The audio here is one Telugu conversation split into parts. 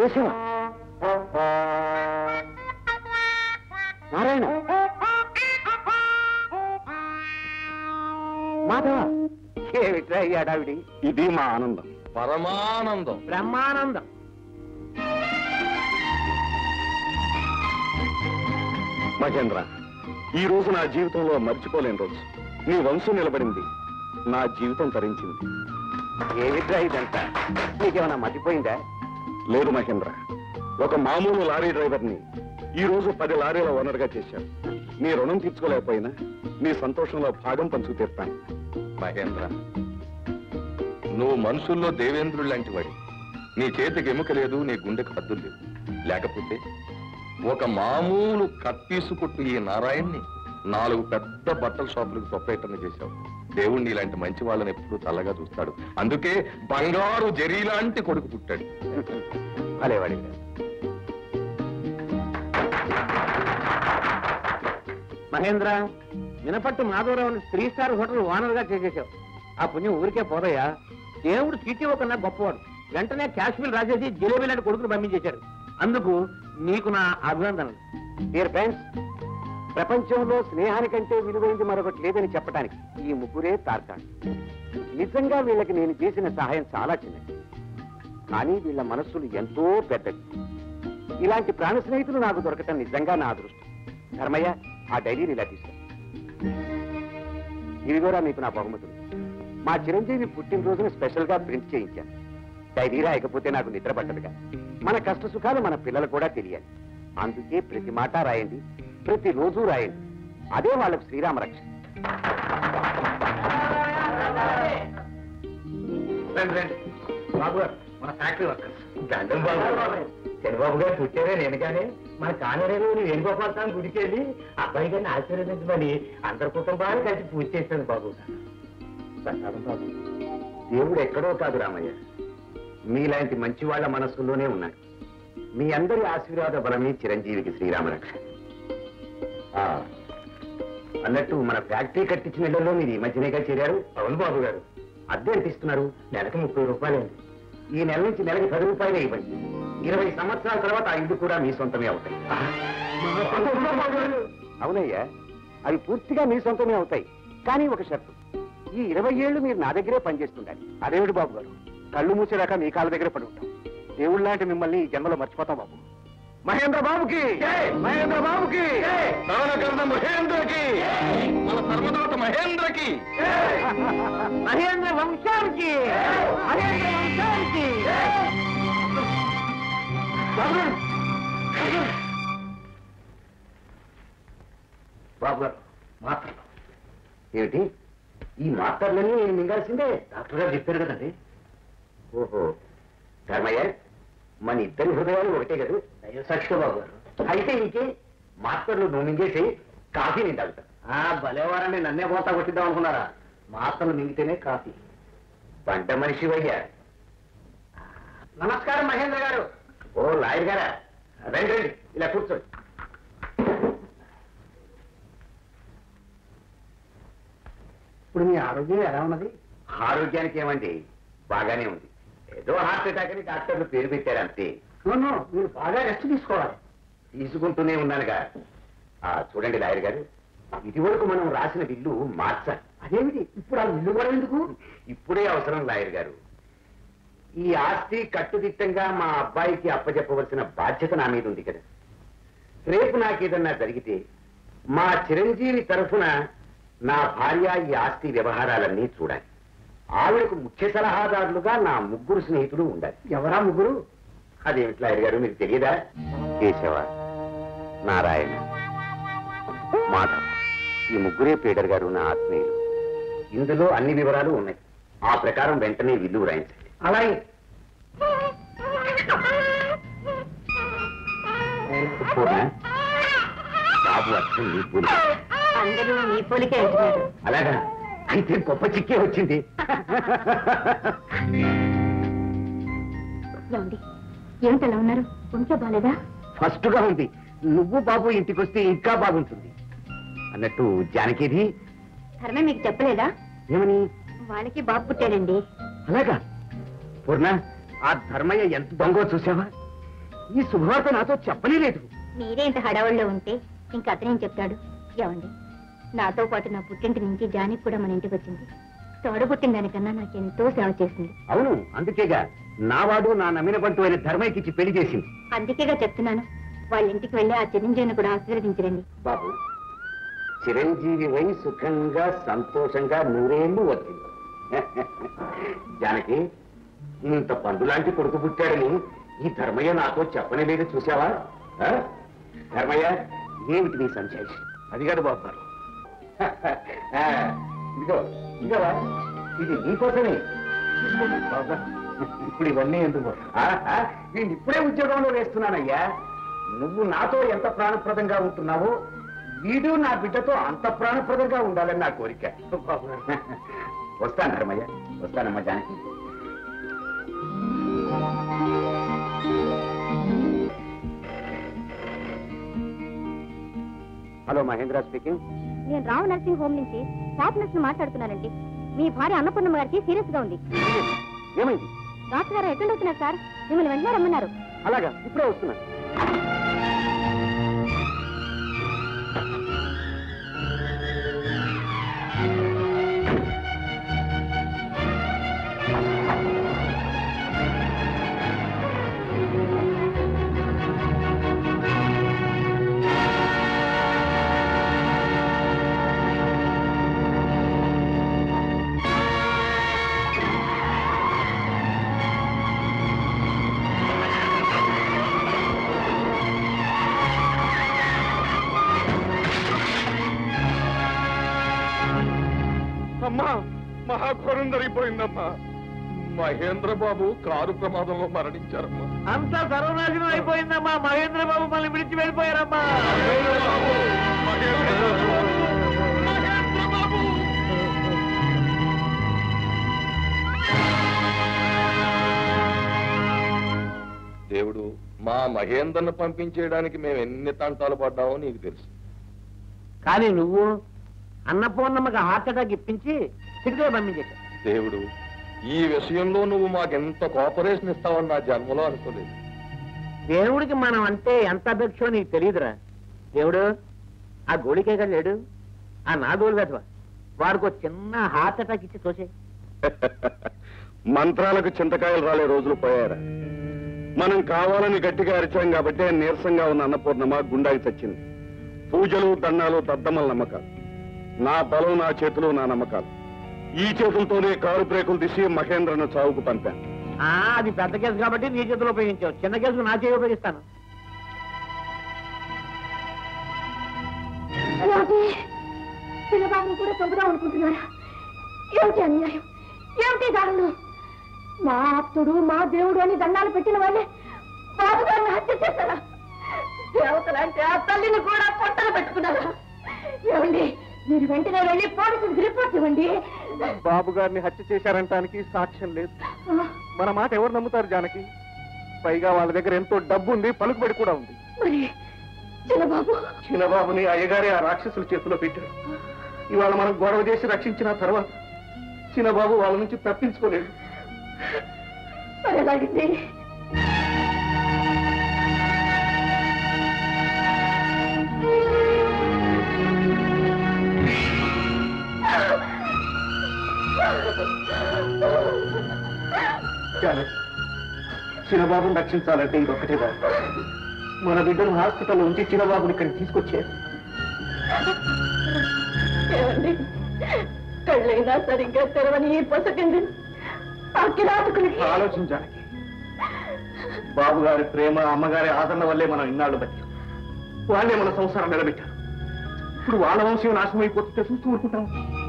కేశవ నారాయణ మాధవ ఏమిట్రా ఈ అడావిడి ఇది మా ఆనందం పరమానందం బ్రహ్మానందం మహేంద్ర ఈ రోజు నా జీవితంలో మర్చిపోలేని రోజు నీ వంశం నిలబడింది నా జీవితం తరించింది ఏమిట్రా ఇదంతా నీకేమైనా మర్చిపోయిందా లేదు మహేంద్ర ఒక మామూలు లారీ డ్రైవర్ని ఈ రోజు పది లారీల ఓనర్గా చేశాను నీ రుణం తీర్చుకోలేకపోయినా నీ సంతోషంలో భాగం పంచుకు తీర్తాను మహేంద్ర నువ్వు మనుషుల్లో దేవేంద్రుడు లాంటి వాడి నీ చేతికి ఎముక లేదు నీ గుండెకు హద్దులు లేవు లేకపోతే ఒక మామూలు కత్తీసు కొట్టు ఈ నారాయణ్ణి నాలుగు పెద్ద బట్టల షాపులకు ప్రొపరేటర్ని చేశావు దేవుణ్ణి ఇలాంటి మంచి వాళ్ళని ఎప్పుడూ చల్లగా చూస్తాడు అందుకే బంగారు జరీ లాంటి కొడుకు పుట్టాడు అలేవాడి మహేంద్ర వినపట్టు మాధవరావుని త్రీ స్టార్ హోటల్ ఓనర్ గా చేసేసావు ఆ పుణ్యం ఊరికే పోదయ్యా దేవుడు చీటీ ఒకన్నా గొప్పవాడు వెంటనే కాశ్మీర్ రాసేసి జిలేబీ లాంటి కొడుకును పంపించేశాడు అందుకు నీకు నా అభినందనలు డియర్ ఫ్రెండ్స్ ప్రపంచంలో స్నేహానికంటే విలువైంది మరొకటి లేదని చెప్పడానికి ఈ ముగ్గురే తార్కాణి నిజంగా వీళ్ళకి నేను చేసిన సహాయం చాలా చిన్నది కానీ వీళ్ళ మనస్సులు ఎంతో పెద్దవి ఇలాంటి ప్రాణ స్నేహితులు నాకు దొరకటం నిజంగా నా అదృష్టం ధర్మయ్య ఆ డైరీని ఇలా తీసుకో ఇవి కూడా మీకు నా బహుమతులు మా చిరంజీవి పుట్టినరోజున స్పెషల్ గా ప్రింట్ చేయించాను డైరీ రాయకపోతే నాకు నిద్ర పట్టదుగా మన కష్ట సుఖాలు మన పిల్లలు కూడా తెలియాలి అందుకే ప్రతి మాట రాయండి ప్రతి రోజు రాయండి అదే వాళ్ళకు శ్రీరామ రక్ష బాబు గారు మన ఫ్యాక్టరీ వర్కర్స్ దండం బాబు చంద్రబాబు గారు పుట్టారే నేను కానీ మన కానరేలో వేణుగోపాల స్వామి గుడికి వెళ్ళి అబ్బాయి గారిని ఆశీర్వదించమని అందరి కుటుంబాన్ని కలిసి పూజ చేశాను బాబు ప్రసాదం బాబు దేవుడు ఎక్కడో కాదు రామయ్య మీలాంటి మంచి వాళ్ళ మనస్సులోనే ఉన్నాడు మీ అందరి ఆశీర్వాద బలమే చిరంజీవికి శ్రీరామరక్ష ఆ, అన్నట్టు మన ఫ్యాక్టరీ కట్టించిన ఇళ్లలో మీరు ఈ మధ్యనేగా చేరారు అవును బాబు గారు అద్దె ఎంత ఇస్తున్నారు నెలకు ముప్పై రూపాయలండి ఈ నెల నుంచి నెలకి పది రూపాయలే ఇవ్వండి ఇరవై సంవత్సరాల తర్వాత ఆ ఇల్లు కూడా మీ సొంతమే అవుతాయి అవునయ్యా అవి పూర్తిగా మీ సొంతమే అవుతాయి కానీ ఒక షరతు ఈ ఇరవై ఏళ్ళు మీరు నా దగ్గరే పనిచేస్తుండాలి అదేమిటి బాబు గారు కళ్ళు మూసేదాకా మీ కాళ్ళ దగ్గరే పడి ఉంటాం దేవుళ్ళ లాంటి మిమ్మల్ని ఈ జన్మలో మర్చిపోతాం బాబు మహేంద్ర బాబుకి మహేంద్ర బాబుకి శ్రవణకర్ణ మహేంద్రకి మన ధర్మదాత మహేంద్రకి మహేంద్ర వంశానికి మహేంద్ర వంశానికి బాబు గారు మాత్రలు ఏమిటి ఈ మాత్రలన్నీ నేను మింగాల్సిందే డాక్టర్ గారు చెప్పారు కదండి ఓహో ధర్మయ్య మన ఇద్దరి హృదయాలు ఒకటే కదా సాక్షి బాబు గారు అయితే ఇంకే మాత్రలు నువ్వు మింగేసి కాఫీ నేను తాగుతాను భలేవారండి నన్నే పోతా కొట్టిద్దాం అనుకున్నారా మాత్రలు మింగితేనే కాఫీ పంట మనిషి వయ్యా నమస్కారం మహేంద్ర గారు ఓ లాయర్ గారా రండి రండి ఇలా కూర్చోండి ఇప్పుడు మీ ఆరోగ్యం ఎలా ఉన్నది ఆరోగ్యానికి ఏమండి బాగానే ఉంది ఏదో హార్ట్ అటాక్ అని డాక్టర్లు పేరు పెట్టారు అంతే మీరు బాగా రెస్ట్ తీసుకోవాలి తీసుకుంటూనే ఉన్నానుగా ఆ చూడండి లాయర్ గారు ఇది వరకు మనం రాసిన బిల్లు మార్చాలి అదేమిటి ఇప్పుడు ఆ బిల్లు కూడా ఎందుకు ఇప్పుడే అవసరం లాయర్ గారు ఈ ఆస్తి కట్టుదిట్టంగా మా అబ్బాయికి అప్పచెప్పవలసిన బాధ్యత నా మీద ఉంది కదా రేపు నాకేదన్నా జరిగితే మా చిరంజీవి తరఫున నా భార్య ఈ ఆస్తి వ్యవహారాలన్నీ చూడాలి ఆవిడకు ముఖ్య సలహాదారులుగా నా ముగ్గురు స్నేహితులు ఉండాలి ఎవరా ముగ్గురు అదేమిటి లాయర్ గారు మీకు తెలియదా కేశవ నారాయణ మాధవ్ ఈ ముగ్గురే పీడర్ గారు నా ఆత్మీయులు ఇందులో అన్ని వివరాలు ఉన్నాయి ఆ ప్రకారం వెంటనే విల్లు రాయించండి అలాగే పూర్ణ, బాబు అర్థం నీ పోలిక. అందరూ నీ పోలికే అంటున్నారు అలాగా అయితే గొప్ప చిక్కే వచ్చింది ఏమండి ఏమిటలా ఉన్నారు ఉంటే బాలేదా ఫస్ట్ గా ఉంది నువ్వు బాబు ఇంటికి వస్తే ఇంకా బాగుంటుంది అన్నట్టు జానకిది ధర్మే మీకు చెప్పలేదా ఏమని వాళ్ళకి బాబు పుట్టాడండి అలాగా పూర్ణ ఆ ధర్మయ్య ఎంత దొంగో చూసావా ఈ శుభవార్త నాతో చెప్పనే లేదు మీరే ఇంత హడావుల్లో ఉంటే ఇంకా అతనేం చెప్తాడు ఏమండి నాతో పాటు నా పుట్టింటి నుంచి జానికి కూడా మన ఇంటికి వచ్చింది తోడబుట్టిన దానికన్నా నాకు ఎంతో సేవ చేసింది అవును అందుకేగా నా వాడు నా నమ్మిన బంటు అయిన ధర్మయ్యకిచ్చి పెళ్లి చేసింది అందుకేగా చెప్తున్నాను వాళ్ళ ఇంటికి వెళ్ళి ఆ చిరంజీవిని కూడా ఆశీర్వదించరండి బాబు చిరంజీవి వై సుఖంగా సంతోషంగా నూరేళ్లు వచ్చింది జానకి ఇంత పండు లాంటి కొడుకు పుట్టాడని ఈ ధర్మయ్య నాతో చెప్పనే లేదు చూసావా ఆ? ధర్మయ్య ఏమిటి నీ సంశయం అది కాదు బాబు గారు ఆ, ఇదిగో ఇదిగోవా ఇది నీకోసమే బాబా ఇప్పుడు ఇవన్నీ ఎందుకు ఆ, ఆ, నేను ఇప్పుడే ఉద్యోగంలో వేస్తున్నానయ్యా నువ్వు నాతో ఎంత ప్రాణప్రదంగా ఉంటున్నావో వీడు నా బిడ్డతో అంత ప్రాణప్రదంగా ఉండాలని నా కోరిక వస్తాను ధర్మయ్య వస్తానమ్మా జానకి హలో మహేంద్ర స్పీకింగ్ నేను రావు నర్సింగ్ హోమ్ నుంచి స్టాఫ్ నర్స్ మాట్లాడుతున్నానండి మీ భార్య అన్నపూర్ణమ్మ గారికి సీరియస్ గా ఉంది ఏమైంది డాక్టర్ గారు అటెండ్ అవుతున్నారు సార్ మిమ్మల్ని వెంటనే రమ్మన్నారు అలాగా ఇప్పుడే వస్తున్నాను అమ్మా మహాఘోరం జరిగిపోయిందమ్మా మహేంద్ర బాబు కారు ప్రమాదంలో మరణించారమ్మా అంతా సర్వనాశనం అయిపోయిందమ్మా మహేంద్ర బాబు మళ్ళీ విడిచి వెళ్ళిపోయారమ్మా మహేంద్ర బాబు! మహేంద్ర బాబు! మహేంద్ర బాబు! దేవుడు మా మహేంద్రను పంపించేయడానికి మేము ఎన్ని తంటాలు పడ్డామో నీకు తెలుసు కానీ నువ్వు అన్నపూర్ణమ్మకి హార్ట్ అటాక్ ఇప్పించి సిగ్గుగా పంపించేశావు దేవుడు ఈ విషయంలో నువ్వు మాకెంత కోఆపరేషన్ ఇస్తావని నా జన్మలో అనుకోలేదు దేవుడికి మనం అంటే ఎంత అపేక్షో నీకు తెలియదురా దేవుడు ఆ గోళికేగా లేడు ఆ నా గోలు కదవా వాడికి ఒక చిన్న హార్ట్ అటాక్ ఇచ్చి తోసే మంత్రాలకు చింతకాయలు రాలే రోజులు పోయారా మనం కావాలని గట్టిగా అరిచాం కాబట్టి నీరసంగా ఉన్న అన్నపూర్ణమ గుండాకి చచ్చింది పూజలు దండాలు దద్దమ్మల నమ్మకాలు నా బలం నా చేతులు నా నమ్మకాలు ఈ చేతులతోనే కారు బ్రేకులు తీసి మహేంద్రను చావుకు పంపాను ఆ, అది పెద్ద కేసు కాబట్టి నీ చేతిలో ఉపయోగించావు చిన్న కేసు నా చేయి ఉపయోగిస్తాను చిన్నబాబుని కూడా చంపుదాం అనుకుంటున్నారా ఏమిటి అన్యాయం ఏమిటి దారుణం మా ఆప్తుడు మా దేవుడు అని దండాలు పెట్టిన వాళ్ళే బాబు గారిని హత్య చేశారా దేవతలంటే ఆ తల్లిని కూడా పొట్టలు పెట్టుకున్నారా ఏమండి మీరు వెంటనే వెళ్ళి పోలీసులకు రిపోర్ట్ ఇవ్వండి బాబు గారిని హత్య చేశారంటానికి సాక్ష్యం లేదు మన మాట ఎవరు నమ్ముతారు జానకి పైగా వాళ్ళ దగ్గర ఎంతో డబ్బు ఉంది పలుకుబడి కూడా ఉంది మరి చిన్నబాబు చిన్నబాబుని అయ్యగారి ఆ రాక్షసుల చేతిలో పెట్టాడు ఇవాళ మనం గొడవ చేసి రక్షించిన తర్వాత చిన్నబాబు వాళ్ళ నుంచి తప్పించుకోలేడు మరి ఎలాగింది చిన్నబాబుని రక్షించాలంటే ఇది ఒక్కటే దారి మన బిడ్డను హాస్పిటల్ ఉంచి చిన్నబాబుని ఇక్కడికి తీసుకొచ్చారు ఏమండి కళ్ళైనా సరిగ్గా తెరవని ఈ పొసకింది ఆ కిరాతకులకి ఆలోచించాలి బాబు గారి ప్రేమ అమ్మగారి ఆదరణ వల్లే మనం ఇన్నాళ్ళు బతికాం వాళ్ళే మన సంసారం నిలబెట్టారు ఇప్పుడు వాళ్ళ వంశం నాశనం అయిపోతుంటే చూస్తూ ఊరుకుంటాం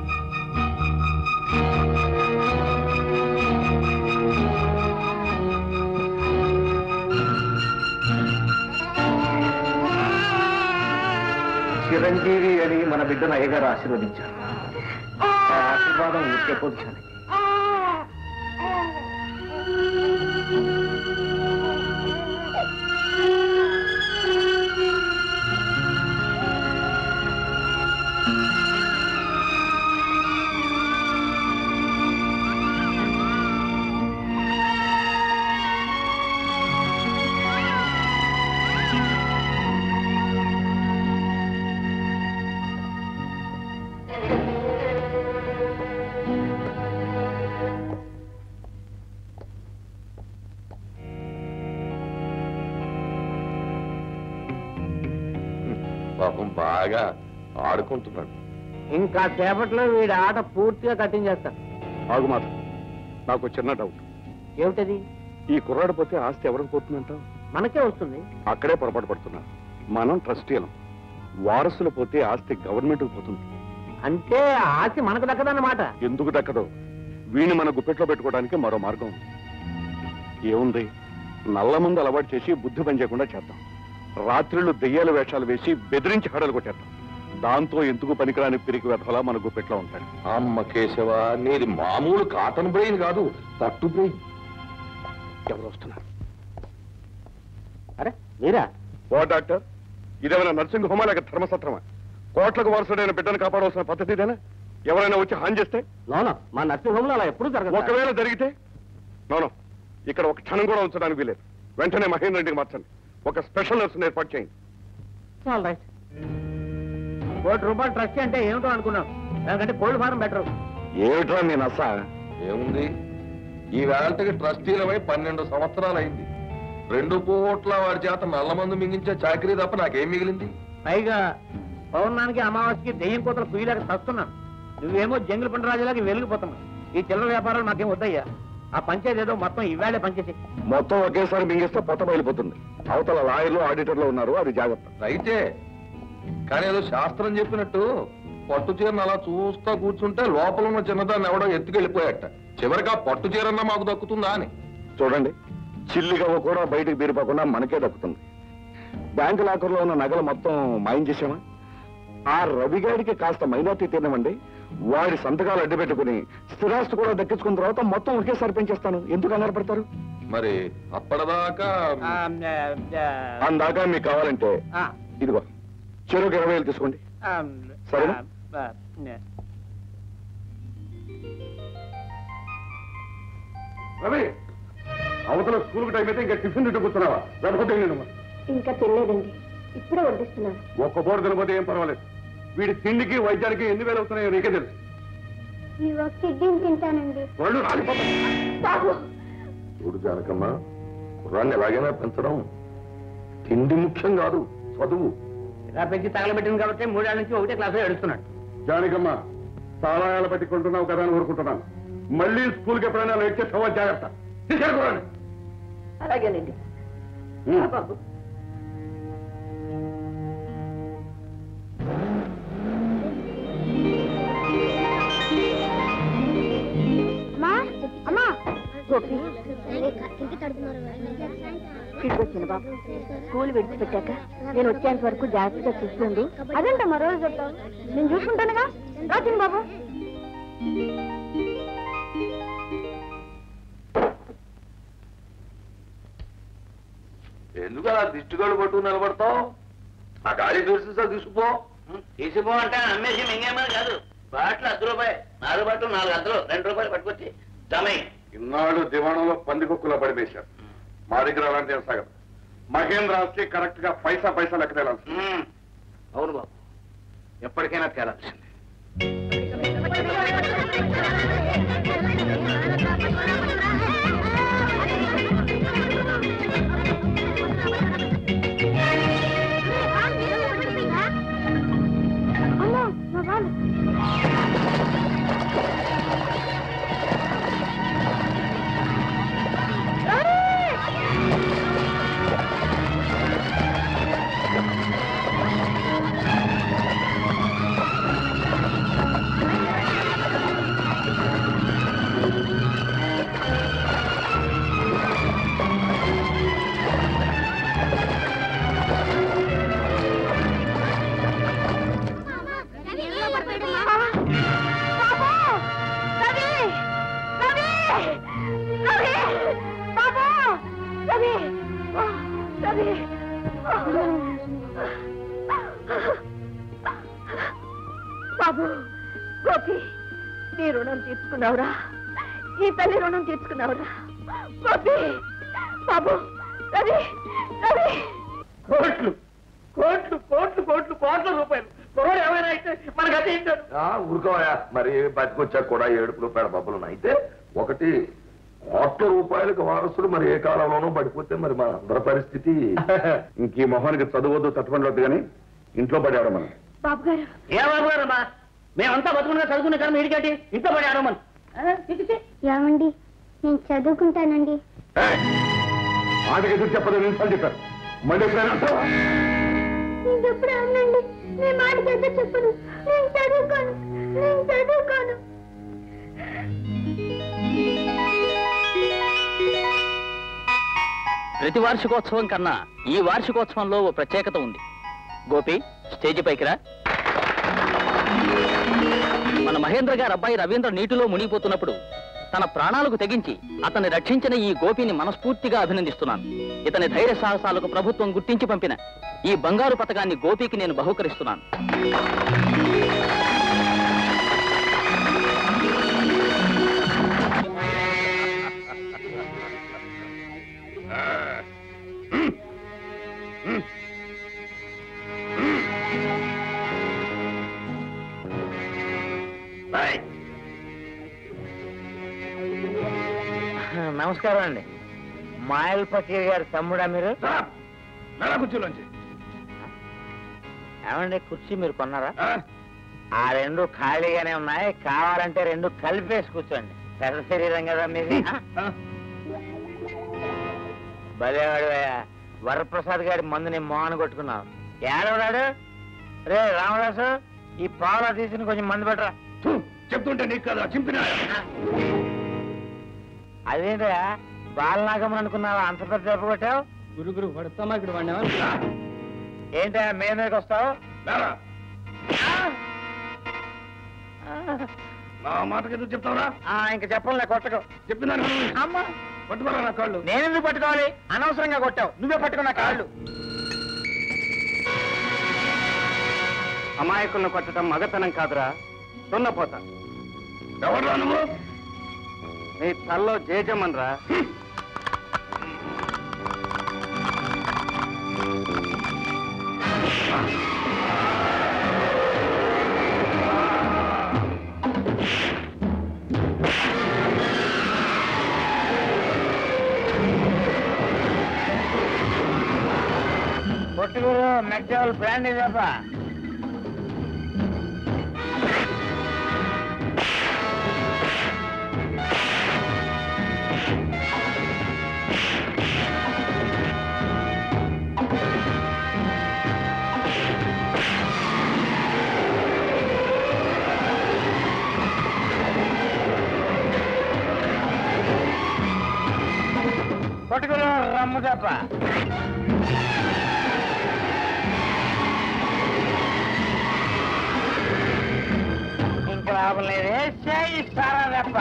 చిరంజీవి అని మన బిడ్డను అయ్యగారు ఆశీర్వదించారు ఆ ఆశీర్వాదం ఊరికే పొందుతాను పాపం బాగా ఆడుకుంటున్నాడు ఇంకా సేపట్లో వీడి ఆట పూర్తిగా కట్టించేస్తా ఆగు మాత్రం నాకు చిన్న డౌట్ ఏమిటది ఈ కుర్రాడు పోతే ఆస్తి ఎవరికి పోతుందంటావు మనకే వస్తుంది అక్కడే పొరపాటు పడుతున్నారు మనం ట్రస్టీలం వారసులు పోతే ఆస్తి గవర్నమెంట్ పోతుంది అంటే ఆస్తి మనకు దక్కదన్నమాట ఎందుకు దక్కదో వీణి మన గుప్పెట్లో పెట్టుకోవడానికి మరో మార్గం ఉంది ఏముంది నల్ల ముందు అలవాటు చేసి బుద్ధి పనిచేయకుండా చేద్దాం రాత్రిళ్ళు దెయ్యాల వేషాలు వేసి బెదిరించి హడలు కొట్టేద్దాం దాంతో ఎందుకు పనికిరాని పిరికి వెధలా మన గుప్పెట్లో ఉంటాడు అమ్మ కేశవ నీది మామూలు కాటన్ బ్రెయిన్ కాదు పట్టు బ్రెయిన్ ఎవరు వస్తున్నారు అరే మీరా ఓ డాక్టర్ ఇదేమైనా నర్సింగ్ హోమా లేక ధర్మసత్రమా కోట్లకు వారసుడైన బిడ్డను కాపాడవలసిన పద్ధతి ఇదేనా ఎవరైనా వచ్చి హాని చేస్తే నోనో మా నర్సింగ్ హోమ్ లో అలా ఎప్పుడు జరగదు సార్. ఒకవేళ జరిగితే నోనో ఇక్కడ ఒక క్షణం కూడా ఉంచడానికి వీలేదు వెంటనే మహేంద్ర రెడ్డికి మార్చండి ఒక స్పెషల్ నర్సును ఏర్పాటు చేయండి ఆల్ రైట్ కోటి రూపాయలు ట్రస్ట్ అంటే ఏమిటో అనుకున్నాం దానికంటే కోల్డ్ ఫారం బెటర్ ఏమిట్రా నేను అస ఏముంది ఈ వేళకి ట్రస్టీలమై పన్నెండు సంవత్సరాలైంది రెండు పూట్ల వాడి చేత నల్లమందు మింగించే చాకరీ తప్ప నాకేం మిగిలింది పైగా పౌర్ణానికి అమావాస్యకి దెయ్యం కోతలు కుయ్యలేక చస్తున్నాను నువ్వేమో జంగుల పండు రాజులాగా వెలిగిపోతున్నావు ఈ చిల్లర వ్యాపారాలు మాకేం వద్దయ్యా ఆ పంచాయతీ ఏదో మొత్తం ఇవాళే పంచేసి మొత్తం ఒకేసారి మింగేస్తే పొట్ట బయలుపోతుంది అవతల లాయర్లు ఆడిటర్లు ఉన్నారు అది జాగ్రత్త రైతే కానీ ఏదో శాస్త్రం చెప్పినట్టు పట్టు చీరను అలా చూస్తా కూర్చుంటే లోపల ఉన్న చిన్నదాన్ని ఎవడో ఎత్తుకెళ్ళిపోయాట చివరికి ఆ పట్టు చీరన్నా మాకు దక్కుతుందా అని చూడండి చిల్లిగవ్వ కూడా బయటికి బీరిపోకుండా మనకే దక్కుతుంది బ్యాంకు లాకర్లో ఉన్న నగలు మొత్తం మాయం చేసామా ఆ రవిగాడికి కాస్త మైనార్టీ తినమండి వాడి సంతకాలు అడ్డు పెట్టుకుని స్థిరాస్తి కూడా దక్కించుకున్న తర్వాత మొత్తం ఒకేసారి పెంచేస్తాను ఎందుకు అన్నారు పడతారు మరి అప్పటిదాకా అందాక మీకు కావాలంటే ఇదిగో చెరుకు ఇరవై వేలు తీసుకోండి సరేనా? రవి అవతల స్కూల్ టైం అయితే ఇంకా టిఫిన్ తింటూ కూర్చున్నావా లేకపోతే నేను ఇంకా తెలియదండి ఇప్పుడే వడ్డిస్తున్నాను ఒక్క పూట తినకపోతే ఏం పర్వాలేదు వీడి తిండికి వైద్యానికి ఎన్ని వేలు అవుతున్నాయో నీకే తెలుసు ఈ ఒక్క ఇడ్లీని తింటానండి వాళ్ళు రాలిపోతాయి బాబు చూడు జానకమ్మ కుర్రాన్ని ఎలాగైనా పెంచడం తిండి ముఖ్యం కాదు చదువు ఇలా పెంచి తగలబెట్టింది కాబట్టి మూడేళ్ళ నుంచి ఒకటే క్లాస్ ఏడుస్తున్నాడు జానికమ్మ సారాయాలు పట్టుకుంటున్నావు కదా అని ఊరుకుంటున్నాను మళ్ళీ స్కూల్కి ఎప్పుడైనా లేట్ చేస్తావా జాగ్రత్త తీసుకెళ్ళకూడదు అలాగేనండి బాబు అమ్మా అమ్మా గోపి ఇదిగొచ్చాను బాబు స్కూల్ విడిచిపెట్టాక నేను వచ్చేంత వరకు జాగ్రత్తగా చూస్తుంది అదేంట మరో రోజు చెప్తావు నేను చూసుకుంటానుగా రాసింది బాబు ఎందుకు అలా దిష్టిగోళ్ళు పట్టుకు నిలబడతావు ఆ గాలి దూరిస్తే తీసుకుపో తీసిపో అంటే అమ్మేసి మింగేమని కాదు బాట్లు అర్ధ రూపాయి నాలుగు బాట్లు నాలుగు అద్దలు రెండు రూపాయలు పట్టుకొచ్చి జమై ఇన్నాళ్ళు దివాణంలో పందికొక్కులో పడిపేశారు మా దగ్గర అలాంటి ఏం సాగదు మహేంద్ర ఆస్తి కరెక్ట్ గా పైసా పైసా లెక్క తేలాల్సింది అవును బాబు ఎప్పటికైనా తేలాల్సింది అమ్మా మా వాళ్ళు బాబు గోపి నీ రుణం తీర్చుకున్నావురా ఈ తల్లి రుణం తీర్చుకున్నావురా గోపి బాబు రవి రవి కోట్లు కోట్లు కోట్లు కోట్లు కోట్ల రూపాయలు కుర్రోడు ఏమైనా అయితే మనకు అదే ఏంటాడు ఊరుకోయా మరి బతికొచ్చాక కూడా ఏడుపులు పేడ బబ్బులు అయితే ఒకటి కోట్ల రూపాయలకు వారసుడు మరి ఏ కాలంలోనూ పడిపోతే మరి మా అందరి పరిస్థితి ఇంక ఈ మొహానికి చదువద్దు తట్టుబడి కానీ ఇంట్లో పడేవడం మనం బాబు గారు ఏ బాబు గారమ్మా మేమంతా బతుకున్నా చదువుకునే కదా ఇడికేటి ఇంట్లో పడి ఆడమని ఏమండి నేను చదువుకుంటానండి మాటకి ఎదురు చెప్పదు నిమిషాలు చెప్పారు మళ్ళీ ఎప్పుడైనా అంటావా? నేను ఎప్పుడు అనండి నేను మాట చేత చెప్పను నేను చదువుకోను నేను చదువుకోను ప్రతి వార్షికోత్సవం కన్నా ఈ వార్షికోత్సవంలో ఓ ప్రత్యేకత ఉంది గోపి స్టేజి పైకి రా మన మహేంద్ర గారు అబ్బాయి రవీంద్ర నీటిలో మునిగిపోతున్నప్పుడు తన ప్రాణాలకు తెగించి అతన్ని రక్షించిన ఈ గోపిని మనస్ఫూర్తిగా అభినందిస్తున్నాను ఇతని ధైర్య సాహసాలకు ప్రభుత్వం గుర్తించి పంపిన ఈ బంగారు పథకాన్ని గోపికి నేను బహుకరిస్తున్నాను నమస్కారం అండి మాయల్ పకీర్ గారి తమ్ముడా మీరు నడా కుర్చీలోంచి ఏమండి కుర్చీ మీరు కొన్నారా ఆ? ఆ రెండు ఖాళీగానే ఉన్నాయి కావాలంటే రెండు కలిపేసి కూర్చోండి పెద్ద శరీరం కదా మీది ఆ? భలేవాడు వరప్రసాద్ గారి మందుని మోహన్ కొట్టుకున్నావు ఏడవడాడు రే రామదాసు ఈ పావులా తీసుకుని కొంచెం మందు పెట్టరా థు, చెప్తుంటే నీకు కదా చింపినా అదేంటా బాలనాగమని అనుకున్నావా అంత పెద్ద దెబ్బ కొట్టావు గురుగురు పడతామా ఇక్కడ వాడినా ఏంటా మీద మీదకి వస్తావు లేరా. నా మాటకి ఎదురు చెప్తావురా ఆ, ఇంక చెప్పంలే కొట్టకు చెప్పినాను అమ్మా పట్టుకోరా నా కాళ్ళు నేనెందుకు పట్టుకోవాలి అనవసరంగా కొట్టావు నువ్వే పట్టుకున్న కాళ్ళు అమాయకులను కొట్టడం మగతనం కాదురా దున్నపోతా ఎవరురా నువ్వు నీ తల్లో జేజమన్రా కొట్టుగురు మెట్టేవాళ్ళు బ్రాండీ తప్ప కొట్టుగురు రమ్ము తప్ప ఇంకా లాభం లేదే చేయి సారా తప్ప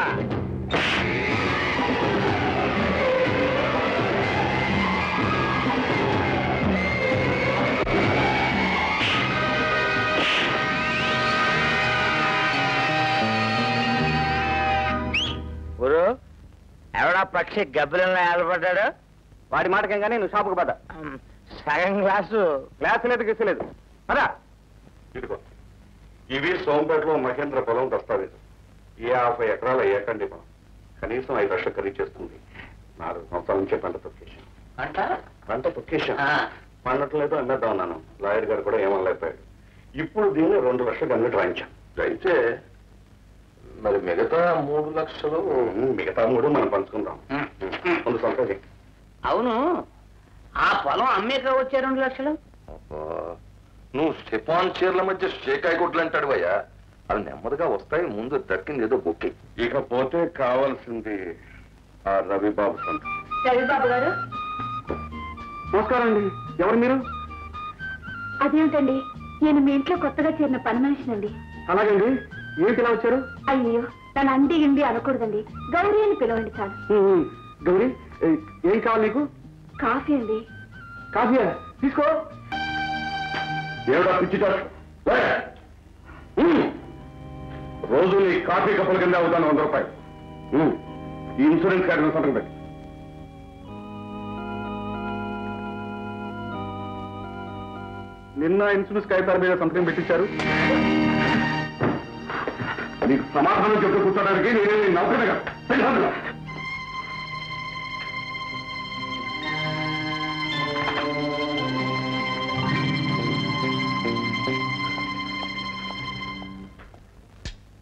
గురు ఎవడా పక్షి గబ్బిలంలో ఏలబడ్డాడు వాడి మాటకేం కానీ నువ్వు షాపుకు పద ఉమ్, సగం గ్లాసు గ్లాసు లేదు గిస్సు లేదు పదా ఇదిగో ఇవి సోంపేటలో మహేంద్ర పొలం దస్తావేజు ఈ యాభై ఎకరాల ఏకండి పొలం కనీసం ఐదు లక్షలు ఖరీదు చేస్తుంది నాలుగు సంవత్సరాల నుంచే పంట తొక్కేశాం అంట పంట తొక్కేశాం ఆ. పండట్లేదు అమ్మేద్దాం అన్నాను లాయర్ గారు కూడా ఏమనలేకపోయాడు ఇప్పుడు దీన్ని రెండు లక్షలు అన్నిటి రాయించాం అయితే మరి మిగతా మూడు లక్షలు ఉమ్, మిగతా మూడు మనం పంచుకుందాం ముందు సంతోషం అవును ఆ పొలం అమ్మేక వచ్చే రెండు లక్షలు అబ్బా, నువ్వు స్టెఫాన్ చీరల మధ్య షేకాయ కొట్లు అంటాడు అయ్యా అవి నెమ్మదిగా వస్తాయి ముందు దక్కింది ఏదో బొక్కి ఇకపోతే కావాల్సింది ఆ రవిబాబు సంత రవిబాబు గారు నమస్కారం అండి ఎవరు మీరు అదేమిటండి నేను మీ ఇంట్లో కొత్తగా చేరిన పని మనిషినండి అలాగండి ఏంటి ఇలా వచ్చారు అయ్యో నన్ను అండి ఇండి అనకూడదండి గౌరీ అని పిలవండి చాలు గౌరీ ఏం కావాలి నీకు కాఫీ అండి కాఫీ తీసుకో ఏమిటా పిచ్చి టాక్? లే. ఉమ్. రోజు నీ కాఫీ కప్పుల కింద అవుతాను వంద రూపాయలు ఉమ్. ఈ ఇన్సూరెన్స్ కార్డు మీద సంతకం పెట్టి నిన్న ఇన్సూరెన్స్ కాగితాల మీద సంతకం పెట్టించారు నీకు సమాధానం చెప్పి కూర్చోడానికి నేనే నౌకరుగా తెలుసా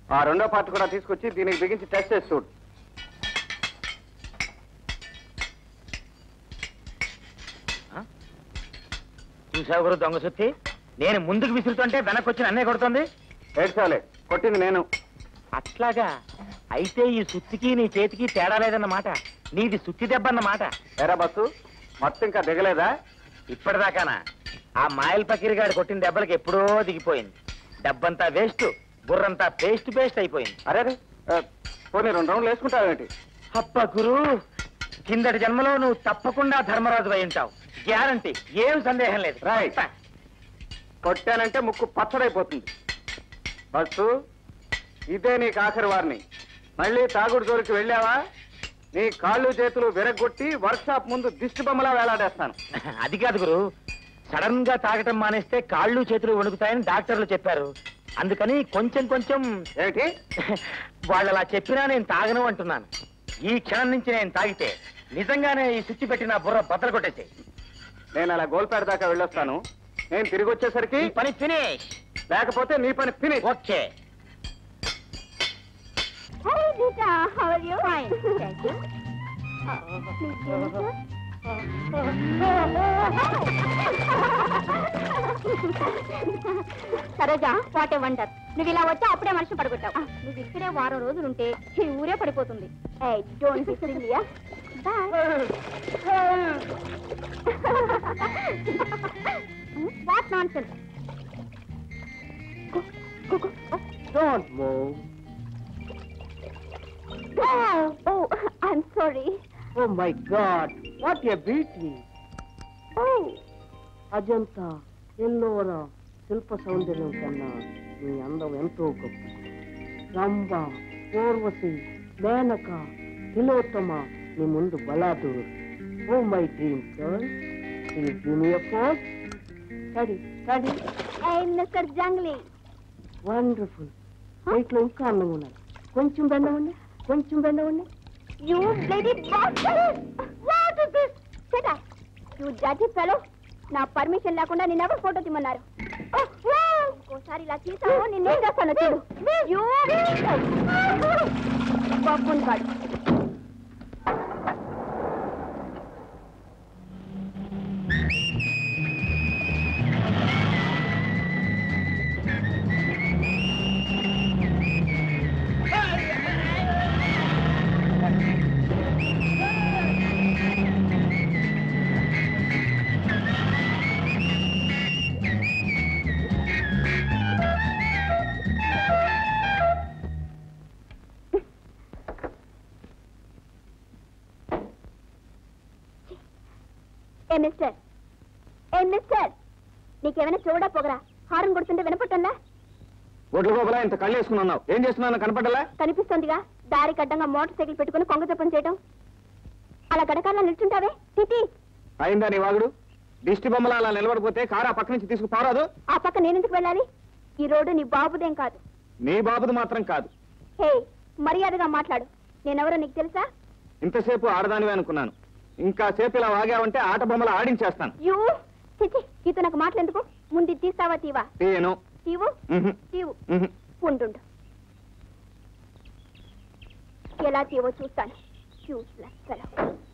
ఆ రెండో పార్ట్ కూడా తీసుకొచ్చి దీనికి బిగించి టెస్ట్ చేసి చూడు చూసావు గురు దొంగ సుత్తి నేను ముందుకు విసురుతుంటే వెనక్కి వచ్చి నన్నే కొడుతుంది ఏడ్చాలే కొట్టింది నేను అట్లాగా అయితే ఈ సుత్తికి నీ చేతికి తేడా లేదన్నమాట నీది సుత్తి దెబ్బ అన్నమాట ఎరా బస్సు మొత్తం ఇంకా దిగలేదా ఇప్పటిదాకానా ఆ మాయల్ పకీర్ గాడు కొట్టిన దెబ్బలకి ఎప్పుడో దిగిపోయింది డబ్బంతా వేస్ట్ బుర్రంతా పేస్ట్ పేస్ట్ అయిపోయింది అరే అరే, ఆ, పోనీ రెండు రౌండ్లు వేసుకుంటావేంటి అప్ప గురు కిందటి జన్మలో నువ్వు తప్పకుండా ధర్మరాజు అయి ఉంటావు గ్యారంటీ ఏం సందేహం లేదు రైట్. కొట్టానంటే ముక్కు పచ్చడైపోతుంది బస్సు ఇదే నీకు ఆఖరి వారిని మళ్ళీ తాగుడు జోలికి వెళ్ళావా నీ కాళ్ళు చేతులు విరగొట్టి వర్క్షాప్ ముందు దిష్టి బొమ్మలా వేలాడేస్తాను అది కాదు గురు సడన్ గా తాగటం మానేస్తే కాళ్ళు చేతులు వణుకుతాయని డాక్టర్లు చెప్పారు అందుకని కొంచెం కొంచెం ఏమిటి వాళ్ళు అలా చెప్పినా నేను తాగను అంటున్నాను ఈ క్షణం నుంచి నేను తాగితే నిజంగానే ఈ సుచ్చి పెట్టిన బుర్ర బద్దలు కొట్టేసి నేను అలా గోల్పేట దాకా వెళ్ళొస్తాను నేను తిరిగి వచ్చేసరికి ఈ పని ఫినిష్ లేకపోతే నీ పని finish okay Hey, Rita, how are you? Fine, thank you. Uh, please give me some. Saroja what a wonder నువ్వు ఇలా వచ్చా అప్పుడే మనిషి పడగొట్టావు నువ్వు ఇక్కడే వారం రోజులుంటే ఈ ఊరే పడిపోతుంది డోంట్ సిలియా what nonsense don't move Oh, I'm sorry. Oh my God what a beauty Oh, Ajanta Ellora శిల్ప సౌందర్యం కన్నా నీ అందం ఎంతో గొప్ప రంభ పూర్వశి మేనక తిలోత్తమ నీ ముందు బలాదూర్ oh my dream girl give me a pose study study I'm Mr. Jungly. Wonderful వీటిలో ఇంకా అందంగా ఉన్నాయి కొంచెం బెండ ఉన్నాయి కొంచెం బెండ ఉన్నాయి You bloody bastard! What is this? Shut up. You dirty fellow. నా పర్మిషన్ లేకుండా నేను ఎవరు ఫోటో తీమన్నారు ఇంకోసారి ఇలా తీసావు నిన్నేం చేస్తాను చూడు You- బాబుని కాడు ఏ మిస్టర్ ఏ మిస్టర్ నీకేమైనా చూడా పోగరా హారన్ కొడుతుంటే వినపట్టంలా ఒడ్ల గోపలా ఇంత కళ్ళు వేసుకుని ఉన్నావు ఏం చేస్తున్నాను కనపడలే కనిపిస్తోందిగా దారి కడ్డంగా మోటార్ సైకిల్ పెట్టుకుని కొంగ జపం చేయడం అలా గడకాల నిల్చుంటావే తిటి అయిందా నీ వాగుడు దిష్టి బొమ్మలా అలా నిలబడిపోతే కారు ఆ పక్క నుంచి తీసుకుపోరాదు ఆ పక్క నేనెందుకు వెళ్ళాలి ఈ రోడ్డు నీ బాబుదేం కాదు నీ బాబుది మాత్రం కాదు హే మర్యాదగా మాట్లాడు నేనెవరో నీకు తెలుసా ఇంతసేపు ఆడదానివే అనుకున్నాను ఇంకా సేపు ఇలా వాగావంటే ఆట బొమ్మలు ఆడించేస్తాను యూ చిచి ఇతను నాకు మాటలెందుకు ముందు ఇది తీస్తావా తీవా తీయను తీవు ఉహు, తీవు ఉహు. ఉండు ఎలా తీవో చూస్తాను చూస్లెస్ fellow.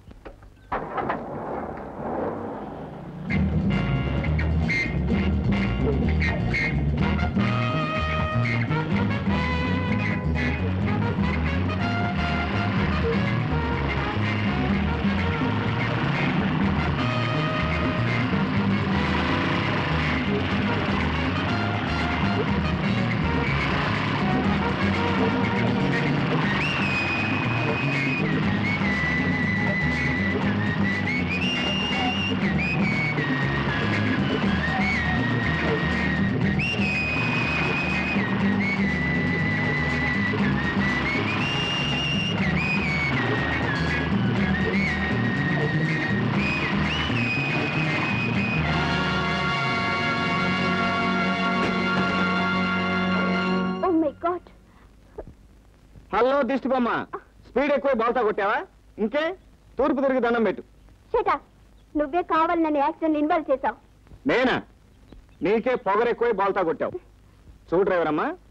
Oh my God. Hello దిష్టి బొమ్మ స్పీడ్ ఎక్కువ బాల్తా కొట్టావా ఇంకే తూర్పు తిరిగి దండం పెట్టు Shut up. నువ్వే కావాలి నన్ను యాక్సిడెంట్ ఇన్వాల్వ్ చేశావు నేనా నీకే పొగరు ఎక్కువ బాల్తా కొట్టావు చూడు డ్రైవర్ అమ్మా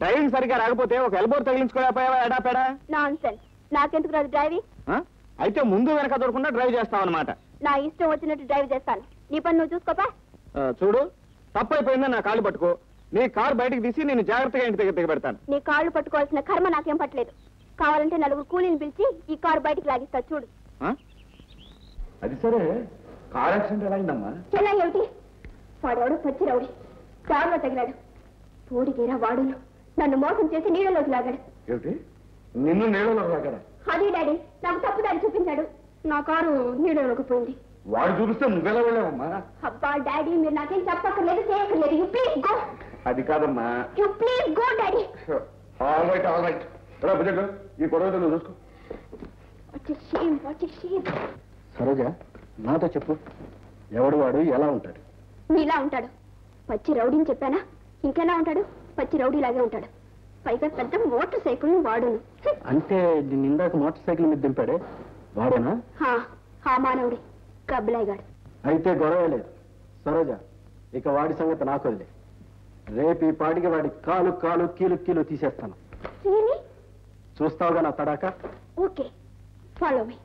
డ్రైవింగ్ సరిగ్గా రాకపోతే ఒక ఎల్బోర్ తగిలించుకోలేకపోయావా ఎడా పేడా నాన్ సెన్స్ నాకెందుకు రాదు డ్రైవింగ్ ఆ? అయితే ముందు వెనక దొరకకుండా డ్రైవ్ చేస్తావు అనమాట నా ఇష్టం వచ్చినట్టు డ్రైవ్ చేస్తాను నీ పని నువ్వు చూసుకోపా చూడు తప్పు అయిపోయిందని నా కాళ్ళు పట్టుకో నీ కారు బయటకు తీసి నేను జాగ్రత్తగా ఇంటి దగ్గర దిగబెడతాను నీ కాళ్ళు పట్టుకోవాల్సిన కర్మ నాకేం పట్టలేదు కావాలంటే నలుగురు కూలీని పిలిచి ఈ కారు బయటికి లాగిస్తా చూడు ఆ? అది సరే కార్ యాక్సిడెంట్ ఎలా అయిందమ్మా చెల్లా ఏమిటి వాడెవడో పచ్చి రౌడి దారిలో తగిలాడు తోడిగేరా వాడును నన్ను మోసం చేసి నీళ్ళలోకి లాగాడు ఏమిటి నిన్ను నీళ్ళలో రాగడా అదే డాడీ నాకు తప్పుదారి చూపించాడు నా కారు నీళ్ళలోకి పోయింది వాడు చూపిస్తే నువ్వెలా వెళ్ళావమ్మా అబ్బా డాడీ మీరు నాకేం చెప్పక్కర్లేదు చేయక్కర్లేదు యూ ప్లీజ్ గో అది కాదమ్మా you please go daddy all right all right రా బుజ్జగా ఈ గొడవ నువ్వు చూసుకో వచ్చే షేమ్ వచ్చే షేమ్ సరోజా నాతో చెప్పు ఎవడు వాడు ఎలా ఉంటాడు నీలా ఉంటాడు పచ్చి రౌడీని చెప్పానా ఇంకెలా ఉంటాడు పచ్చి రౌడీలాగే ఉంటాడు పైగా పెద్ద మోటార్ సైకిల్ వాడును హ్మ్. అంటే దీన్ని ఇందాక మోటార్ సైకిల్ మీద దింపాడే వాడేనా హా, ఆ మానవుడి కబ్బిలాగాడు అయితే గొడవ లేదు సరోజ ఇక వాడి సంగతి నాకు వదిలే రేపు ఈ పాటికి వాడి కాలు కాలు కీలు కీలు తీసేస్తాను రియలీ చూస్తావుగా నా తడాక okay follow me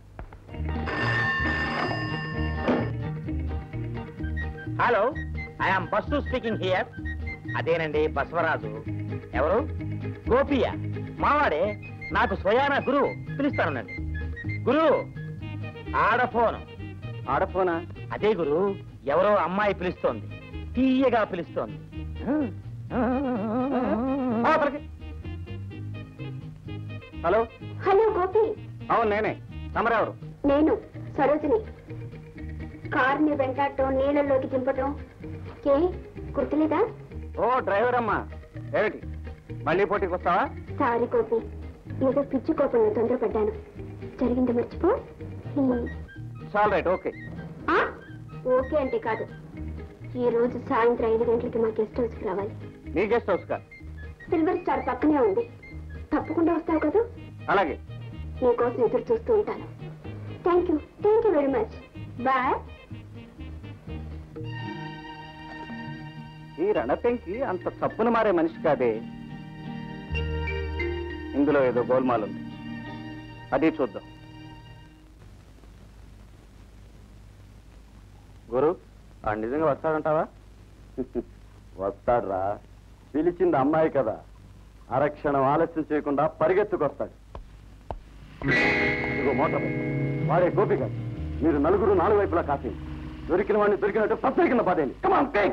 hello I'm Bassu speaking here అదేనండి బసవరాజు ఎవరు గోపియ మావాడే నాకు స్వయాన గురువు పిలుస్తానండి గురువు ఆడ ఫోన్ ఆడపోనా అదే గురు ఎవరో అమ్మాయి పిలుస్తోంది తీయగా పిలుస్తోంది అవతలకి. హలో హలో గోపి అవును నేనే తమరెవరు నేను సరోజిని కార్ని వెంటాడటం నీళ్ళలోకి దింపటం ఏ గుర్తులేదా ఓ డ్రైవర్ అమ్మా ఏమిటి మళ్ళీ పోటీకి వస్తావా సారీ గోపి ఏదో పిచ్చి కోపంలో తొందరపడ్డాను జరిగింది మర్చిపో ప్లీజ్ చాలు రైట్ ఓకే ఆ? ఓకే అంటే కాదు ఈ రోజు సాయంత్రం ఐదు గంటలకి మా గెస్ట్ హౌస్కి రావాలి నీ గెస్ట్ హౌస్ కా సిల్వర్ స్టార్ పక్కనే ఉంది తప్పకుండా వస్తావు కదా అలాగే నీకోసం ఎదురు చూస్తూ ఉంటాను thank you thank you very much bye ఈ రణపెంకి అంత తప్పున మారే మనిషి కాదే ఇందులో ఏదో గోల్మాల్ ఉంది అది చూద్దాం గురు ఆ నిజంగా వస్తాడంటావా వస్తాడ్రా పిలిచింది అమ్మాయి కదా అరక్షణం ఆలస్యం చేయకుండా పరిగెత్తుకొస్తాడు ఇదిగో మోటార్ వాడే గోపిక మీరు నలుగురు నాలుగు వైపులా కాసి దొరికిన వాడిని దొరికినట్టు పత్రిక కింద పదేయండి కమాన్ కై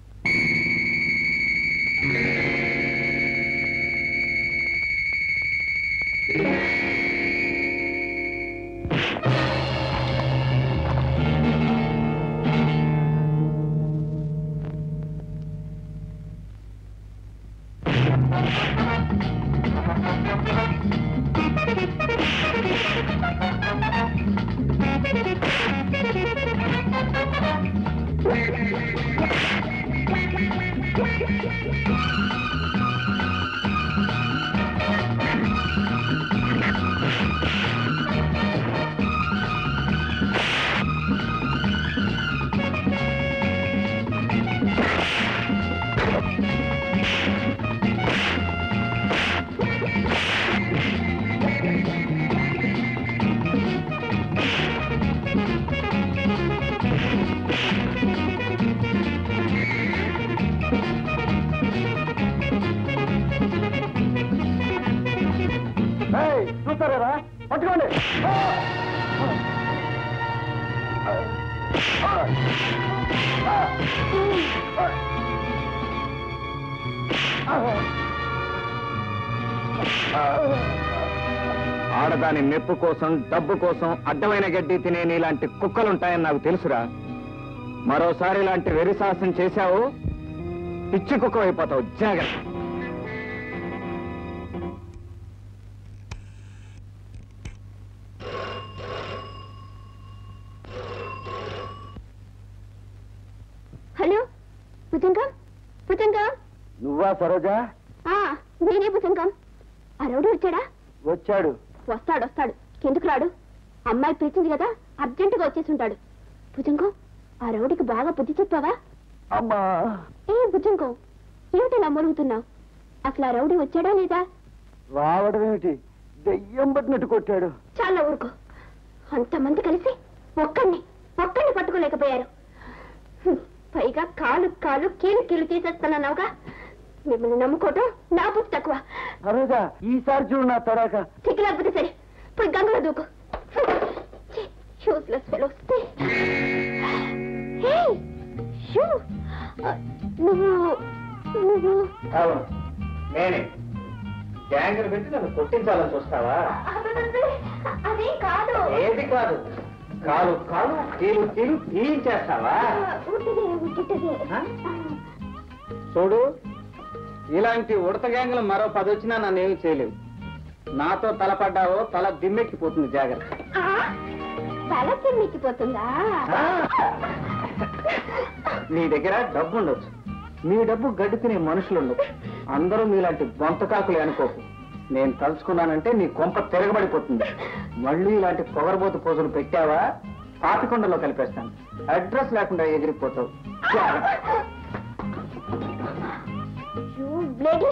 చూస్తారా పట్టుకోండి ఆడదాని మెప్పు కోసం డబ్బు కోసం అడ్డమైన గడ్డి తినే నీలాంటి కుక్కలుంటాయని నాకు తెలుసురా మరోసారి ఇలాంటి వెరిసాహసం చేశావు పిచ్చి కుక్క అయిపోతావు జాగ్రత్త హలో భుజంగం భుజంగం నువ్వా సరోజా ఆ, నేనే భుజంగం ఆ రౌడీ వచ్చాడా వచ్చాడు వస్తాడు వస్తాడు ఎందుకు రాడు అమ్మాయి పిలిచింది కదా అర్జెంటుగా వచ్చేసి ఉంటాడు భుజంగం ఆ రౌడీకి బాగా బుద్ధి చెప్పావా అమ్మా ఏ భుజంగం ఏమిటి ఇలా మొలుగుతున్నావు అసలు ఆ రౌడీ వచ్చాడా లేదా రావడం ఏమిటి దెయ్యం పట్టినట్టు కొట్టాడు చాలా ఊరుకో అంతమంది కలిసి ఒక్కడిని ఒక్కడిని పట్టుకోలేకపోయారు హ్మ్, పైగా కాలు కాలు కీలు కీలు తీసేస్తున్నావుగా మిమ్మల్ని నమ్ముకోవటం నా బుద్ధి తక్కువ సరోజా ఈసారి చూడు నా తడాక సిగ్గు లేకపోతే సరే పోయి గంగలో దూకు షూస్లెస్ ఫెలోస్ షూ నువ్వు నువ్వు అవును నేనే గ్యాంగర్ పెట్టి నన్ను కొట్టించాలని చూస్తావా అదే కాదు ఏది కాదు కాలు కాలు కీలు కీలు తీయించేస్తావా ఉట్టిదే ఉట్టిదే ఆ? చూడు ఇలాంటి ఉడత గ్యాంగులు మరో పది వచ్చినా నన్ను ఏమి చేయలేవు నాతో తలపడ్డావో తల దిమ్మెక్కిపోతుంది జాగ్రత్త తల చిమ్మికిపోతుందా నీ దగ్గర డబ్బు ఉండొచ్చు మీ డబ్బు గడ్డి తినే మనుషులు ఉండొచ్చు అందరూ మీలాంటి బొంతకాకులే అనుకోకు నేను తలుచుకున్నానంటే నీ కొంప తిరగబడిపోతుంది మళ్ళీ ఇలాంటి పొగరబోతు పోజులు పెట్టావా పాపికొండలో కలిపేస్తాను అడ్రస్ లేకుండా ఎగిరిపోతావు జాగ్రత్త. యూ బ్లేడీ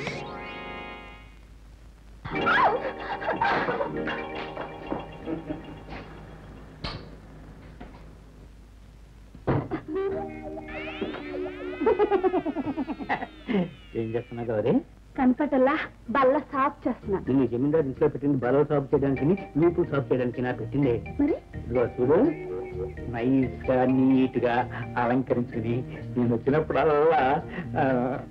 ఏం చేస్తున్నా గౌరీ కనపటల్లా బల్ల సాఫ్ చేస్తున్నా నిన్ను జమీందారు ఇంట్లో పెట్టింది బలవ సాఫ్ చేయడానికి నీపు సాఫ్ చేయడానికి నా పెట్టింది మరి ఇదిగో చూడు నైస్ గా నీట్ గా అలంకరించుకుని నేను వచ్చినప్పుడల్లా ఆ,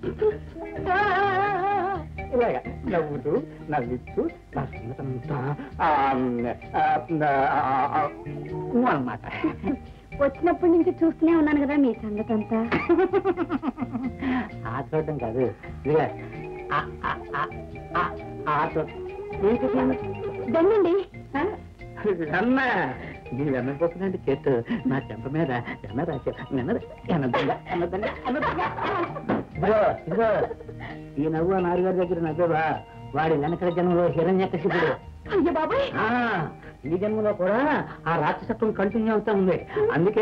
ఇలాగా నవ్వుతూ నవ్విస్తూ నా చిన్నతనంతా ఆ, ఆ, ఆ, ఆ, అన్నమాట వచ్చినప్పటి నుంచి చూస్తూనే ఉన్నాను కదా మీ సంగతి అంతా ఆ చూడటం కాదు ఇదిగో, ఆ, ఆ, ఆ, ఆ, ఆ చూడ ఏంటి దండండి అన్న నీ వెన్న కోసమంటే చేస్తూ నా చెంప మీద ఎన్న రాశా ఎన్నదండ ఎన్నదండ ఎన్నదండ ఎన్నదండ ఇదిగో ఇదిగో ఈ నవ్వు ఆ నాన్నగారి దగ్గర నవ్వేవా వాడి వెనకల జన్మలో హిరణ్యకశిపుడు అయ్య బాబాయ్ ఆ, ఈ జన్మలో కూడా ఆ రాక్షసత్వం కంటిన్యూ అవుతా ఉంది అందుకే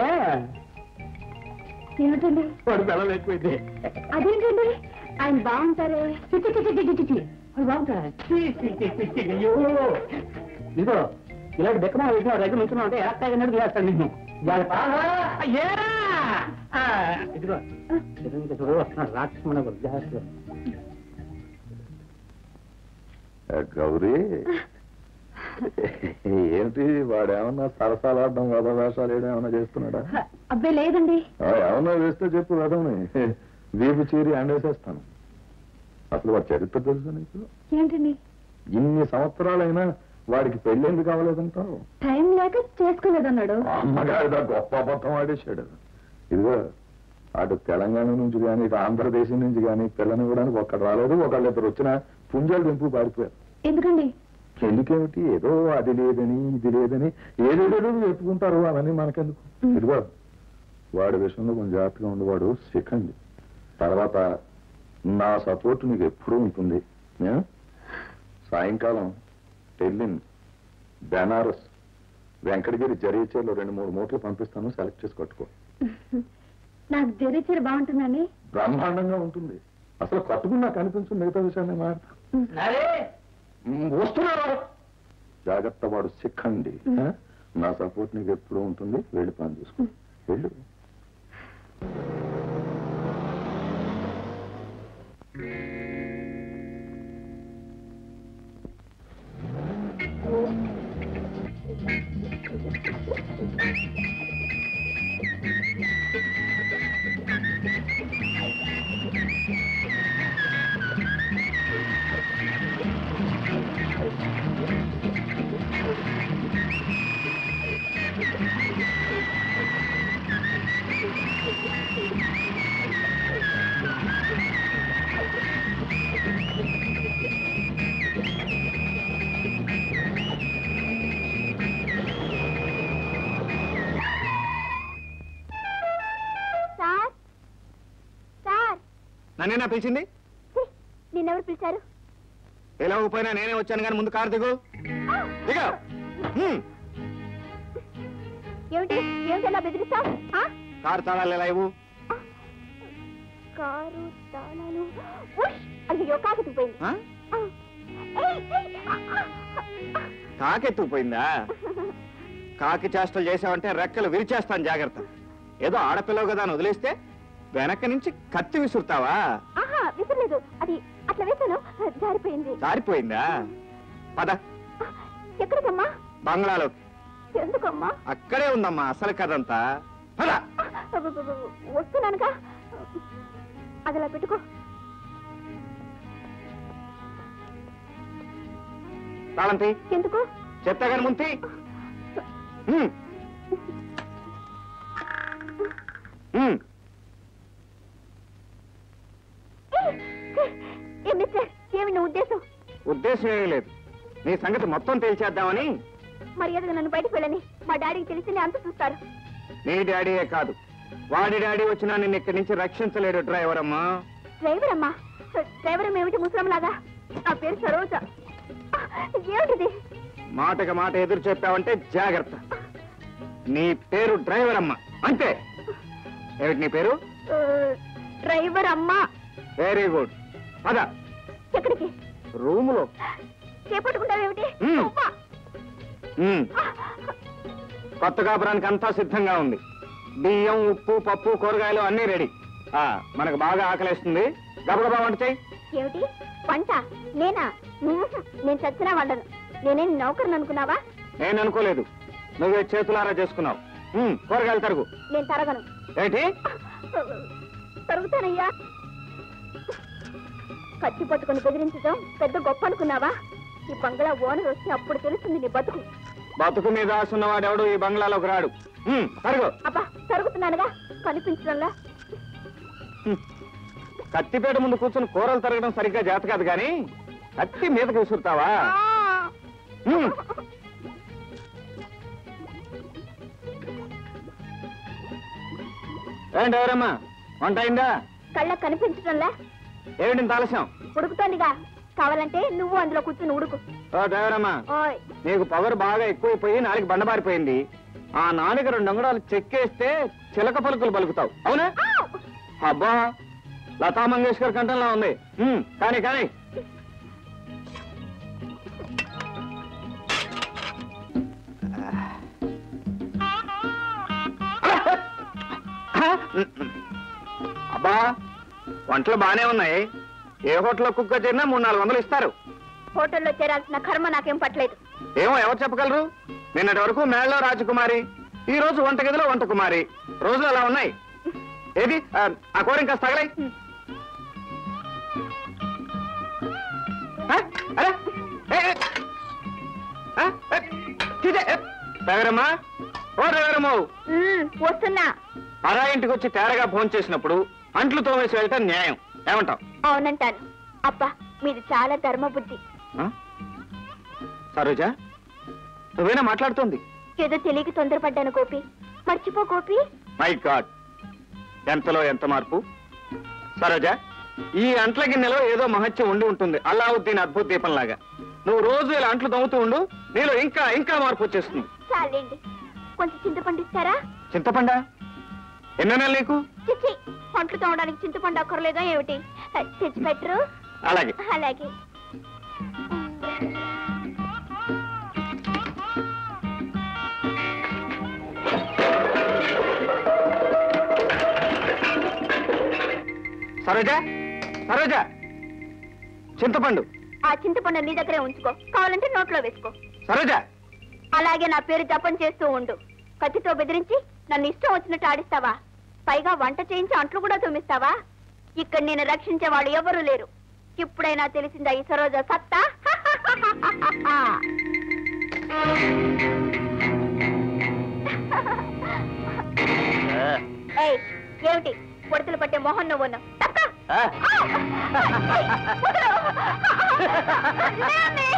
ఏమిటండి వాడు బలం ఎక్కువైంది అదేంటండి ఆయన బాగుంటారే చిచి చిచి చిచి చిచి వాడు బాగుంటాడా? ఛీ, ఛీ, ఛీ, ఛీ, ఛీ, అయ్యో ఇదిగో ఇలాంటి బెక్కమా వేసిన దగ్గర నుంచున్నావు అంటే ఎలా తాగినట్టు చేస్తాను నిన్ను జాగ్రత్త. అయ్యా! ఆ, ఇదిగో ఇదిగో చూడు వస్తున్నాడు రాక్షసుమణ జాగ్రత్త గౌరీ ఏంటి వాడేమన్నా సరసాలాడడం వద వేషాలు వేయడం ఏమన్నా చేస్తున్నాడా అబ్బాయి లేదండి ఆ, ఏమన్నా వేస్తే చెప్పు వదవని వీపు చీరి అండేసేస్తాను అసలు వాడి చరిత్ర తెలుసు నీకు ఏంటండి ఇన్ని సంవత్సరాలైనా వాడికి పెళ్లి ఎందుకు అవ్వలేదంటావు టైం లేక చేసుకోలేదన్నాడు అమ్మగారిదా గొప్ప అబద్ధం ఆడేశాడు ఇదిగో అటు తెలంగాణ నుంచి కానీ ఇటు ఆంధ్రదేశం నుంచి కానీ పిల్లని ఇవ్వడానికి ఒక్కడు రాలేదు ఒకళ్ళు ఇద్దరు వచ్చిన పుంజాలు దింపు పారిపోయారు ఎందుకండి పెళ్లికేమిటి ఏదో అది లేదని ఇది లేదని ఏదేదో చెప్పుకుంటారు అవన్నీ మనకెందుకు ఇదిగో వాడి విషయంలో కొంచెం జాగ్రత్తగా ఉండేవాడు శిఖండి తర్వాత నా సపోర్ట్ నీకు ఎప్పుడూ ఉంటుంది ఏ? సాయంకాలం టెల్లిన్ బెనారస్ వెంకటగిరి జరీచేలో రెండు మూడు మూటలు పంపిస్తాను సెలెక్ట్ చేసి కట్టుకో నాకు జరీ చీర బాగుంటుందండి బ్రహ్మాండంగా ఉంటుంది అసలు కట్టుకున్నా కనిపించు మిగతా విషయాన్ని మాట వస్తున్నారు జాగ్రత్త వాడు సిక్కండి ఆ? నా సపోర్ట్ నీకు ఎప్పుడు ఉంటుంది వెళ్ళి పని చూసుకో వెళ్ళు సార్ సార్ నన్నేనా పిలిచింది నిన్నెవరు పిలిచారు పిలవకపోయినా నేనే వచ్చాను కానీ ముందు కారు దిగు దిగ ఏమిటి ఏమిటి అలా బెదిరిస్తావు కారు తాళాలు ఎలా ఇవ్వు కారు తాళాలు ఉష్! అయ్యో కాకెత్తుకుపోయింది ఆ? ఆ. ఏయ్, ఏయ్, ఆ, ఆ, ఆ. కాకెత్తుకుపోయిందా కాకి చేష్టలు చేసావంటే రెక్కలు విరిచేస్తాను జాగ్రత్త ఏదో ఆడపిల్లవు కదా అని వదిలేస్తే వెనక నుంచి కత్తి విసురుతావా ఆహా విసరలేదు అది అట్లా వేసాను జారిపోయింది జారిపోయిందా పద ఆ, ఎక్కడికమ్మా బంగ్లాలోకి ఎందుకమ్మా అక్కడే ఉందమ్మా అసలు కదంతా పద అబ్బబ్బబ్బ, వస్తున్నానుగా అది అలా పెట్టుకో తాళంతి ఎందుకు చెప్తాగాని ముంతి హ్మ్. హ్మ్. ఏ మిస్టర్ ఏమి నీ ఉద్దేశం ఉద్దేశం ఏమీ లేదు నీ సంగతి మొత్తం తేల్చేద్దామని మర్యాదగా నన్ను బయటకు వెళ్ళని మా డాడీకి తెలిసి అంత చూస్తారు నీ డాడీయే కాదు వాడి డాడీ వచ్చినా నిన్ను ఇక్కడి నుంచి రక్షించలేడు డ్రైవర్ అమ్మా డ్రైవర్ అమ్మా డ్రైవర్ ఏమిటి ముసలంలాగా నా పేరు సరోజ ఏమిటిది మాటకి మాట ఎదురు చెప్పావంటే జాగ్రత్త నీ పేరు డ్రైవర్ అమ్మా అంతే ఏమిటి నీ పేరు ఆ, డ్రైవర్ అమ్మా వెరీ గుడ్ పద ఎక్కడికి రూములో చేపట్టుకుంటావేమిటి మ్మ్. అబ్బా! ఉమ్, కొత్త కాపురానికి అంతా సిద్ధంగా ఉంది బియ్యం ఉప్పు పప్పు కూరగాయలు అన్నీ రెడీ ఆ మనకు బాగా ఆకలేస్తుంది గబగబా వంట చెయ్యి ఏమిటి పంట నేనా మ్మ్. నేను చచ్చినా వండను నేనేం నౌకర్ని అనుకున్నావా నేను అనుకోలేదు నువ్వే చేతులారా చేసుకున్నావు ఉమ్, కూరగాయలు తరుగు నేను తరగను ఏంటి తరుగుతానయ్యా కత్తి పట్టుకుని బెదిరించడం పెద్ద గొప్ప అనుకున్నావా ఈ బంగ్లా ఓనర్ వచ్చి అప్పుడు తెలుస్తుంది నీ బతుకు బతుకు మీద ఆసున్నవాడెవడు ఈ బంగ్లాలోకి రాడు ఉమ్, తరుగు అబ్బా తరుగుతున్నానుగా కనిపించడంలా ఉమ్. కత్తిపేట ముందు కూర్చొని కూరలు తరగడం సరిగ్గా చేత కాదు కానీ కత్తి మీదకి విసురుతావా ఆ! ఉమ్. ఏంటి ఎవరమ్మా వంట అయిందా కళ్ళకు కనిపించడంలా ఏమిటి ఇంత ఆలస్యం ఉడుకుతోందిగా కావాలంటే నువ్వు అందులో కూర్చుని ఉడుకు ఓ డ్రైవరమ్మా ఓయ్ నీకు పొగరు బాగా ఎక్కువైపోయి నాలుగు బండబారిపోయింది ఆ నాలుగు రెండు అంగుళాలు చెక్కేస్తే చిలక పలుకులు పలుకుతావు అవునా ఆవ్! అబ్బా లతా మంగేష్కర్ కంఠంలా ఉంది ఉమ్, కానీ కానీ అబ్బా వంటలు బానే ఉన్నాయి ఏ హోటల్లో కుక్క చేరినా మూడు నాలుగు వందలు ఇస్తారు హోటల్లో చేరాల్సిన కర్మ నాకేం పట్టలేదు ఏమో ఎవరు చెప్పగలరు నిన్నటి వరకు మేళ్ళలో రాజకుమారి ఈ రోజు వంటగదిలో వంట కుమారి రోజులు అలా ఉన్నాయి ఏది ఆ, ఆ కూర ఇంకా తగలై డ్రైవరమ్మా ఓ డ్రైవరమ్మో మ్మ్, వస్తున్నా పరా ఇంటికి వచ్చి తేరగా ఫోన్ చేసినప్పుడు అంట్లు తోమేసి వెళ్ళటం న్యాయం ఏమంటావు అవునంటాను అబ్బా మీది చాలా ధర్మబుద్ధి సరోజా నువ్వేనా మాట్లాడుతోంది ఏదో తెలియక తొందరపడ్డాను గోపి మర్చిపో గోపి మై గాడ్ ఎంతలో ఎంత మార్పు సరోజా ఈ అంట్ల గిన్నెలో ఏదో మహత్యం ఉండి ఉంటుంది అల్లావుద్దీన్ అద్భుత దీపం లాగా నువ్వు రోజు ఇలా అంట్లు తవ్వుతూ ఉండు నీలో ఇంకా ఇంకా మార్పు వచ్చేస్తుంది చాలండి కొంచెం చింతపండు ఇస్తారా చింతపండ ఎన్నో నెలలు నీకు చిచ్చి పంటలు తోమడానికి చింతపండు అక్కర్లేదా ఏమిటి తెచ్చి పెట్టరు అలాగే అలాగే సరోజా సరోజా చింతపండు ఆ చింతపండు నీ దగ్గరే ఉంచుకో కావాలంటే నోట్లో వేసుకో సరోజా అలాగే నా పేరు జపం చేస్తూ ఉండు కత్తితో బెదిరించి నన్ను ఇష్టం వచ్చినట్టు ఆడిస్తావా పైగా వంట చేయించి అంట్లు కూడా తుమ్మిస్తావా ఇక్కడ నేను రక్షించే వాళ్ళు ఎవరూ లేరు ఇప్పుడైనా తెలిసిందా ఈ సరోజ సత్తా ఏయ్, ఏమిటి పొడతలు పట్టే మొహన్ నువ్వును తక్క. ఆ? ఆ! ఏయ్, వదలు. నాన్నే.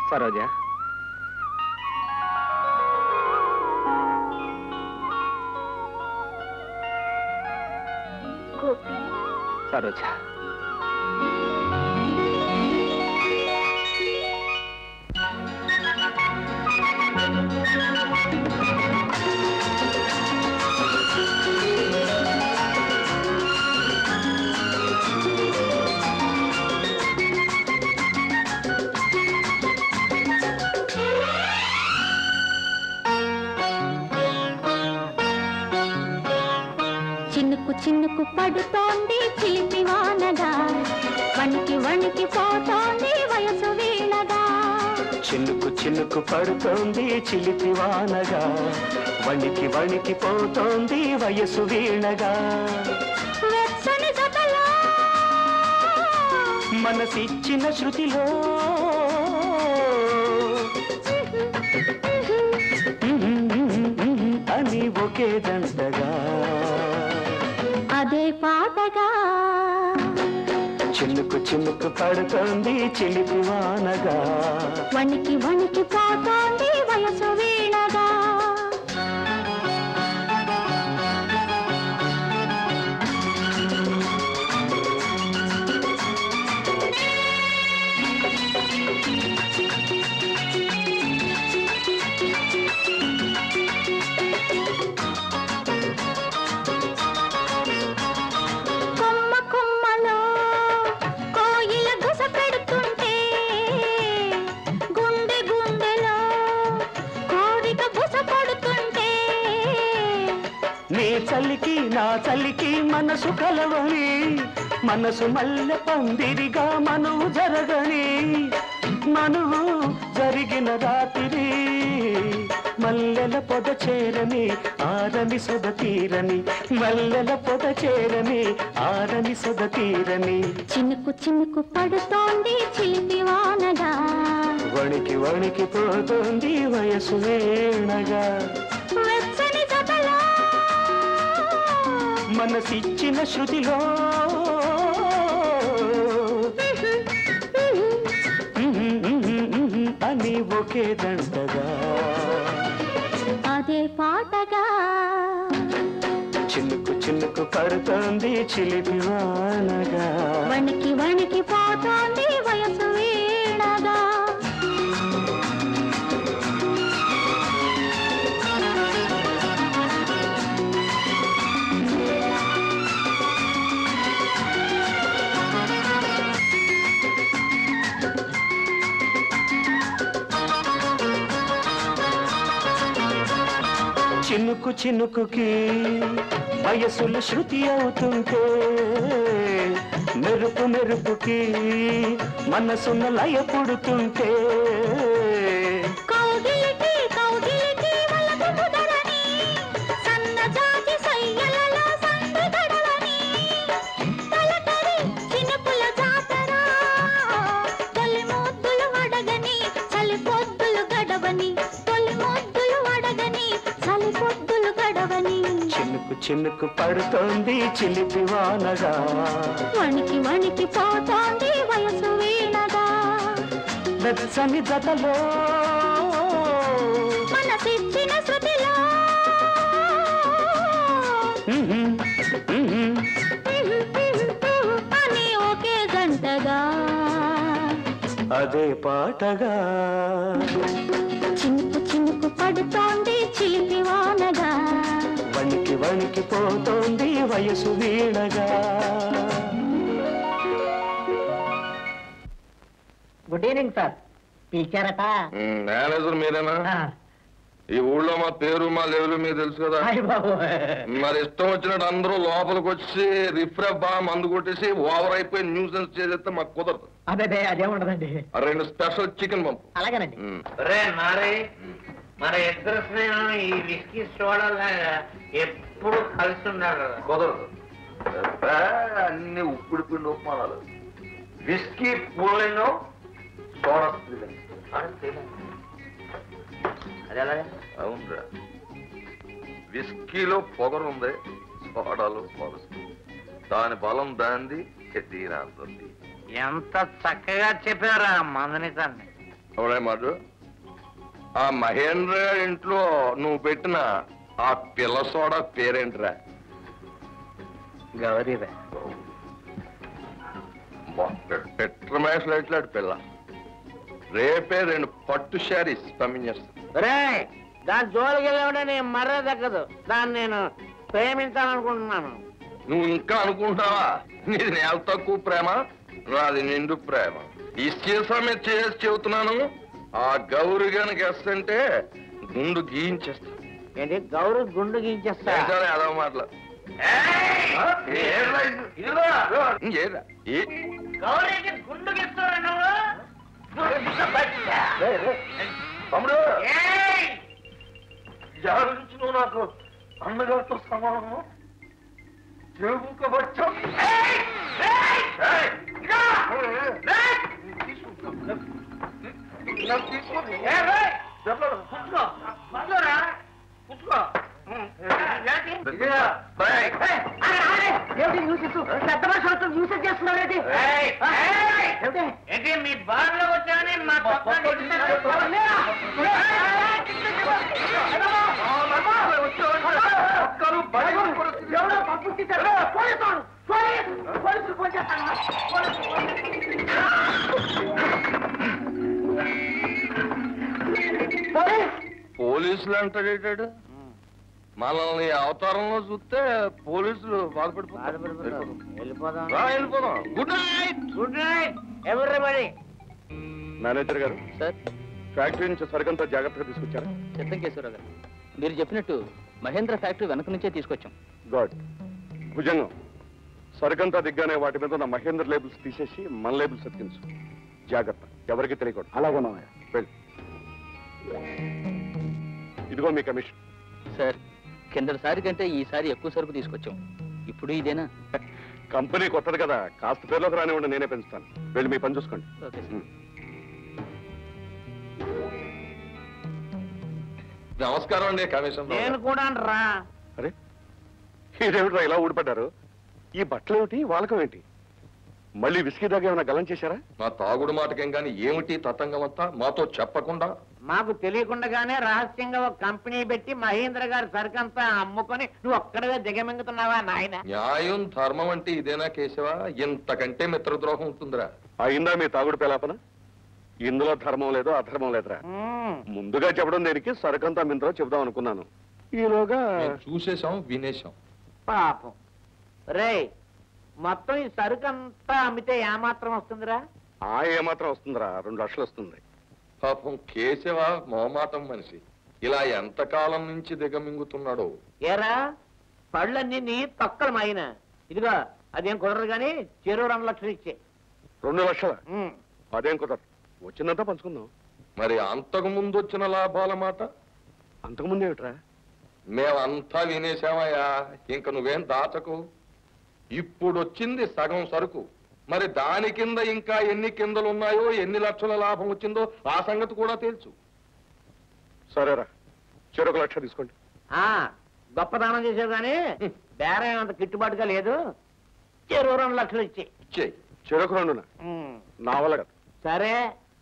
సరోజా గోపి సరోజా చినుకు చినుకు పడుతోంది చిలిపి వానగా వణికి వణికి పోతోంది వయసు వీణగా చినుకు చినుకు పడుతోంది చిలిపి వానగా వణికి వణికి పోతోంది వయసు వీణగా వెచ్చని జతలో మనసిచ్చిన శృతిలో అని ఒకే దండగా అదే పాటగా చినుకు చినుకు పడుతోంది చిలిపి వానగా వణికి వణికి పోతోంది వయసు వీణగా కొమ్మ కొమ్మలో కోయిల గుస పెడుతుంటే గుండె గుండెలో కోరిక బుస పడుతుంటే నీ చలికి నా చలికి మనసు కలవని మనసు మల్లె పందిరిగా మనువు జరగని మనువు జరిగిన రాత్రి మల్లెల పొద చేరని ఆరని సొద తీరని మల్లెల పొద చేరని ఆరని సొద తీరని చినుకు చినుకు పడుతోంది చిలిపి వానగా వణికి వణికి పోతుంది వయసు వేణగా వెచ్చని జతలో మనసిచ్చిన శృతిలో అని ఒకే దండగా అదే పాటగా చినుకు చినుకు పడుతోంది చిలిపి వానగా వణికి వణికి పోతోంది వయసు వీణగా చినుకు చినుకుకి వయసుల శృతి అవుతుంటే మెరుపు మెరుపుకి మనసున్న లయ పుడుతుంటే కౌగిలికి కౌగిలికి వలపు ముదరని సన్నజాజి సయ్యలలో సందు గడవని తలకరి చినుకుల జాతర తొలి ముద్దులు అడగని చలి పొద్దులు గడవని తొలి ముద్దులు అడగని చలి పొద్దులు గడవని చినుకు చినుకు పడుతోంది చిలిపి వానగా వణికి వణికి పోతోంది వయసు వీణగా వెచ్చని జతలో మనసిచ్చిన శృతిలో అని ఒకే గంటగా అదే పాటగా చినుకు చినుకు పడుతోంది చిలిపి వానగా వణికి వణికి పోతోంది వయసు వీణగా గుడ్ ఈవినింగ్ సార్ పిలిచారట మేనేజర్ మీరేనా ఈ ఊళ్ళో మా పేరు మా లెవెల్ మీద తెలుసు కదా హాయ్ బాబు మరి ఇష్టం వచ్చినట్టు అందరూ లోపలికి వచ్చి రిఫ్రెష్ బాగా మందు కొట్టేసి ఓవర్ అయిపోయి న్యూసెన్స్ చేసేస్తే మాకు కుదరదు అదే అదే ఉండదండి ఆ రెండు స్పెషల్ చికెన్ పంపు అలాగేనండి ఉమ్. రే నారే మన ఇద్దరు స్నేహం ఈ విస్కీ సోడాలాగా ఎప్పుడు కలిసి ఉన్నారు కుదరదు అబ్బా, అన్ని ఉప్పుడు పిండి ఉప్మానాలు విస్కీ పూలెన్నో సోడా స్త్రీలు అది ఎలా అవునరా విస్కీలో పొగరుంది సోడాలో పొగరు దాని బలం దాంది తీరాంతుంది ఎంత చక్కగా చెప్పారా మందని తన్ని ఎవరే మాట ఆ మహేంద్ర గారి ఇంట్లో నువ్వు పెట్టిన ఆ పిల్ల సోడా పేరేంట్రా గౌరీరా పెట్రమేష్ లైట్లాడు పిల్ల రేపే రెండు పట్టు శారీస్ పంపించేస్తా రే దాని జోలికి వెళ్ళామంటే నేను మర్ర దక్కదు దాన్ని నేను ప్రేమించాలనుకుంటున్నాను నువ్వు ఇంకా అనుకుంటావా నీది నేల తక్కువ ప్రేమ నాది నిండు ప్రేమ ఈ సీసా మీద చేసి చెబుతున్నాను ఆ గౌరి గనక ఎస్తంటే గుండు గీయించేస్తా ఏంటి గౌరవ గుండు గీంచేస్తా ఏంటో అదో మాటలు ఏరా ఏ గౌరీకి గుండు గీస్తున్నా నువ్వు తమ్ముడు ఎవరి నుంచి నువ్వు నాకు అన్నగారితో సమానం చెబుకోవచ్చు ఏంటి మీ బార్లో వచ్చాని మా పోలీసులు అంటాడేటాడు మనల్ని అవతారంలో చూస్తే పోలీసులు బాధపడిపోతారు వెళ్ళిపోదాం రా, వెళ్ళిపోదాం good night good night everybody manager గారు సార్ ఫ్యాక్టరీ నుంచి సరికంతా జాగ్రత్తగా తీసుకొచ్చారా చిత్తంకేశ్వరరావు గారు మీరు చెప్పినట్టు మహేంద్ర ఫ్యాక్టరీ వెనక నుంచే తీసుకొచ్చాం గాడ్ భుజంగం సరికంతా దిగ్గానే వాటి మీద ఉన్న మహేంద్ర లేబుల్స్ తీసేసి మన లేబుల్స్ ఎత్తించు జాగ్రత్త ఎవరికి తెలియకూడదు అలాగే వెళ్ళి ఇదిగో మీ కమిషన్ సార్ కిందటిసారి కంటే ఈసారి ఎక్కువ సరుకు తీసుకొచ్చాం ఇప్పుడు ఇదేనా కంపెనీ కొత్తది కదా కాస్త పేర్లోకి రానివ్వండి నేనే పెంచుతాను వెళ్ళి మీ పని చూసుకోండి ఓకే సార్ నమస్కారం అండి కమిషన్ నేను కూడా రా అరే ఇదేమిట్రా ఇలా ఊడిపడ్డారు ఈ బట్టలు ఏమిటి వాళ్ళకం ఏంటి మళ్ళీ విసికి దాకా ఏమైనా గలం చేశారా మా తాగుడు మాటకేం గాని ఏమిటి తతంగం అంతా మాతో చెప్పకుండా మాకు తెలియకుండానే రహస్యంగా ఒక కంపెనీ పెట్టి మహేంద్ర గారి సరుకంతా అమ్ముకొని నువ్వు ఒక్కడవే దిగమింగుతున్నావా నాయన న్యాయం ధర్మం అంటే ఇదేనా కేశవా ఇంతకంటే మిత్రద్రోహం ఉంటుందిరా అయిందా మీ తాగుడు పేలాపన ఇందులో ధర్మం లేదు అధర్మం లేదురా ముందుగా చెప్పడం దేనికి సరుకంతా మిందో చెబుదాం అనుకున్నాను ఈలోగా మేము చూసేశాం వినేశాం పాపం రే మొత్తం ఈ సరుకంతా అమ్మితే ఏమాత్రం వస్తుందిరా ఆ ఏమాత్రం వస్తుందిరా రెండు లక్షలు వస్తుంది పాపం కేశవ మోమాటం మనిషి ఇలా ఎంతకాలం నుంచి దిగమింగుతున్నాడో ఏరా పళ్ళన్నీ నీ తొక్కలు మాయిన ఇదిగో అదేం కుదరదు కానీ చెరువు రెండు లక్షలు ఇచ్చే రెండు లక్షల అదేం కుదరదు వచ్చిందంతా పంచుకుందాం మరి అంతకు ముందు వచ్చిన లాభాల మాట అంతకుముందు ఏమిట్రా మేమంతా వినేశామయ్యా ఇంక నువ్వేం దాచకు ఇప్పుడు వచ్చింది సగం సరుకు మరి దాని కింద ఇంకా ఎన్ని కిందలు ఉన్నాయో ఎన్ని లక్షల లాభం వచ్చిందో ఆ సంగతి కూడా తెలుసు సరేరా చెరొక లక్ష తీసుకోండి ఆ గొప్ప దానం చేసావు కానీ బేరం అంత గిట్టుబాటుగా లేదు చెరువు రెండు లక్షలు ఇచ్చే ఇచ్చేయి చెరొక రెండున నా వల్ల కదా సరే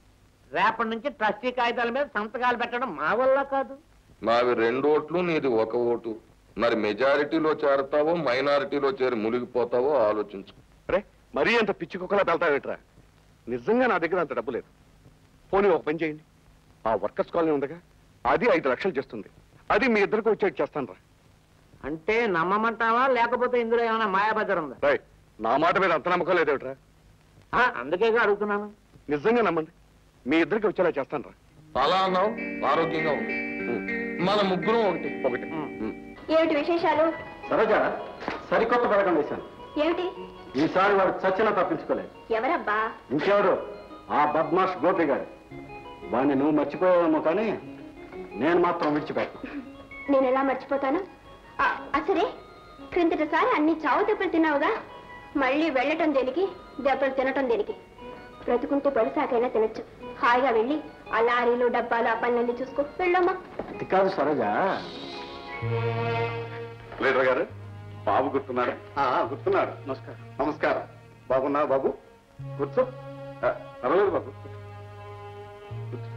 రేపటి నుంచి ట్రస్టీ కాగితాల మీద సంతకాలు పెట్టడం మా వల్ల కాదు నావి రెండు ఓట్లు నీది ఒక ఓటు మరి మెజారిటీలో చేరతావో మైనారిటీలో చేరి మునిగిపోతావో ఆలోచించు అరే మరీ అంత పిచ్చి కుక్కలా వెళ్తావేట్రా నిజంగా నా దగ్గర అంత డబ్బు లేదు పోనీ ఒక పని చేయండి ఆ వర్కర్స్ కాలనీ ఉందిగా అది ఐదు లక్షలు చేస్తుంది అది మీ ఇద్దరికి వచ్చేట్టు చేస్తాను రా అంటే నమ్మమంటావా లేకపోతే ఇందులో ఏమైనా మాయాబజార్ ఉందా రాయ్ నా మాట మీద అంత నమ్మకం లేదేమిట్రా ఆ, అందుకేగా అడుగుతున్నాను నిజంగా నమ్మండి మీ ఇద్దరికి వచ్చేలా చేస్తాను రా అలా అన్నావు ఆరోగ్యంగా ఉంది మన ముగ్గురం ఒకటి ఒకటి ఏమిటి విశేషాలు సరోజా సరికొత్త పథకం వేశాను ఏమిటి ఈసారి వాడు చచ్చినా తప్పించుకోలేదు ఎవరబ్బా ఇంకెవరు ఆ బద్మాష్ గోపి గారు వాడిని నువ్వు మర్చిపోయావేమో కానీ నేను మాత్రం విడిచిపెట్టను నేను ఎలా మర్చిపోతాను ఆ, అసలే క్రిందటిసారి అన్ని చావు దెబ్బలు తిన్నావుగా మళ్ళీ వెళ్ళటం దేనికి దెబ్బలు తినటం దేనికి బ్రతుకుంటే పడిసాకైనా తినొచ్చు హాయిగా వెళ్ళి ఆ లారీలు డబ్బాలు ఆ పనులన్నీ చూసుకో వెళ్ళమ్మా అది కాదు సరోజా లీడర్ గారు బాబు గుర్తున్నారా గుర్తున్నాడు నమస్కారం నమస్కారం బాగున్నా బాబు కూర్చో ఆ, పర్వాలేదు బాబు కూర్చో.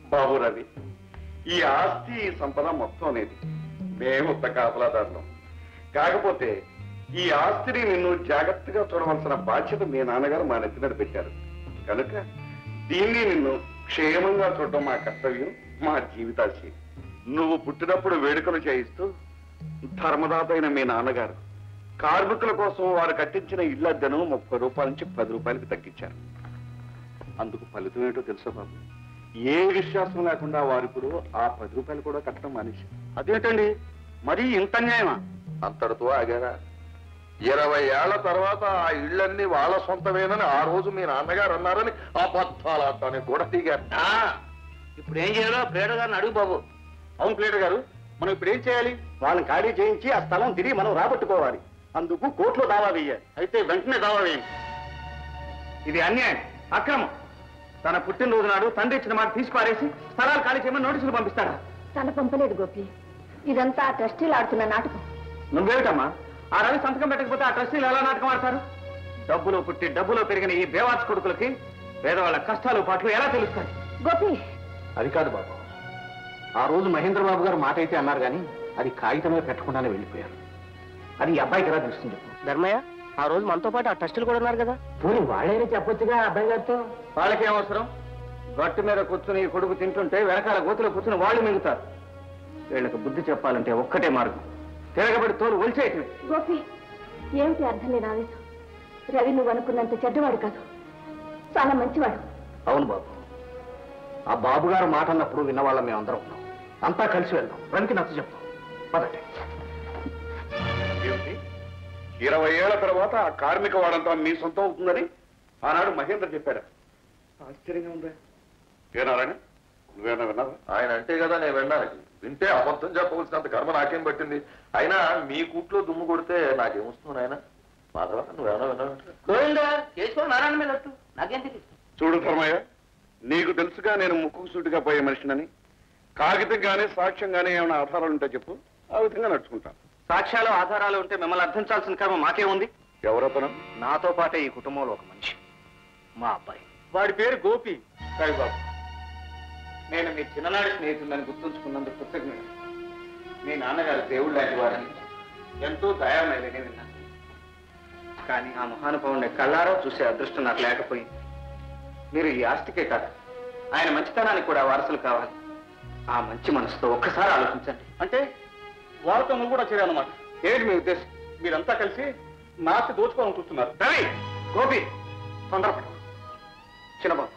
బాబు రవి ఈ ఆస్తి ఈ సంపద మొత్తం అనేది మేము కాపలాదారులం కాకపోతే ఈ ఆస్తిని నిన్ను జాగ్రత్తగా చూడవలసిన బాధ్యత మీ నాన్నగారు మా నెత్తి మీద పెట్టారు కనుక దీన్ని నిన్ను క్షేమంగా చూడటం మా కర్తవ్యం మా జీవితాశి నువ్వు పుట్టినప్పుడు వేడుకలు చేయిస్తూ ధర్మదాత అయిన మీ నాన్నగారు కార్మికుల కోసం వారు కట్టించిన ఇళ్ల అద్దెను ముప్పై రూపాయల నుంచి పది రూపాయలకి తగ్గించారు అందుకు ఫలితం ఏంటో తెలుసా బాబు ఏ విశ్వాసం లేకుండా వారు ఇప్పుడు ఆ పది రూపాయలు కూడా కట్టడం మానేసి అదేంటండి మరీ ఇంత న్యాయమా అంతటితో ఆగారా ఇరవై ఏళ్ల తర్వాత ఆ ఇళ్ళన్నీ వాళ్ళ సొంతమేనని ఆ రోజు మీ నాన్నగారు అన్నారని అబద్ధాలు ఆడటానికి కూడా దిగారు ఇప్పుడు ఏం చేయాలో ప్రేడ గారిని అడుగు బాబు అవును ప్లేటర్ గారు మనం ఇప్పుడు ఏం చేయాలి వాళ్ళని ఖాళీ చేయించి ఆ స్థలం తిరిగి మనం రాబట్టుకోవాలి అందుకు కోర్టులో దావా వేయాలి అయితే వెంటనే దావా వేయండి ఇది అన్యాయం అక్రమం తన పుట్టినరోజు నాడు తండ్రి ఇచ్చిన మాట తీసుకుపారేసి స్థలాలు ఖాళీ చేయమని నోటీసులు పంపిస్తాడా తన పంపలేదు గోపి ఇదంతా ఆ ట్రస్టీలు ఆడుతున్న నాటకం నువ్వేమిటమ్మా ఆ రవి సంతకం పెట్టకపోతే ఆ ట్రస్టీలు ఎలా నాటకం ఆడతారు డబ్బులో పుట్టి డబ్బులో పెరిగిన ఈ బేవాస్ కొడుకులకి పేదవాళ్ళ కష్టాలు పాటలు ఎలా తెలుస్తాయి గోపి అది కాదు బాబు ఆ రోజు మహేంద్ర బాబు గారు మాట అయితే అన్నారు కానీ అది కాగితమే పెట్టకుండానే వెళ్ళిపోయారు అది ఈ అబ్బాయికి ఎలా తెలుస్తుంది ధర్మయ్య ఆ రోజు మనతో పాటు ఆ ట్రస్టులు కూడా ఉన్నారు కదా పోనీ వాళ్ళైనా చెప్పొచ్చుగా అబ్బాయి గారితో వాళ్ళకేం అవసరం గట్టు మీద కూర్చుని ఈ కొడుకు తింటుంటే వెనకాల గోతులో కూర్చుని వాళ్ళు మిగుతారు వీళ్ళకి బుద్ధి చెప్పాలంటే ఒక్కటే మార్గం తిరగబడి తోలు ఒలిచేయటం గోపి ఏమిటి అర్థం లేని ఆవేశం రవి నువ్వు అనుకున్నంత చెడ్డవాడు కాదు చాలా మంచివాడు అవును బాబు ఆ బాబు గారు మాట అన్నప్పుడు విన్నవాళ్ళం మేము అందరం ఉన్నాం అంతా కలిసి వెళ్దాం రవికి నచ్చ చెప్తాం పదండి ఏమిటి ఇరవై ఏళ్ల తర్వాత ఆ కార్మిక వాడంతా మీ సొంతం అవుతుందని ఆనాడు మహేంద్ర చెప్పాడు ఆశ్చర్యంగా ఉందా ఏ నారాయణ నువ్వేనా విన్నావా ఆయన అంటే కదా నేను విన్నాను వింటే అబద్ధం చెప్పవలసినంత కర్మ నాకేం పట్టింది అయినా మీ కూట్లో దుమ్ము కొడితే నాకేమొస్తుంది ఆయన మాధవ నువ్వేమన్నా విన్నావు గోవిందా చేసుకో నారాయణ మీద ఒట్టు. నాకేం తెలియదు చూడు ధర్మయ్య నీకు తెలుసుగా నేను ముక్కు సూటిగా పోయే మనిషినని కాగితం గానీ సాక్ష్యం గానీ ఏమైనా ఆధారాలు ఉంటే చెప్పు ఆ విధంగా నడుచుకుంటాను సాక్ష్యాలు ఆధారాలు ఉంటే మిమ్మల్ని అర్థించాల్సిన కర్మ మాకే ఉంది ఎవరతను నాతో పాటే ఈ కుటుంబంలో ఒక మనిషి మా అబ్బాయి వాడి పేరు గోపి బాబు నేను మీ చిన్ననాటి స్నేహితులని గుర్తుంచుకున్నందుకు కృతజ్ఞత మీ నాన్నగారు దేవుడు లాంటి వారని ఎంతో దయామయ్యని విన్నాను కానీ ఆ మహానుభావుని కళ్ళారో చూసే అదృష్టం నాకు లేకపోయింది మీరు ఈ ఆస్తికే కాదు ఆయన మంచితనానికి కూడా వారసులు కావాలి ఆ మంచి మనసుతో ఒక్కసారి ఆలోచించండి అంటే వాళ్ళతో నువ్వు కూడా చేరానమాట ఏంటి మీ ఉద్దేశం మీరంతా కలిసి నాస్తి దోచుకోవాలని చూస్తున్నారు రవి గోపి తొందరపడు చిన్నబాబు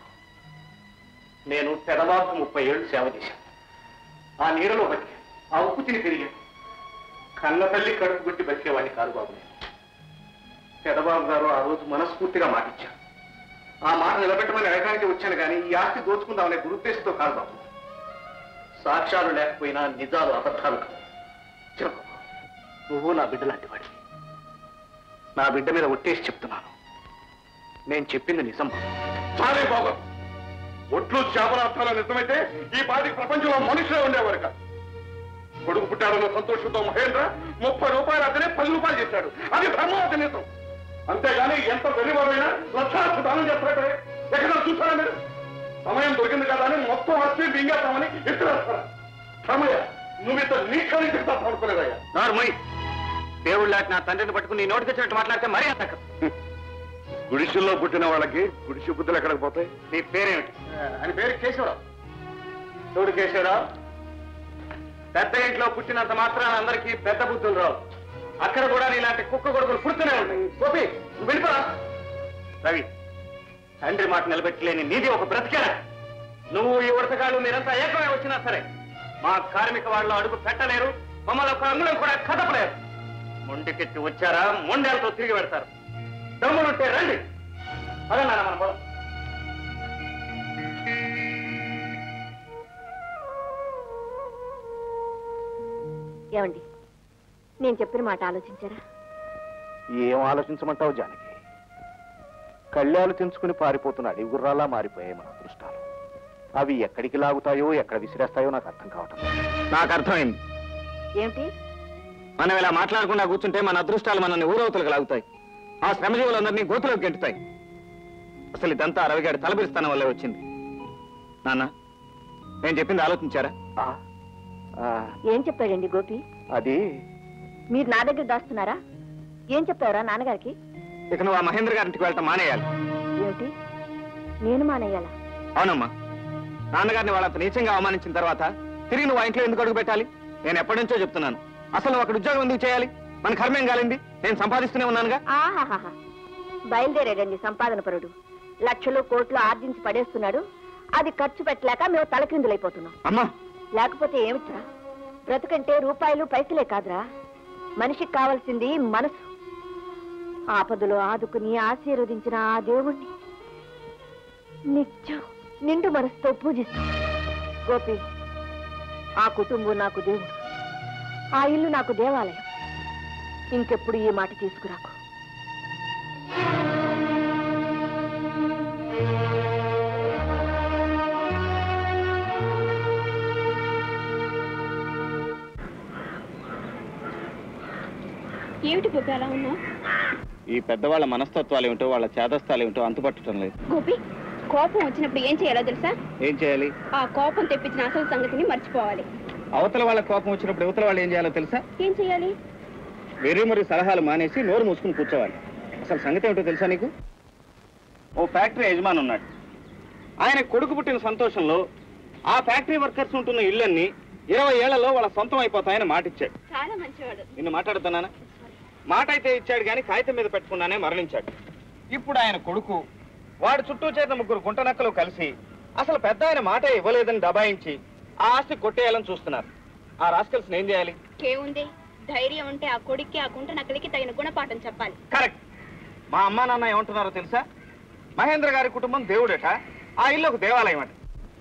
నేను పెదబాబు ముప్పై ఏళ్ళు సేవ చేశాను ఆ నీడలో బతికాను ఆ ఉప్పు తిని పెరిగాను కన్న తల్లి కడుపు గుట్టి బతికేవాడిని కాదు బాబు నేను పెదబాబు గారు ఆ రోజు మనస్ఫూర్తిగా మాటిచ్చారు ఆ మాట నిలబెట్టమని అడగడానికి వచ్చాను కానీ ఈ ఆస్తి దోచుకుందామనే దురుద్దేశంతో కాదు బాబు సాక్ష్యాలు లేకపోయినా నిజాలు అబద్ధాలు కావు చెప్పు నువ్వు నా బిడ్డ లాంటి వాడివి నా బిడ్డ మీద ఒట్టేసి చెప్తున్నాను నేను చెప్పింది నిజం బాబు. చాలే బాబు ఒట్లు శాపనార్థాలు నిజమైతే ఈ పాటికి ప్రపంచంలో మనుషులే ఉండేవారు కాదు కొడుకు పుట్టాడన్న సంతోషంతో మహేంద్ర ముప్పై రూపాయలు అతనే పది రూపాయలు చేశాడు అది ధర్మవతి నిజం అంతేగాని ఎంత వెలివారైనా లక్షాలకు దానం చేస్తాడే ఎక్కడ చూస్తారా మీరు సమయం దొరికింది కదా అని మొత్తం వచ్చి మింగేస్తామని ఎత్తురేస్తారా సమయ నువ్వు ఇంత నీకని చెప్తా అనుకోలేదయ్యా నార్మల్ దేవుడు లాంటి నా తండ్రిని పట్టుకుని నీ నోటికి వచ్చినట్టు మాట్లాడితే మరీ అంత గుడిసెల్లో పుట్టిన వాళ్ళకి గుడిసె బుద్ధులు ఎక్కడికి పోతాయి నీ పేరేమిటి అని పేరు కేశవరావు చూడు కేశవరావు పెద్ద ఇంట్లో పుట్టినంత మాత్రాన అందరికీ పెద్ద బుద్ధులు రావు అక్కడ కూడా నీలాంటి కుక్క కొడుకులు పుడుతూనే ఉంటాయి గోపి నువ్వు వెళ్ళిపోరా రవి తండ్రి మాట నిలబెట్టలేని నీది ఒక బ్రతికేనా నువ్వు ఈ ఉడతగాళ్ళు మీరంతా ఏకమై వచ్చినా సరే మా కార్మిక వాళ్ళు అడుగు పెట్టలేరు మమ్మల్ని ఒక అంగుళం కూడా కదపలేరు మొండికెత్తి వచ్చారా మొండేలతో తిరిగి పెడతారు దమ్ములుంటే రండి అదే నాన్న మన పొలం ఏమండి నేను చెప్పిన మాట ఆలోచించారా ఏం ఆలోచించమంటావు జానకి కళ్యాలు తెంచుకుని పారిపోతున్న అడవి గుర్రాలా మారిపోయాయి మన అదృష్టాలు అవి ఎక్కడికి లాగుతాయో ఎక్కడ విసిరేస్తాయో నాకు అర్థం కావటం నాకు అర్థమైంది ఏమిటి మనం ఇలా మాట్లాడకుండా కూర్చుంటే మన అదృష్టాలు మనల్ని ఊరవతలకు లాగుతాయి ఆ శ్రమజీవులందరినీ గోతులోకి గెంటుతాయి అసలు ఇదంతా రవిగాడి తలపిస్తానం వల్లే వచ్చింది నాన్న నేను చెప్పింది ఆలోచించారా ఏం చెప్పాడండి గోపి అది మీరు నా దగ్గర దాస్తున్నారా ఏం చెప్పారా నాన్నగారికి ఇక నువ్వు ఆ మహేంద్ర గారింటికి వెళ్ళటం మానేయాలి ఏమిటి నేను మానేయాలా అవునమ్మా నాన్నగారిని వాళ్ళంత నీచంగా అవమానించిన తర్వాత తిరిగి నువ్వు ఆ ఇంట్లో ఎందుకు అడుగు పెట్టాలి నేను ఎప్పటి నుంచో చెప్తున్నాను అసలు నువ్వు అక్కడ ఉద్యోగం ఎందుకు చేయాలి మన కర్మేం కాలింది నేను సంపాదిస్తూనే ఉన్నానుగా ఆహాహాహా బయలుదేరాడండి సంపాదన పరుడు లక్షలు కోట్లు ఆర్జించి పడేస్తున్నాడు అది ఖర్చు పెట్టలేక మేము తలక్రిందులైపోతున్నాం అమ్మా లేకపోతే ఏమిట్రా బ్రతుకంటే రూపాయలు పైసలే కాదురా మనిషికి కావాల్సింది మనసు ఆపదలో ఆదుకుని ఆశీర్వదించిన ఆ దేవుణ్ణి నిత్యం నిండు మనసుతో పూజిస్తాం గోపి ఆ కుటుంబం నాకు దేవుడు ఆ ఇల్లు నాకు దేవాలయం ఇంకెప్పుడు ఈ మాట తీసుకురాకు ఏమిటి గోపి అలా ఉన్నావు ఈ పెద్దవాళ్ళ మనస్తత్వాలు ఏమిటో వాళ్ళ చేదస్తాలు ఏమిటో అంతుపట్టడం లేదు గోపి కోపం వచ్చినప్పుడు ఏం చేయాలో తెలుసా ఏం చేయాలి ఆ కోపం తెప్పించిన అసలు సంగతిని మర్చిపోవాలి అవతల వాళ్ళ కోపం వచ్చినప్పుడు యువతల వాళ్ళు ఏం చేయాలో తెలుసా ఏం చేయాలి వేరే మరి సలహాలు మానేసి నోరు మూసుకుని కూర్చోవాలి అసలు సంగతి ఏమిటో తెలుసా నీకు ఓ ఫ్యాక్టరీ యజమాని ఉన్నాడు ఆయన కొడుకు పుట్టిన సంతోషంలో ఆ ఫ్యాక్టరీ వర్కర్స్ ఉంటున్న ఇళ్ళన్నీ ఇరవై ఏళ్లలో వాళ్ళ సొంతం అయిపోతాయని మాట ఇచ్చాడు చాలా మంచివాడు నిన్ను మాట్లాడుతున్నానా మాట అయితే ఇచ్చాడు కానీ కాగితం మీద పెట్టకుండానే మరణించాడు ఇప్పుడు ఆయన కొడుకు వాడు చుట్టూ చేరిన ముగ్గురు గుంటనక్కలు కలిసి అసలు పెద్ద ఆయన మాట ఇవ్వలేదని దబాయించి ఆ ఆస్తి కొట్టేయాలని చూస్తున్నారు ఆ రాస్కల్స్ ఏం చేయాలి కేముంది ధైర్యం ఉంటే ఆ కొడుక్కి ఆ గుంట నకలికి తగిన గుణపాఠం చెప్పాలి కరెక్ట్ మా అమ్మా నాన్న ఏమంటున్నారో తెలుసా మహేంద్ర గారి కుటుంబం దేవుడట ఆ ఇల్లు ఒక దేవాలయం అట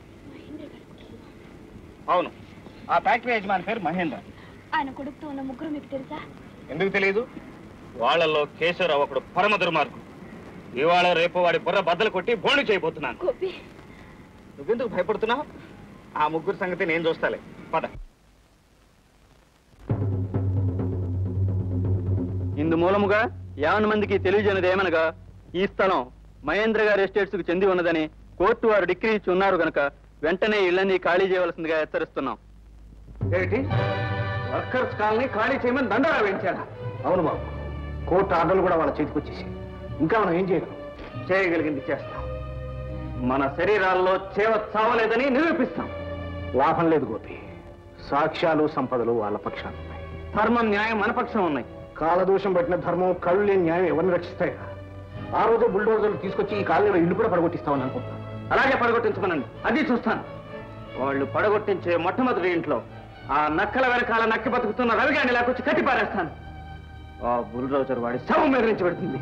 అవును ఆ ఫ్యాక్టరీ యజమాని పేరు మహేంద్ర ఆయన కొడుకుతో ఉన్న ముగ్గురు మీకు తెలుసా ఎందుకు తెలియదు వాళ్ళల్లో కేశవరావు ఒకడు పరమ దుర్మార్గుడు ఇవాళ రేపు వాడి బుర్ర బద్దలు కొట్టి బోణి చేయబోతున్నాను గోపి నువ్వెందుకు భయపడుతున్నావు ఆ ముగ్గురు సంగతి నేను చూస్తాలే పద ఇందు మూలముగా యావన్ మందికి తెలియజేయనిది ఏమనగా ఈ స్థలం మహేంద్ర గారి ఎస్టేట్స్ కు చెంది ఉన్నదని కోర్టు వారు డిగ్రీ ఇచ్చి ఉన్నారు గనక వెంటనే ఇళ్ళని ఖాళీ చేయవలసిందిగా హెచ్చరిస్తున్నాం ఏమిటి వర్కర్స్ కాలనీ ఖాళీ చేయమని దండగా వేయించాడా అవును బాబు కోర్టు ఆర్డర్లు కూడా వాళ్ళ చేతికి వచ్చేసి ఇంకా మనం ఏం చేయగలం చేయగలిగింది చేస్తాం మన శరీరాల్లో చేవ చావలేదని నిరూపిస్తాం లాభం లేదు గోపి సాక్ష్యాలు సంపదలు వాళ్ళ పక్షాన ఉన్నాయి ధర్మం న్యాయం మన పక్షం ఉన్నాయి కాలదోషం పట్టిన ధర్మం కళ్ళు లేని న్యాయం ఎవరిని రక్షిస్తాయి ఆ రోజు బుల్డోజర్లు తీసుకొచ్చి ఈ కాలనీలో ఇల్లు కూడా పడగొట్టిస్తామని అనుకుంటున్నాను అలాగే పడగొట్టించమనండి అది చూస్తాను వాళ్ళు పడగొట్టించే మొట్టమొదటి ఇంట్లో ఆ నక్కల వెనకాల నక్కి బతుకుతున్న రవిగాని లాకొచ్చి కట్టి పారేస్తాను ఆ బుల్డోజర్ వాడి శవం మీద నుంచి పెడుతుంది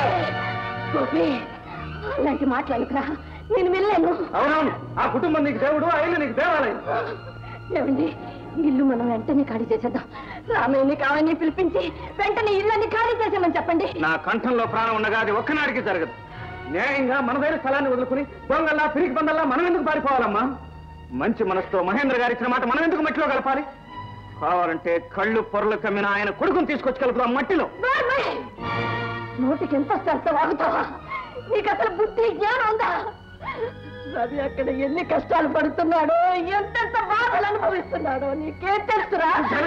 గోపి అలాంటి మాట్లాడుకురా నేను వెళ్ళాను అవునవును ఆ కుటుంబం నీకు దేవుడు ఆ ఇల్లు నీకు దేవాలయం ఏమండి ఇల్లు మనం వెంటనే ఖాళీ చేసేద్దాం రామయ్యని కావాలని పిలిపించి వెంటనే ఇళ్ళని ఖాళీ చేసేమని చెప్పండి నా కంఠంలో ప్రాణం ఉండగా అది ఒక్కనాడికి జరగదు న్యాయంగా మన దగ్గర స్థలాన్ని వదులుకుని దొంగల్లా పిరికి బందల్లా మనం ఎందుకు పారిపోవాలమ్మా మంచి మనసుతో మహేంద్ర గారు ఇచ్చిన మాట మనం ఎందుకు మట్టిలో కలపాలి కావాలంటే కళ్ళు పొరలు కమ్మిన ఆయన కొడుకుని తీసుకొచ్చి కలుపుదాం మట్టిలో బాబాయ్! నోటికి ఎంత వస్తే వాగుతావా నీకు అసలు బుద్ధి జ్ఞానం ఉందా రవి అక్కడ ఎన్ని కష్టాలు పడుతున్నాడో ఎంతెంత బాధలు అనుభవిస్తున్నాడో నీకేం తెలుసురా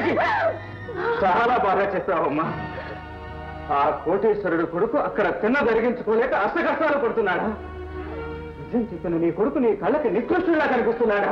చాలా బాగా చెప్పావమ్మా ఆ కోటేశ్వరుడు కొడుకు అక్కడ తిన్న జరిగించుకోలేక అష్ట కష్టాలు పడుతున్నాడా నిజం చెప్పిన నీ కొడుకు నీ కళ్ళకి నికృష్టులా కనిపిస్తున్నాడా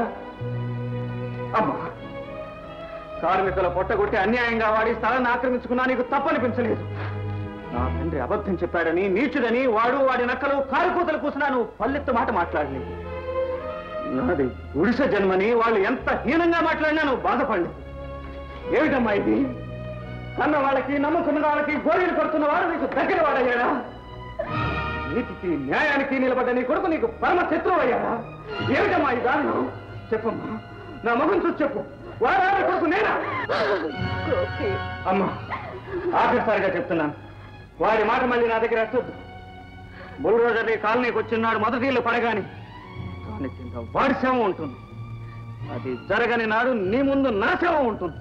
అమ్మా కార్మికుల పొట్టగొట్టి అన్యాయంగా వాడి స్థలాన్ని ఆక్రమించుకున్నా నీకు తప్పనిపించలేదు నా తండ్రి అబద్ధం చెప్పాడని నీచుడని వాడు వాడి నక్కలు కారుకూతలు కూసినా నువ్వు పల్లెత్తు మాట మాట్లాడలేదు నాది గుడిసె జన్మని వాళ్ళు ఎంత హీనంగా మాట్లాడినా నువ్వు బాధపడలేదు ఏమిటమ్మా ఇది కన్న వాళ్ళకి నమ్ముకున్న వాళ్ళకి గోళీలు పడుతున్న వాడు నీకు దగ్గర వాడయ్యాడా నీతికి న్యాయానికి నిలబడ్డ నీ కొడుకు నీకు పరమ శత్రువు అయ్యాడా ఏమిటమ్మా ఈ దారుణం చెప్పమ్మా నా మొహం చూసి చెప్పు వాడా నీ కొడుకు నేనా అమ్మా ఆఖరిసారిగా చెప్తున్నాను వాడి మాట మళ్ళీ నా దగ్గర ఎత్తొద్దు బుల్రోజర్ నీ కాలనీకి వచ్చినాడు మొదటి ఇల్లు పడగాని దాని కింద వాడి శవం ఉంటుంది అది జరగని నాడు నీ ముందు నా శవం ఉంటుంది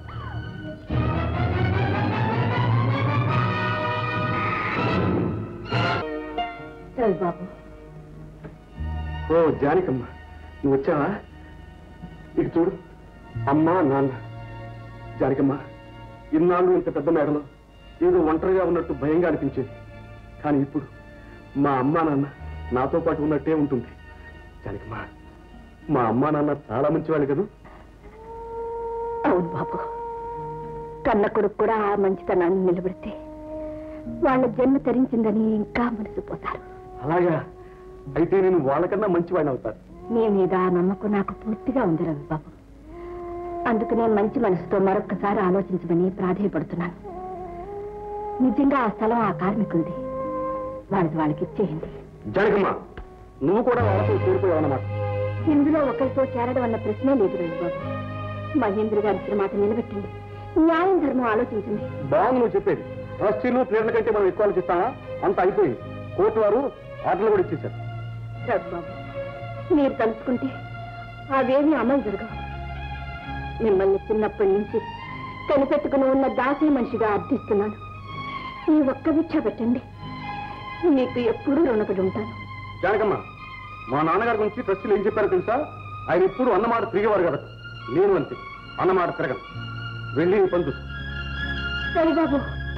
రవి బాబు ఓ జానికమ్మ నువ్వు వచ్చావా ఇటు చూడు అమ్మా నాన్న జానకమ్మ ఇన్నాళ్ళు ఇంత పెద్ద మేడలో ఏదో ఒంటరిగా ఉన్నట్టు భయంగా అనిపించేది కానీ ఇప్పుడు మా అమ్మా నాన్న నాతో పాటు ఉన్నట్టే ఉంటుంది జానకమ్మ మా అమ్మా నాన్న చాలా మంచివాళ్ళు కదా అవును బాబు కన్న కొడుకు కూడా ఆ మంచితనాన్ని నిలబెడితే వాళ్ళ జన్మ తరించిందని ఇంకా మనసిపోతారు అలాగా అయితే నేను వాళ్ళకన్నా మంచివాడిని అవుతాను నీ మీద ఆ నమ్మకం నాకు పూర్తిగా ఉంది రవి బాబు అందుకనే మంచి మనసుతో మరొక్కసారి ఆలోచించమని ప్రాధేయపడుతున్నాను నిజంగా ఆ స్థలం ఆ కార్మికులది వాళ్ళది వాళ్ళకి ఇచ్చేయండి జానకమ్మ నువ్వు కూడా వాళ్ళతో చేరిపోయావన్నమాట ఇందులో ఒకరితో చేరడం అన్న ప్రశ్నే లేదు రవి బాబు మహేంద్ర గారి ఇచ్చిన మాట నిలబెట్టండి న్యాయం ధర్మం ఆలోచించండి బాగుంది నువ్వు చెప్పేది ట్రస్టీలు ప్లేట్ల కంటే మనం ఎక్కువ ఆలోచిస్తామా అంత అయిపోయింది కోర్టు వారు ఆర్డర్లు కూడా ఇచ్చేశారు రవి బాబు మీరు తలుచుకుంటే అవేమీ అమలు జరగవు మిమ్మల్ని చిన్నప్పటి నుంచి కనిపెట్టుకుని ఉన్న దాసీ మనిషిగా అర్థిస్తున్నాను ఈ ఒక్క విచ్చ పెట్టండి మీకు ఎప్పుడూ రుణపడి ఉంటాను జానకమ్మ మా నాన్నగారి గురించి ట్రస్టీలు ఏం చెప్పారో తెలుసా ఆయన ఎప్పుడు అన్నమాట తిరిగేవారు కదా నేను అంతే అన్నమాట తిరగను వెళ్ళి నీ పని చూసుకో. రవిబాబు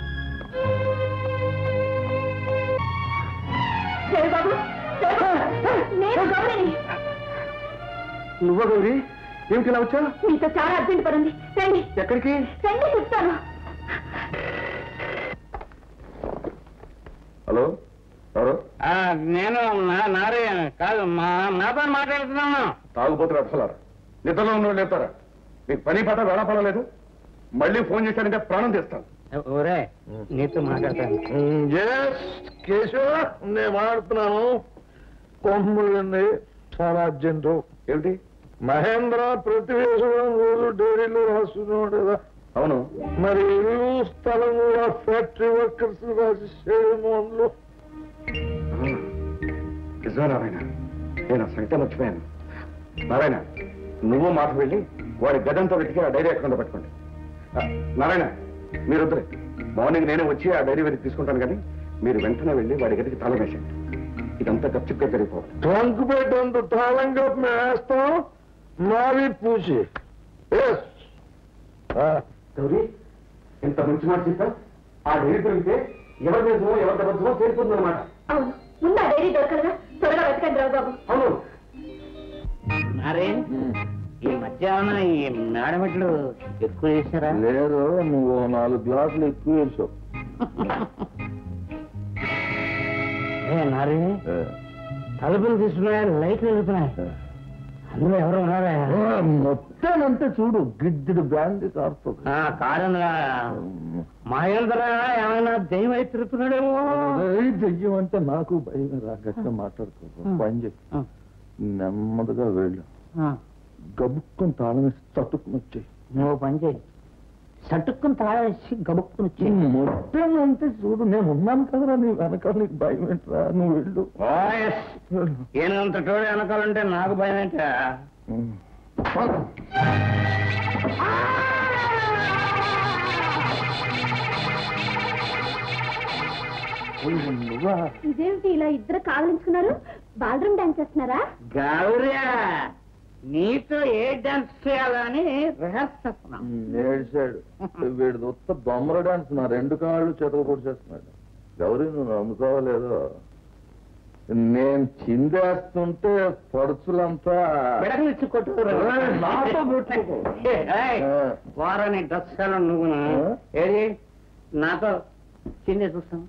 రవిబాబు నేను గౌరిని నువ్వా గౌరీ ఏమిటి ఇలా వచ్చా మీతో చాలా అర్జెంట్ పడింది రండి ఎక్కడికి రండి చెప్తాను హలో ఎవరు నేను నా- నారాయణ కాదు మా నాతో మాట్లాడుతున్నాను తాగుపోతున్నారు అసలారా నిద్రలో ఉన్నవాళ్ళు లేపుతారా మీకు పని పాట వేళపడలేదు మళ్ళీ ఫోన్ చేశానంటే ప్రాణం తీస్తాను ఊరే నీతో మాట్లాడతాను కేశవ నేను మాట్లాడుతున్నాను కొమ్ములండి చాలా అర్జెంటు ఏమిటి మహేంద్ర ప్రతి వేసవడం రోజు డైరీలో రాస్తున్నాడు కదా అవును మరి ఇల్లు స్థలం కూడా ఫ్యాక్టరీ వర్కర్స్ రాసి చేయడంలో నిజమే నారాయణ నేను ఆ సంగతి మర్చిపోయాను నారాయణ నువ్వు మాట వెళ్ళి వాడి గదంతో వెతికి ఆ డైరీ ఎక్కడ పట్టుకోండి ఆ, నారాయణ మీరు వద్దులే మార్నింగ్ నేనే వచ్చి ఆ డైరీ వెతికి తీసుకుంటాను కానీ మీరు వెంటనే వెళ్ళి వాడి గదికి తాళం వేసండి ఇదంతా గప్చిప్గా జరిగిపోవాలి ట్రంక్ పెట్టేంత తాళంగా మేస్తాం మావి పూసి గౌరీ ఇంత మంచి మాట చెప్పా ఆ డైరీ దొరికితే ఎవరి నిజమో ఎవరి అబద్ధమో తేలిపోతుంది అనమాట అవును ముందు ఆ డైరీ దొరకదుగా త్వరగా వెతకండి రావుబాబు అవును నారాయణ ఈ మధ్యాహ్నం ఈ మేడమెట్లు ఎక్కువ చేశారా లేదు నువ్వు నాలుగు గ్లాసులు ఎక్కువ వేసావు ఏ నారాయణ తలుపులు తీసుకున్నాయా లైట్లు వెలుగుతున్నాయి అందులో ఎవరు ఉన్నారా మొత్తం అంతే చూడు గిడ్డిడు బ్రాండ్ కారుతుంది ఆ, కారణంగా మహేంద్ర ఏమైనా దెయ్యం అయి తిరుగుతున్నాడేమో దెయ్యం అంటే నాకు భయం రా గట్టిగా మాట్లాడుకో పని చెప్పి నెమ్మదిగా వెళ్ళు ఆ, గబుక్కుని తాళం వేసి తట్టుకుని వచ్చాయి నువ్వు పని చేయి సటుక్కుని తాళేసి గబుక్కుని వచ్చి మొత్తం అంతే చూడు నేను ఉన్నాను కదరా నీ వెనకాల నీకు భయం ఏంట్రా నువ్వు వెళ్ళు ఏనంత తోడు వెనకాలంటే నాకు భయం ఏంటా నువ్వా ఇదేమిటి ఇలా ఇద్దరు కావలించుకున్నారు బాత్రూమ్ డాన్స్ చేస్తున్నారా గౌర్య నీతో ఏ డాన్స్ చేయాలని రిహార్స్ చేస్తున్నాం ఏడ్చాడు వీడు ఉత్త బొమ్మర డాన్స్ నా రెండు కాళ్ళు చెతకపొడి చేస్తున్నాడు గౌరీ నువ్వు నమ్ముకోవాలేదో నేను చిందేస్తుంటే పడుచులంతా బిడకనిచ్చి కొట్టు ఏయ్, నాతో పెట్టుకో. ఏయ్, వారని డ్రెస్ చేయాలని నువ్వు ఏది నాతో చిన్న చూస్తాను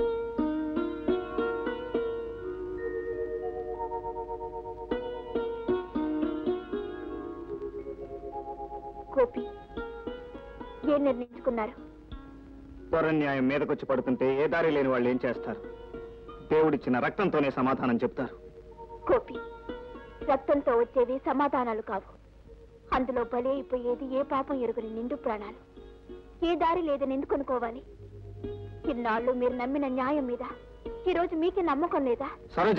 గోపి ఏం నిర్ణయించుకున్నారు న్యాయం మీదకొచ్చి పడుతుంటే ఏ దారి లేని వాళ్ళు ఏం చేస్తారు దేవుడిచ్చిన రక్తంతోనే సమాధానం చెప్తారు గోపి రక్తంతో వచ్చేవి సమాధానాలు కావు అందులో బలి అయిపోయేది ఏ పాపం ఎరుగుని నిండు ప్రాణాలు ఏ దారి లేదని ఎందుకు అనుకోవాలి ఇన్నాళ్ళు మీరు నమ్మిన న్యాయం మీద ఈ రోజు మీకే నమ్మకం లేదా సరోజ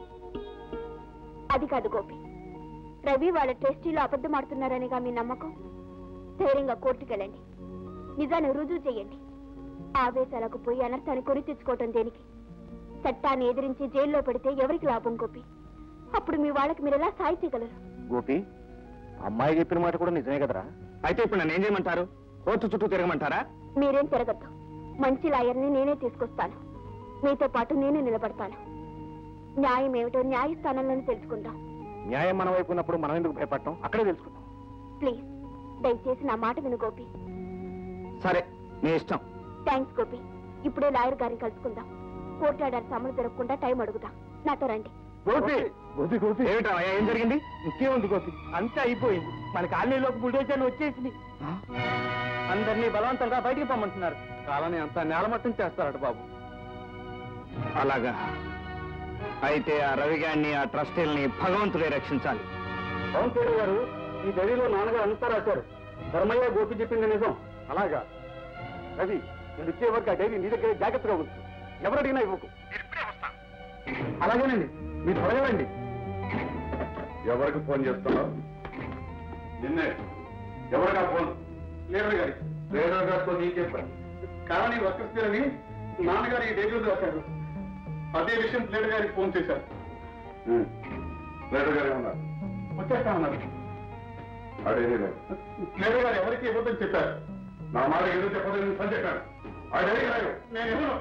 అది కాదు గోపి రవి వాళ్ళ ట్రస్టీలో అబద్ధమాడుతున్నారనిగా మీ నమ్మకం ధైర్యంగా కోర్టుకెళ్ళండి నిజాన్ని రుజువు చేయండి ఆవేశాలకు పోయి అనర్థాన్ని కొని తెచ్చుకోవటం దేనికి చట్టాన్ని ఎదిరించి జైల్లో పెడితే ఎవరికి లాభం గోపి అప్పుడు మీ వాళ్ళకి మీరు ఎలా సాయి చేయగలరు గోపి అమ్మాయి చెప్పిన మాట కూడా నిజమే కదరా అయితే ఇప్పుడు నన్ను ఏం చేయమంటారు కోర్టు చుట్టూ తిరగమంటారా మీరేం తిరగద్దు మంచి లాయర్ని నేనే తీసుకొస్తాను మీతో పాటు నేనే నిలబడతాను న్యాయం ఏమిటో న్యాయస్థానంలోనే తెలుసుకుందాం న్యాయం మన వైపు ఉన్నప్పుడు మనం ఎందుకు భయపడటం అక్కడే తెలుసుకుందాం ప్లీజ్ దయచేసి నా మాట విను గోపి సరే నీ ఇష్టం థ్యాంక్స్ గోపి ఇప్పుడే లాయర్ గారిని కలుసుకుందాం కోర్టు ఆర్డర్స్ అమలు జరగకుండా టైం అడుగుదాం నాతో రండి గోపి గోపి గోపి ఏమిటా ఏం జరిగింది ఇంకేముంది గోపి అంతే అయిపోయింది మన కాలనీలోకి బుల్డోజర్లు వచ్చేసింది అందరినీ బలవంతంగా బయటికి పొమ్మంటున్నారు కాలనీ అంతా నేలమట్టం చేస్తారట బాబు అలాగా అయితే ఆ రవిగాన్ని ఆ ట్రస్టీల్ని భగవంతుడే రక్షించాలి అవును గారు ఈ డైరీలో నాన్నగారు అంతా రాశారు ధర్మయ్య గోపి చెప్పింది నిజం అలాగా రవి నేను ఇచ్చే వరకు ఆ డైరీ నీ దగ్గర జాగ్రత్తగా ఉంచు ఎవరు అడిగినా ఇవ్వకు అలాగేనండి మీరు త్వరగా రండి ఎవరికి ఫోన్ చేస్తున్నావు నిన్నే ఎవరికా ఫోన్ లీడర్ గారి లీడర్ గారితో నీకే పని కానీ వర్కర్స్ని నాన్నగారు ఈ డేట్లో రాశారు అదే విషయం లీడర్ గారికి ఫోన్ చేశారు లీడర్ గారు ఏమన్నారు వచ్చేస్తామన్నారు అదేనే లీడర్ గారు ఎవరికి ఇవ్వద్దని చెప్పారు నా మాట ఎందుకు చెప్పదని పని చెప్పాను అదే గారు నేను ఇవ్వను.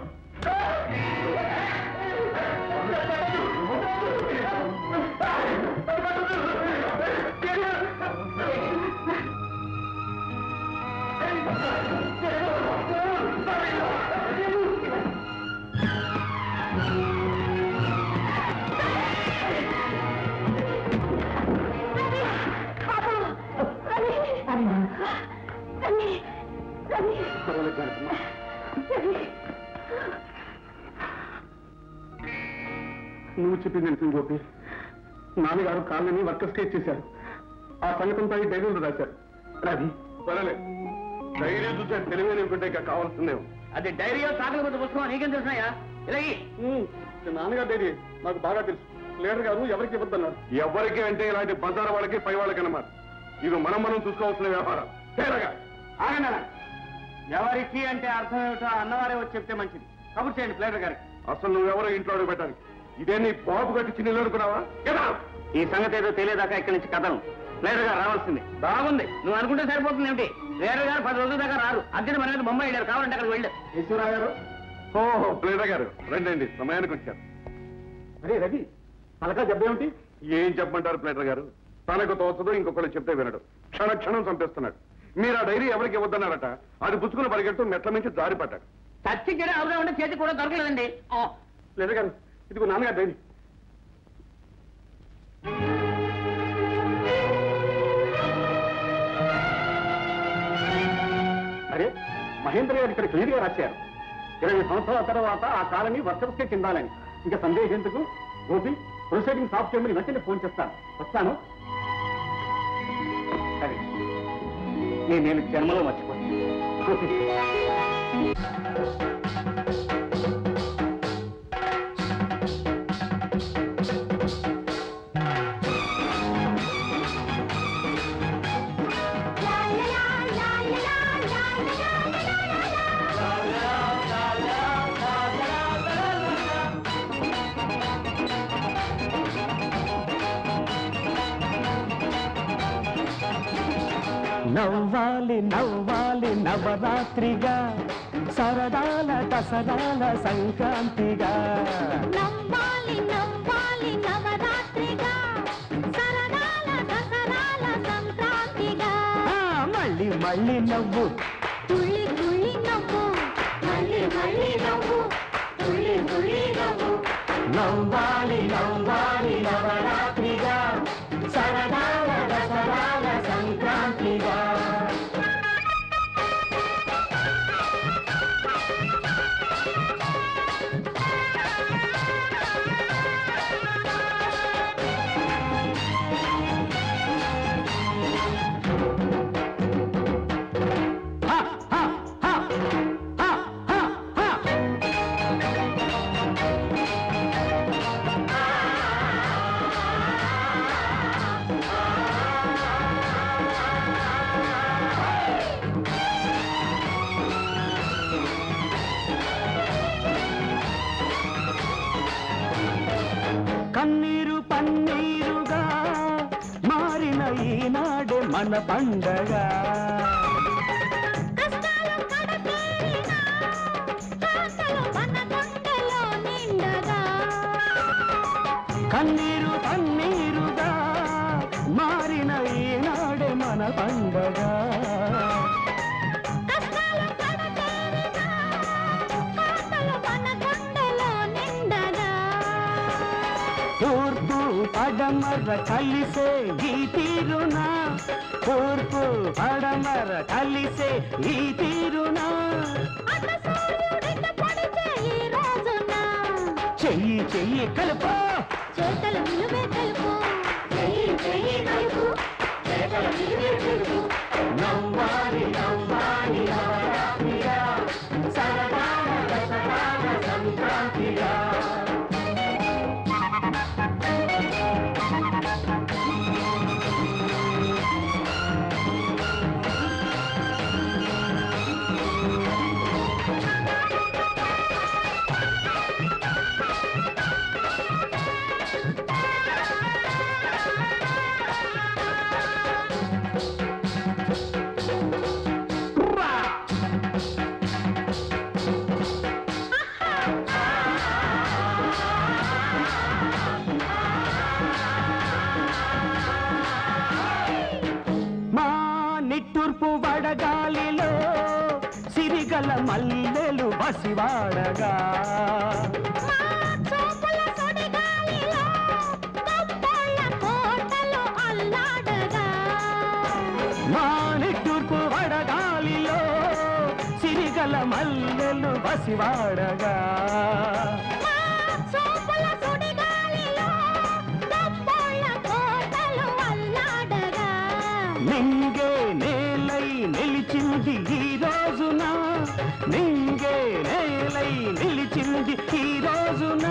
నువ్వు చెప్పింది నిజం గోపి నాన్నగారు కాళ్ళని వర్కర్స్కే ఇచ్చేశారు ఆ సంగతంతా ఈ డైరీలో రాశారు రవి సరేలే డైరీ చూసే తెలివైన బిడ్డ కావాల్సిందే అది డైరీయో సాగల పుస్తకం నీకేం తెలుసున్నాయా ఇలాగి నాన్నగారు డైరీ నాకు బాగా తెలుసు లీడర్ గారు ఎవరికి ఇవ్వద్దన్నారు ఎవరికి అంటే ఇలాంటి బజార్ వాళ్ళకి పై వాళ్ళకి అన్నమాట ఇది మనం మనం చూసుకోవాల్సిన వ్యవహారం తేరగా ఆగండి ఎవరికి అంటే అర్థం ఏమిటో అన్నవారే వచ్చి చెప్తే మంచిది కబుర్ చేయండి ప్లేటర్ గారికి అసలు నువ్వెవరో ఇంట్లో అడుగు పెట్టడానికి ఇదే నీ బాబు కట్టి చిన్న అనుకున్నావా కదా ఈ సంగతి ఏదో తెలియదాకా ఇక్కడి నుంచి కథను ప్లేటర్ గారు రావాల్సింది బాగుంది నువ్వు అనుకుంటే సరిపోతుంది ఏమిటి ప్లేటర్ గారు పది రోజుల దాకా రారు అద్దెని మన మీద బొమ్మ వెళ్ళారు కావాలంటే అక్కడికి వెళ్ళు ఈశ్వరరావు గారు ఓహో ప్లేటర్ గారు రండి సమయానికి వచ్చారు అరే రవి పలకా జబ్బేమిటి ఏం చెప్పమంటారు ప్లేటర్ గారు తనకు తోచదో ఇంకొకరు చెప్తే వినడు క్షణ క్షణం చంపేస్తున్నాడు మీరు ఆ డైరీ ఎవరికి ఇవ్వద్దన్నారట అది పుచ్చుకుని పరిగెడుతూ మెట్ల నుంచి జారి పడ్డాడు చచ్చి గిడ అవుదా ఉంటే చేతి కూడా దొరకలేదండి ఆ, ప్లేటర్ గారు ఇదిగో నాన్నగారు డైరీ అరే మహేంద్ర గారు ఇక్కడ క్లియర్ గా రాశారు ఇరవై సంవత్సరాల తర్వాత ఆ కాలనీ వర్కర్స్కే చెందాలని ఇంకా సందేహం ఎందుకు గోపి ప్రొసీడింగ్ ఆఫ్ చేయమని వెంటనే ఫోన్ చేస్తాను వస్తాను సరే నేను నేను జన్మలో మర్చిపోయాను గోపి నవ్వాలి నవ్వాలి నవరాత్రిగా సరదాల దసరాల సంక్రాంతిగా నవ్వాలి నవ్వాలి నవరాత్రిగా సరదాల దసరాల సంక్రాంతిగా ఆ, మళ్ళీ మళ్ళీ నవ్వు తుళ్ళి తుళ్ళి నవ్వు మళ్ళీ మళ్ళీ నవ్వు తుళ్ళి తుళ్ళి నవ్వు నవ్వాలి నవ్వాలి నవరాత్రిగా సరదాల దసరాల సంక్రాంతిగా మన పండగ కన్నీరు తన్నీరుగా మారిన ఈనాడే మన పండగ తూర్పు పడమర కలిసే ఈ తీరున తూర్పు పడమర కలిసే ఈ తీరున చెయ్యి చెయ్యి కలుపు చేతల విలువే తెలుపు చెయ్యి చెయ్యి కలుపు చేతల విలువే తెలుపు నవ్వాలి నవ్వాలి నవరాత్రిగా సరదాన రసదాన సంక్రాంతిగా మా నిట్టూర్పు వడగాలిలో సిరిగల మల్లెలు బసివాడగా మా నిట్టూర్పు వడగాలిలో సిరిగల మల్లెలు బసివాడగా నింగే నేలై నిలిచింది ఈ రోజున నింగే నేలై నిలిచింది ఈ రోజున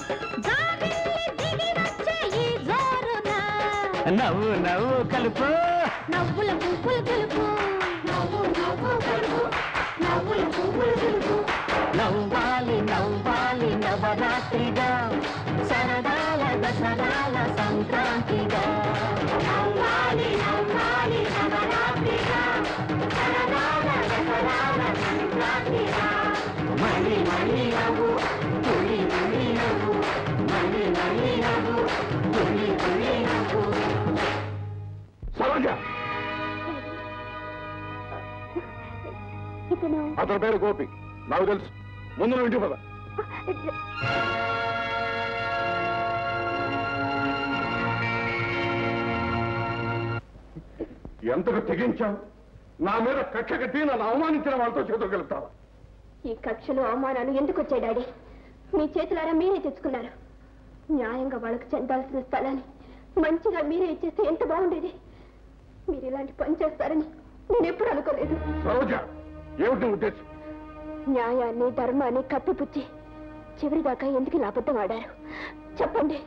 నవ్వు నవ్వు కలుపు నవ్వుల పువ్వులు తెలుపు నవ్వు నవ్వు కలుపు నవ్వుల పువ్వులు తెలుపు నవ్వాలి నవ్వాలి నవరాత్రిగా సరదాల దసరాల సంక్రాంతిగా నవ్వాలి నవ్వాలి నవరాత్రిగా సరదాల దసరాల సంక్రాంతిగా మళ్ళీ మళ్ళీ నవ్వు తులి తులి నవ్వు మళ్ళీ మళ్ళీ నవ్వు తులి తులి నవ్వు సరోజ ఇతను అతని పేరు గోపి నాకు తెలుసు ముందు నువ్వు ఇంటికి పద ఎంతకు తెగించావు నా మీద కక్ష కట్టి నన్ను అవమానించిన వాళ్ళతో చేతులు కలుపుతావా ఈ కక్షలు అవమానాలు ఎందుకు వచ్చాయి డాడీ మీ చేతులారా మీరే తెచ్చుకున్నారు న్యాయంగా వాళ్ళకు చెందాల్సిన స్థలాన్ని మంచిగా మీరే ఇచ్చేస్తే ఎంత బాగుండేది మీరు ఇలాంటి పని చేస్తారని నేను ఎప్పుడు అనుకోలేదు సరోజ ఏమిటి నీ ఉద్దేశం న్యాయాన్ని ధర్మాన్ని కప్పిపుచ్చి చివరిదాకా ఎందుకు ఇలా అబద్ధం ఆడారు చెప్పండి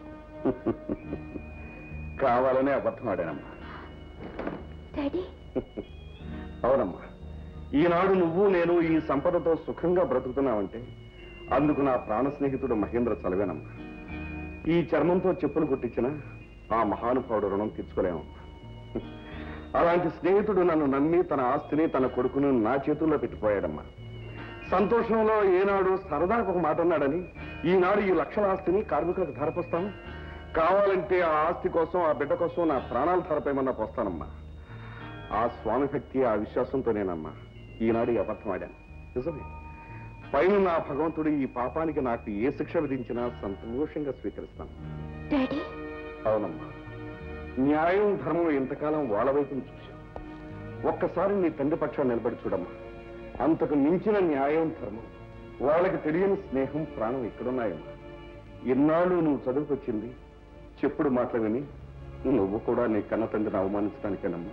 కావాలనే అబద్ధం ఆడానమ్మా డాడీ అవునమ్మా ఈనాడు నువ్వు నేను ఈ సంపదతో సుఖంగా బ్రతుకుతున్నావంటే అందుకు నా ప్రాణ స్నేహితుడు మహేంద్ర చలవేనమ్మా ఈ చర్మంతో చెప్పులు కొట్టించిన ఆ మహానుభావుడు రుణం తీర్చుకోలేమమ్మా అలాంటి స్నేహితుడు నన్ను నమ్మి తన ఆస్తిని తన కొడుకును నా చేతుల్లో పెట్టిపోయాడమ్మా సంతోషంలో ఏనాడు సరదాకు ఒక మాట అన్నాడని ఈనాడు ఈ లక్షల ఆస్తిని కార్మికులకు ధరపోస్తాను కావాలంటే ఆ ఆస్తి కోసం ఆ బిడ్డ కోసం నా ప్రాణాలు ధరపేమన్నా పోస్తానమ్మా ఆ స్వామి భక్తి ఆ విశ్వాసంతో నేనమ్మా ఈనాడు ఈ అబద్ధం ఆడాను నిజమే పైన నా భగవంతుడు ఈ పాపానికి నాకు ఏ శిక్ష విధించినా సంతోషంగా స్వీకరిస్తాను డాడీ అవునమ్మా న్యాయం ధర్మం ఇంతకాలం వాళ్ళ వైపును చూశాం ఒక్కసారి నీ తండ్రి పక్షాన్ని నిలబడి చూడమ్మా అంతకు మించిన న్యాయం ధర్మం వాళ్ళకి తెలియని స్నేహం ప్రాణం ఇక్కడున్నాయమ్మా ఇన్నాళ్ళు నువ్వు చదువుకొచ్చింది చెప్పుడు మాటలు విని నువ్వు కూడా నీ కన్న తండ్రిని అవమానించడానికేనమ్మా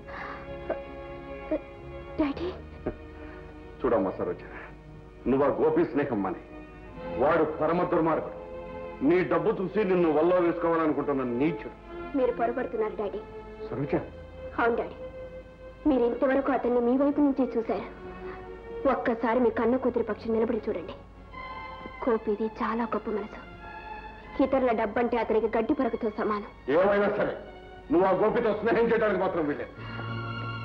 డాడీ చూడమ్మా సరోజ నువ్వు ఆ గోపి స్నేహం మాని వాడు పరమ దుర్మార్గుడు నీ డబ్బు చూసి నిన్ను వల్ల వేసుకోవాలనుకుంటున్న నీచుడు మీరు పొరపడుతున్నారు డాడీ సరోజ అవును డాడీ మీరు ఇంతవరకు అతన్ని మీ వైపు నుంచి చూశారు ఒక్కసారి మీ కన్న కూతురి పక్షం నిలబడి చూడండి కోపిది చాలా గొప్ప మనసు ఇతరుల డబ్బంటే అతనికి గడ్డి పరకతో సమానం ఏమైనా సరే నువ్వు ఆ గోపితో స్నేహం చేయడానికి మాత్రం వీలేదు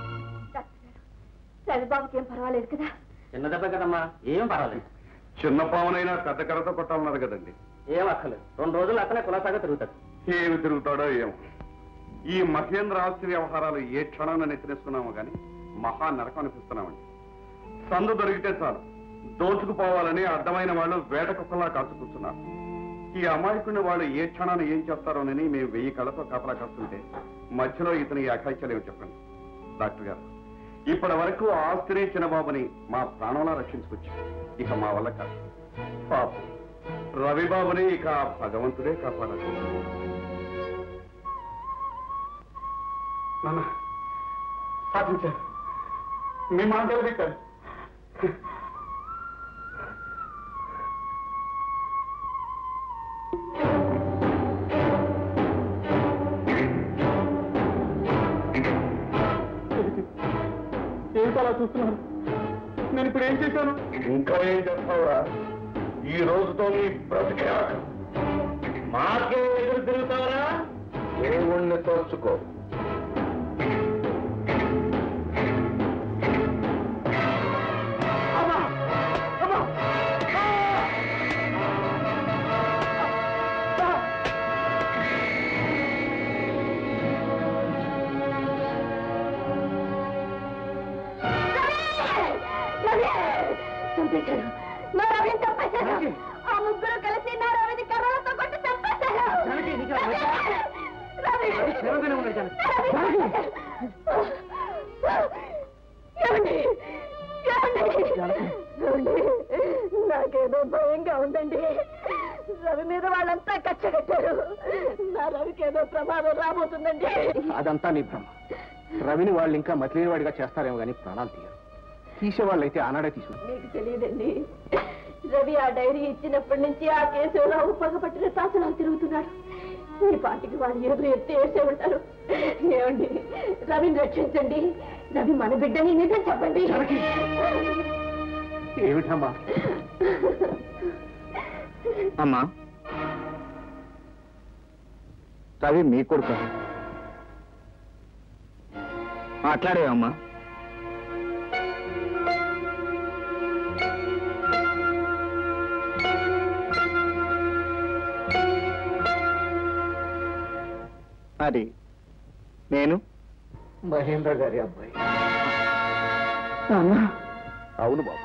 రవిబాబుకి ఏం పర్వాలేదు కదా చిన్న దెబ్బ కదమ్మా ఏం పర్వాలేదు చిన్న పావునైనా పెద్ద కర్రతో కొట్టాలన్నారు కదండి ఏం అక్కర్లేదు రెండు రోజులు అక్కడే కులాసాగా తిరుగుతాడు ఏమి తిరుగుతాడో ఏమో ఈ మహేంద్ర ఆస్తి వ్యవహారాలు ఏ క్షణాన్ని నెత్తినేస్తున్నామో కానీ మహా నరకం అనిపిస్తున్నామండి సందు దొరికితే చాలు దోచుకుపోవాలని అడ్డమైన వాళ్ళు వేట కుక్కలా కాచు కూర్చున్నారు ఈ అమాయకుడిని వాళ్ళు ఏ క్షణాన్ని ఏం చేస్తారోనని మేము వెయ్యి కళ్ళతో కాపలా కాస్తుంటే మధ్యలో ఇతని అఘాయిత్యాలేమో చెప్పండి డాక్టర్ గారు ఇప్పటి వరకు ఆస్తిని చిన్నబాబుని మా ప్రాణంలా రక్షించుకొచ్చి ఇక మా వల్ల కాదు పాపం రవిబాబుని ఇక ఆ భగవంతుడే కాపాడాలి నాన్న సాధించారు మీ మాట నిలబెట్టారు ఏమిటి అలా చూస్తున్నాను నేను ఇప్పుడు ఏం చేశాను ఇంకా ఏం చేస్తావురా ఈ రోజుతో నీ బ్రతికే ఆఖరు. మాకే ఎదురు తిరుగుతావరా దేవుణ్ణి తోచుకో రవి! చంపేశారు నా రవిని చంపేశారు ఆ ముగ్గురు కలిసి నా రవిని కర్రలతో కొట్టి చంపేశారు జానకి, నీకు రవి! రవి! క్షేమంగానే ఉన్నాయి, జానకి. రవి! ఏమండి? ఏమండి? ఏమండి? నాకేదో భయంగా ఉందండి రవి మీద వాళ్ళంతా కచ్చ కట్టారు నా రవికి ఏదో ప్రమాదం రాబోతుందండి అదంతా నీ భ్రమ రవిని వాళ్ళు ఇంకా మతిలేని వాడిగా చేస్తారేమో కానీ ప్రాణాలు తీయరు తీసేవాళ్ళైతే ఆనాడే తీసుకు మీకు తెలియదండి రవి ఆ డైరీ ఇచ్చినప్పటి నుంచి ఆ కేసులో పగపట్టిన తాసనాలు తిరుగుతున్నాడు ఈ పాటికి వాళ్ళు ఎదురు ఎత్తి వేసే ఉంటారు ఏమండి రవిని రక్షించండి రవి మన బిడ్డని నిజం చెప్పండి ఏమిటమ్మా అమ్మా రవి మీ కొడుకు మాట్లాడేవమ్మా అది నేను మహేంద్ర గారి అబ్బాయి అవును బాబు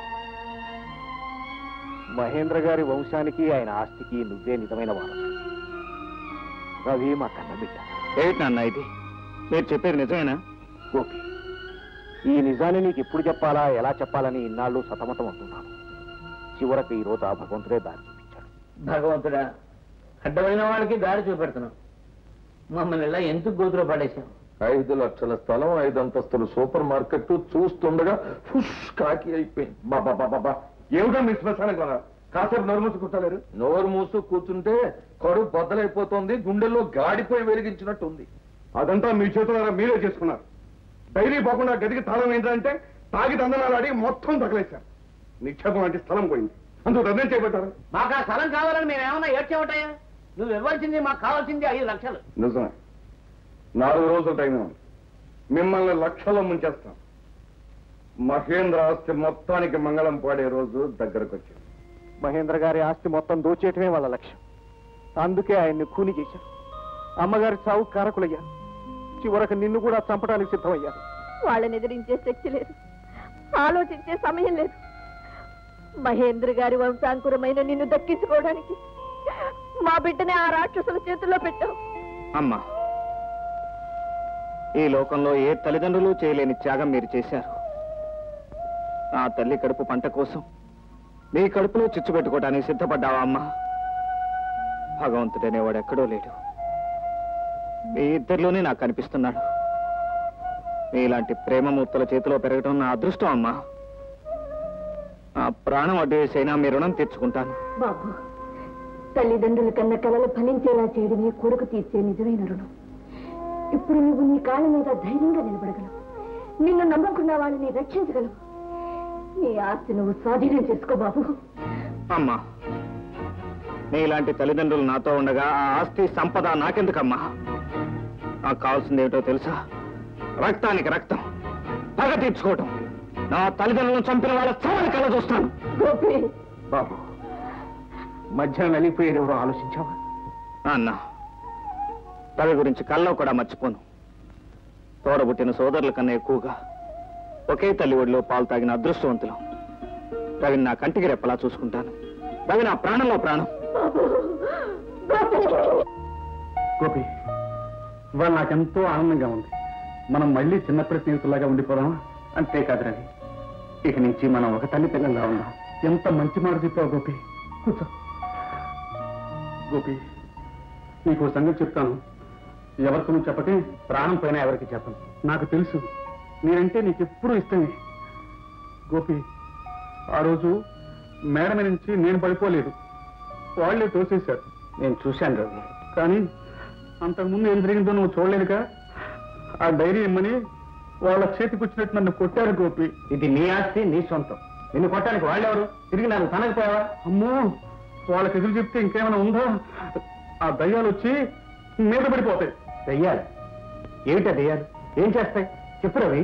మహేంద్ర గారి వంశానికి ఆయన ఆస్తికి నువ్వే నిజమైన వారసు రవి మా కన్న బిడ్డ ఏమిటి నాన్న ఇది మీరు చెప్పేది నిజమేనా గోపి ఈ నిజాన్ని నీకు ఎప్పుడు చెప్పాలా ఎలా చెప్పాలని ఇన్నాళ్ళు సతమతం అవుతున్నాను చివరకు ఈ రోజు ఆ భగవంతుడే దారి చూపించాడు భగవంతుడా అడ్డమైన వాళ్ళకి దారి చూపెడుతున్నాం మమ్మల్ని ఇలా ఎందుకు గోతులో పడేశాం ఐదు లక్షల స్థలం ఐదు అంతస్తులు సూపర్ మార్కెట్ చూస్తుండగా ఫుష్ కాకి అయిపోయింది బాబా బాబా ఏమిటో మీ శ్మశానం కదా కాసేపు నోరు మూసుకుంటలేరు నోరు మూసు కూర్చుంటే కడుపు బద్దలైపోతుంది గుండెల్లో గాడిపోయి వెలిగించినట్టుంది అదంతా మీ చేతులారా మీరే చేసుకున్నారు డైరీ పోకుండా గదికి తాళం ఏంటంటే తాగి దందనాలు ఆడి మొత్తం తగలేశారు నిక్షేపం అంటే స్థలం పోయింది అందుకు నిర్ణయం చేపట్టారు మాకు ఆ స్థలం కావాలని మేము ఏమన్నా ఏడ్చేవటాయా నువ్వు ఇవ్వాల్సింది మాకు కావాల్సింది ఐదు లక్షలు నిజమే నాలుగు రోజుల టైం ఉంది మిమ్మల్ని లక్షల్లో ముంచేస్తాం మహేంద్ర ఆస్తి మొత్తానికి మంగళం పాడే రోజు దగ్గరకు వచ్చింది మహేంద్ర గారి ఆస్తి మొత్తం దోచేయటమే వాళ్ళ లక్ష్యం అందుకే ఆయన్ని కూని చేశారు అమ్మగారి చావు కారకులయ్యారు చివరకు నిన్ను కూడా చంపడానికి సిద్ధమయ్యారు వాళ్ళని ఎదిరించే శక్తి లేదు ఆలోచించే సమయం లేదు మహేంద్ర గారి వంశాంకురమైన నిన్ను దక్కించుకోవడానికి మా బిడ్డని ఆ రాక్షసుల చేతుల్లో పెట్టావు అమ్మా ఈ లోకంలో ఏ తల్లిదండ్రులు చేయలేని త్యాగం మీరు చేశారు ఆ తల్లి కడుపు పంట కోసం మీ కడుపులో చిచ్చు పెట్టుకోవడానికి సిద్ధపడ్డావా అమ్మా భగవంతుడనేవాడు ఎక్కడో లేడు మీ ఇద్దరిలోనే నాకు కనిపిస్తున్నాడు మీలాంటి ప్రేమ ముత్తల చేతిలో పెరగడం నా అదృష్టం అమ్మా ఆ ప్రాణం అడ్డు వేసైనా మీ రుణం తీర్చుకుంటాను బాబు తల్లిదండ్రుల కన్నా కలలు ఫలించేలా చేయడమే కొడుకు తీర్చే నిజమైన రుణం ఇప్పుడు నువ్వు నీ కాళ్ళ మీద ధైర్యంగా నిలబడగలవు నిన్ను నమ్ముకున్న వాళ్ళని రక్షించగలవు నీ ఆస్తి నువ్వు స్వాధీనం చేసుకో బాబు అమ్మా నీలాంటి తల్లిదండ్రులు నాతో ఉండగా ఆ ఆస్తి సంపద నాకెందుకమ్మా నాకు కావాల్సింది ఏమిటో తెలుసా రక్తానికి రక్తం పగ తీర్చుకోవటం నా తల్లిదండ్రులను చంపిన వాళ్ళ చావని కళ్ళ చూస్తాను గోపి బాబు మధ్యాహ్నం వెళ్ళిపోయేది ఎవరో ఆలోచించావా అన్న రవి గురించి కల్లో కూడా మర్చిపోను తోడబుట్టిన సోదరుల కన్నా ఎక్కువగా ఒకే తల్లి ఒడిలో పాలు తాగిన అదృష్టవంతులు రవిని నా కంటికి రెప్పలా చూసుకుంటాను రవి నా ప్రాణంలో ప్రాణం గోపి ఇవాళ నాకెంతో ఆనందంగా ఉంది మనం మళ్ళీ చిన్నప్పటి స్నేహితులాగా ఉండిపోదామా అంతేకాదు రవి ఇక నుంచి మనం ఒక తల్లి పిల్లల్లా ఉన్నాం ఎంత మంచి మాట చెప్పావు గోపి కూర్చో గోపి నీకు ఓ సంగతి చెప్తాను ఎవరికి నువ్వు చెప్పకే ప్రాణం పైన ఎవరికి చెప్పను నాకు తెలుసు నేనంటే నీకు ఎప్పుడూ ఇష్టమే గోపి ఆ రోజు మేడ మీద నుంచి నేను పడిపోలేదు వాళ్ళే తోసేశారు నేను చూశాను రవి కానీ అంతకుముందు ఏం జరిగిందో నువ్వు చూడలేదుగా ఆ డైరీ ఇమ్మని వాళ్ళ చేతికి వచ్చినట్టు నన్ను కొట్టారు గోపి ఇది నీ ఆస్తి నీ సొంతం నిన్ను కొట్టడానికి వాళ్ళెవరు తిరిగి నన్ను తనకపోయావా అమ్మో వాళ్ళకి ఎదురు చెప్తే ఇంకేమైనా ఉందా ఆ దయ్యాలు వచ్చి మీద పడిపోతాయి దయ్యాలు ఏమిటా దయ్యాలు ఏం చేస్తాయి చెప్పు రవి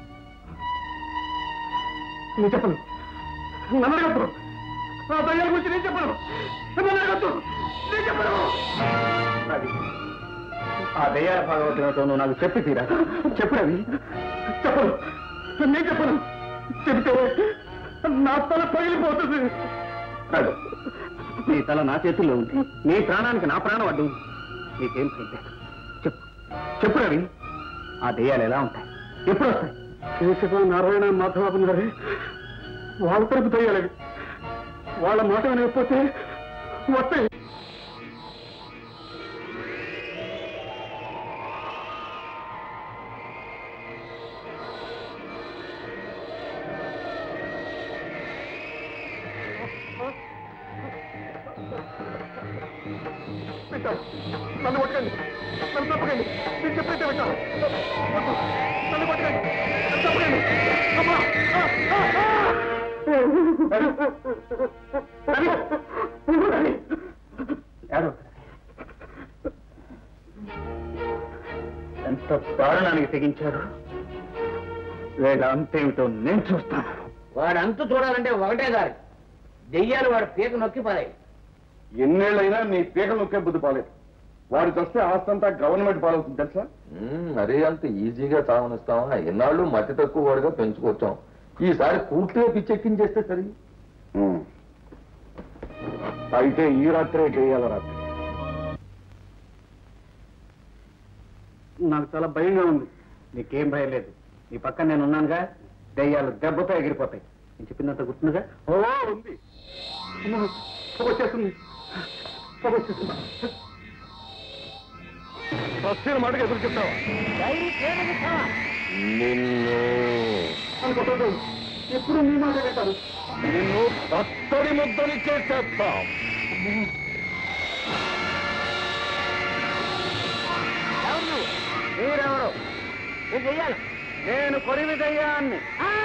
నేను చెప్పను నన్ను అడగద్దు ఆ దయ్యాల గురించి నేను చెప్పను నన్ను అడగద్దు నేను చెప్పను రవి ఆ దయ్యాల భాగవతులతో నువ్వు నాకు చెప్పి తీరా చెప్పు రవి చెప్పను నేను చెప్పను చెబితే నా తల పగిలిపోతుంది రవి నీ తల నా చేతుల్లో ఉంది నీ ప్రాణానికి నా ప్రాణం అడ్డు ఉంది నీకేం భయం లేదు చెప్పు చెప్పు రవి ఆ దయ్యాలు ఎలా ఉంటాయి ఎప్పుడు వస్తాయి కేశవ నారాయణ మాధవబాబు గారి వాళ్ళ తరపు దయ్యాలవి వాళ్ళ మాట వినకపోతే వస్తాయి వింటాను. నన్ను పట్టకండి నన్ను తప్పకండి నేను చెప్పైతే వింటాను వద్దు. నన్ను పట్టకండి నన్ను తప్పకండి అమ్మా ఆ, ఆ, ఆ! రవి! రవి! రవి! ఏడో ఎంత దారుణానికి తెగించారు వీళ్ళ అంతేమిటో నేను చూస్తాను వాడు అంతు చూడాలంటే ఒకటే దారి దెయ్యాలు వాడు పీక నొక్కి పడాయి ఎన్నేళ్ళైనా నీ పీక నొక్కే బుద్ధి పాలేదు వాడు చస్తే ఆస్తంతా గవర్నమెంట్ పాలవుతుంది తెలుసా మ్మ్, మరీ అంత ఈజీగా చావనిస్తామా ఎన్నాళ్ళు మతి తక్కువ వాడుగా పెంచుకొచ్చాం ఈసారి పూర్తిగా పిచ్చెక్కించేస్తే సరి అయితే ఈ రాత్రే చేయాల రాత్రి నాకు చాలా భయంగా ఉంది నీకేం భయం లేదు నీ పక్కన నేను ఉన్నానుగా దయ్యాలు దెబ్బతో ఎగిరిపోతాయి నేను చెప్పినంత గుర్తుందిగా ఓ ఉంది అమ్మో, పొగ వచ్చేస్తుంది పొగ వచ్చేస్తుంది సస్యన మాటకు ఎదురు చెప్తావా నిన్ను అనుకోవద్దు ఎప్పుడు మీ మాట పెట్టారు నిన్ను తత్తడి ముద్దని చేసేస్తాం మీరెవరు నేను చెయ్యాలి నేను కొరివి దయ్యాన్ని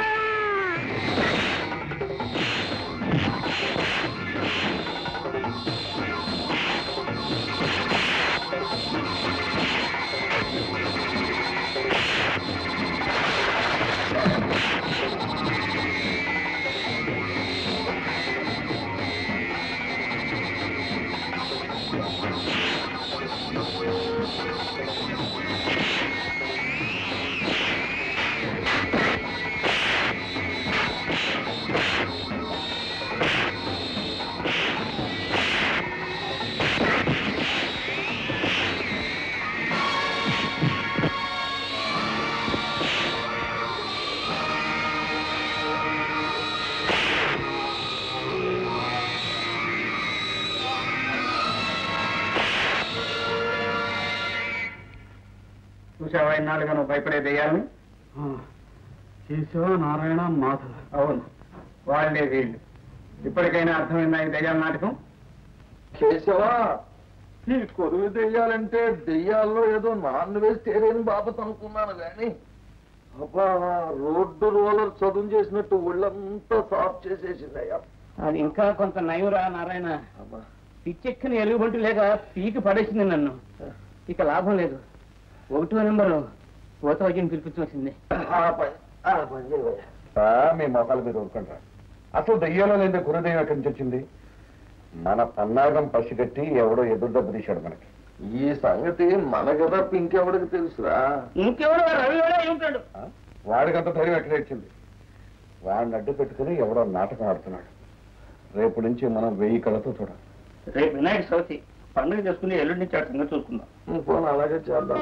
చూసావా ఇన్నాళ్ళుగా నువ్వు భయపడే దయ్యాలని కేశవ నారాయణ మాధవ అవును వాళ్ళే వీళ్ళు ఇప్పటికైనా అర్థమైందా ఈ దయ్యాల నాటకం కేశవా ఈ కొరువు దెయ్యాలంటే దెయ్యాల్లో ఏదో నాన్ వెజిటేరియన్ బాపత్ అనుకున్నాను కానీ అబ్బా రోడ్డు రోలర్ చదువు చేసినట్టు ఒళ్ళంతా సాఫ్ చేసేసిందయ్యా అది ఇంకా కొంత నయురా నారాయణ అబ్బా పిచ్చెక్కిన ఎలుగుబంటి లేక పీకి పడేసింది నన్ను ఇక లాభం లేదు ఒకటో నెంబరు పోతవజీని పిలిపించవలసిందే ఆ పని ఆ పని చేయవయ్యా మీ మొఖాలు మీరు ఊరుకుంటారా అసలు దయ్యంలో లేదా గురుదయ్యం ఎక్కడి నుంచి వచ్చింది మన పన్నాగం పసిగట్టి ఎవడో ఎదురు దెబ్బ తీశాడు మనకి ఈ సంగతి మనకు తప్ప ఇంకెవడికి తెలుసురా ఇంకెవడు రవి కూడా అయి ఉంటాడు ఆ? వాడికంత ధైర్యం ఎక్కడ ఇచ్చింది వాడిని అడ్డు పెట్టుకుని ఎవడో నాటకం ఆడుతున్నాడు రేపు నుంచి మనం వెయ్యి కళ్ళతో చూడాలి రేపు వినాయక చవితి పండుగ చేసుకుని ఎల్లుండి నుంచి ఆ సంగతి చూసుకుందాం పోనీ అలాగే చేద్దాం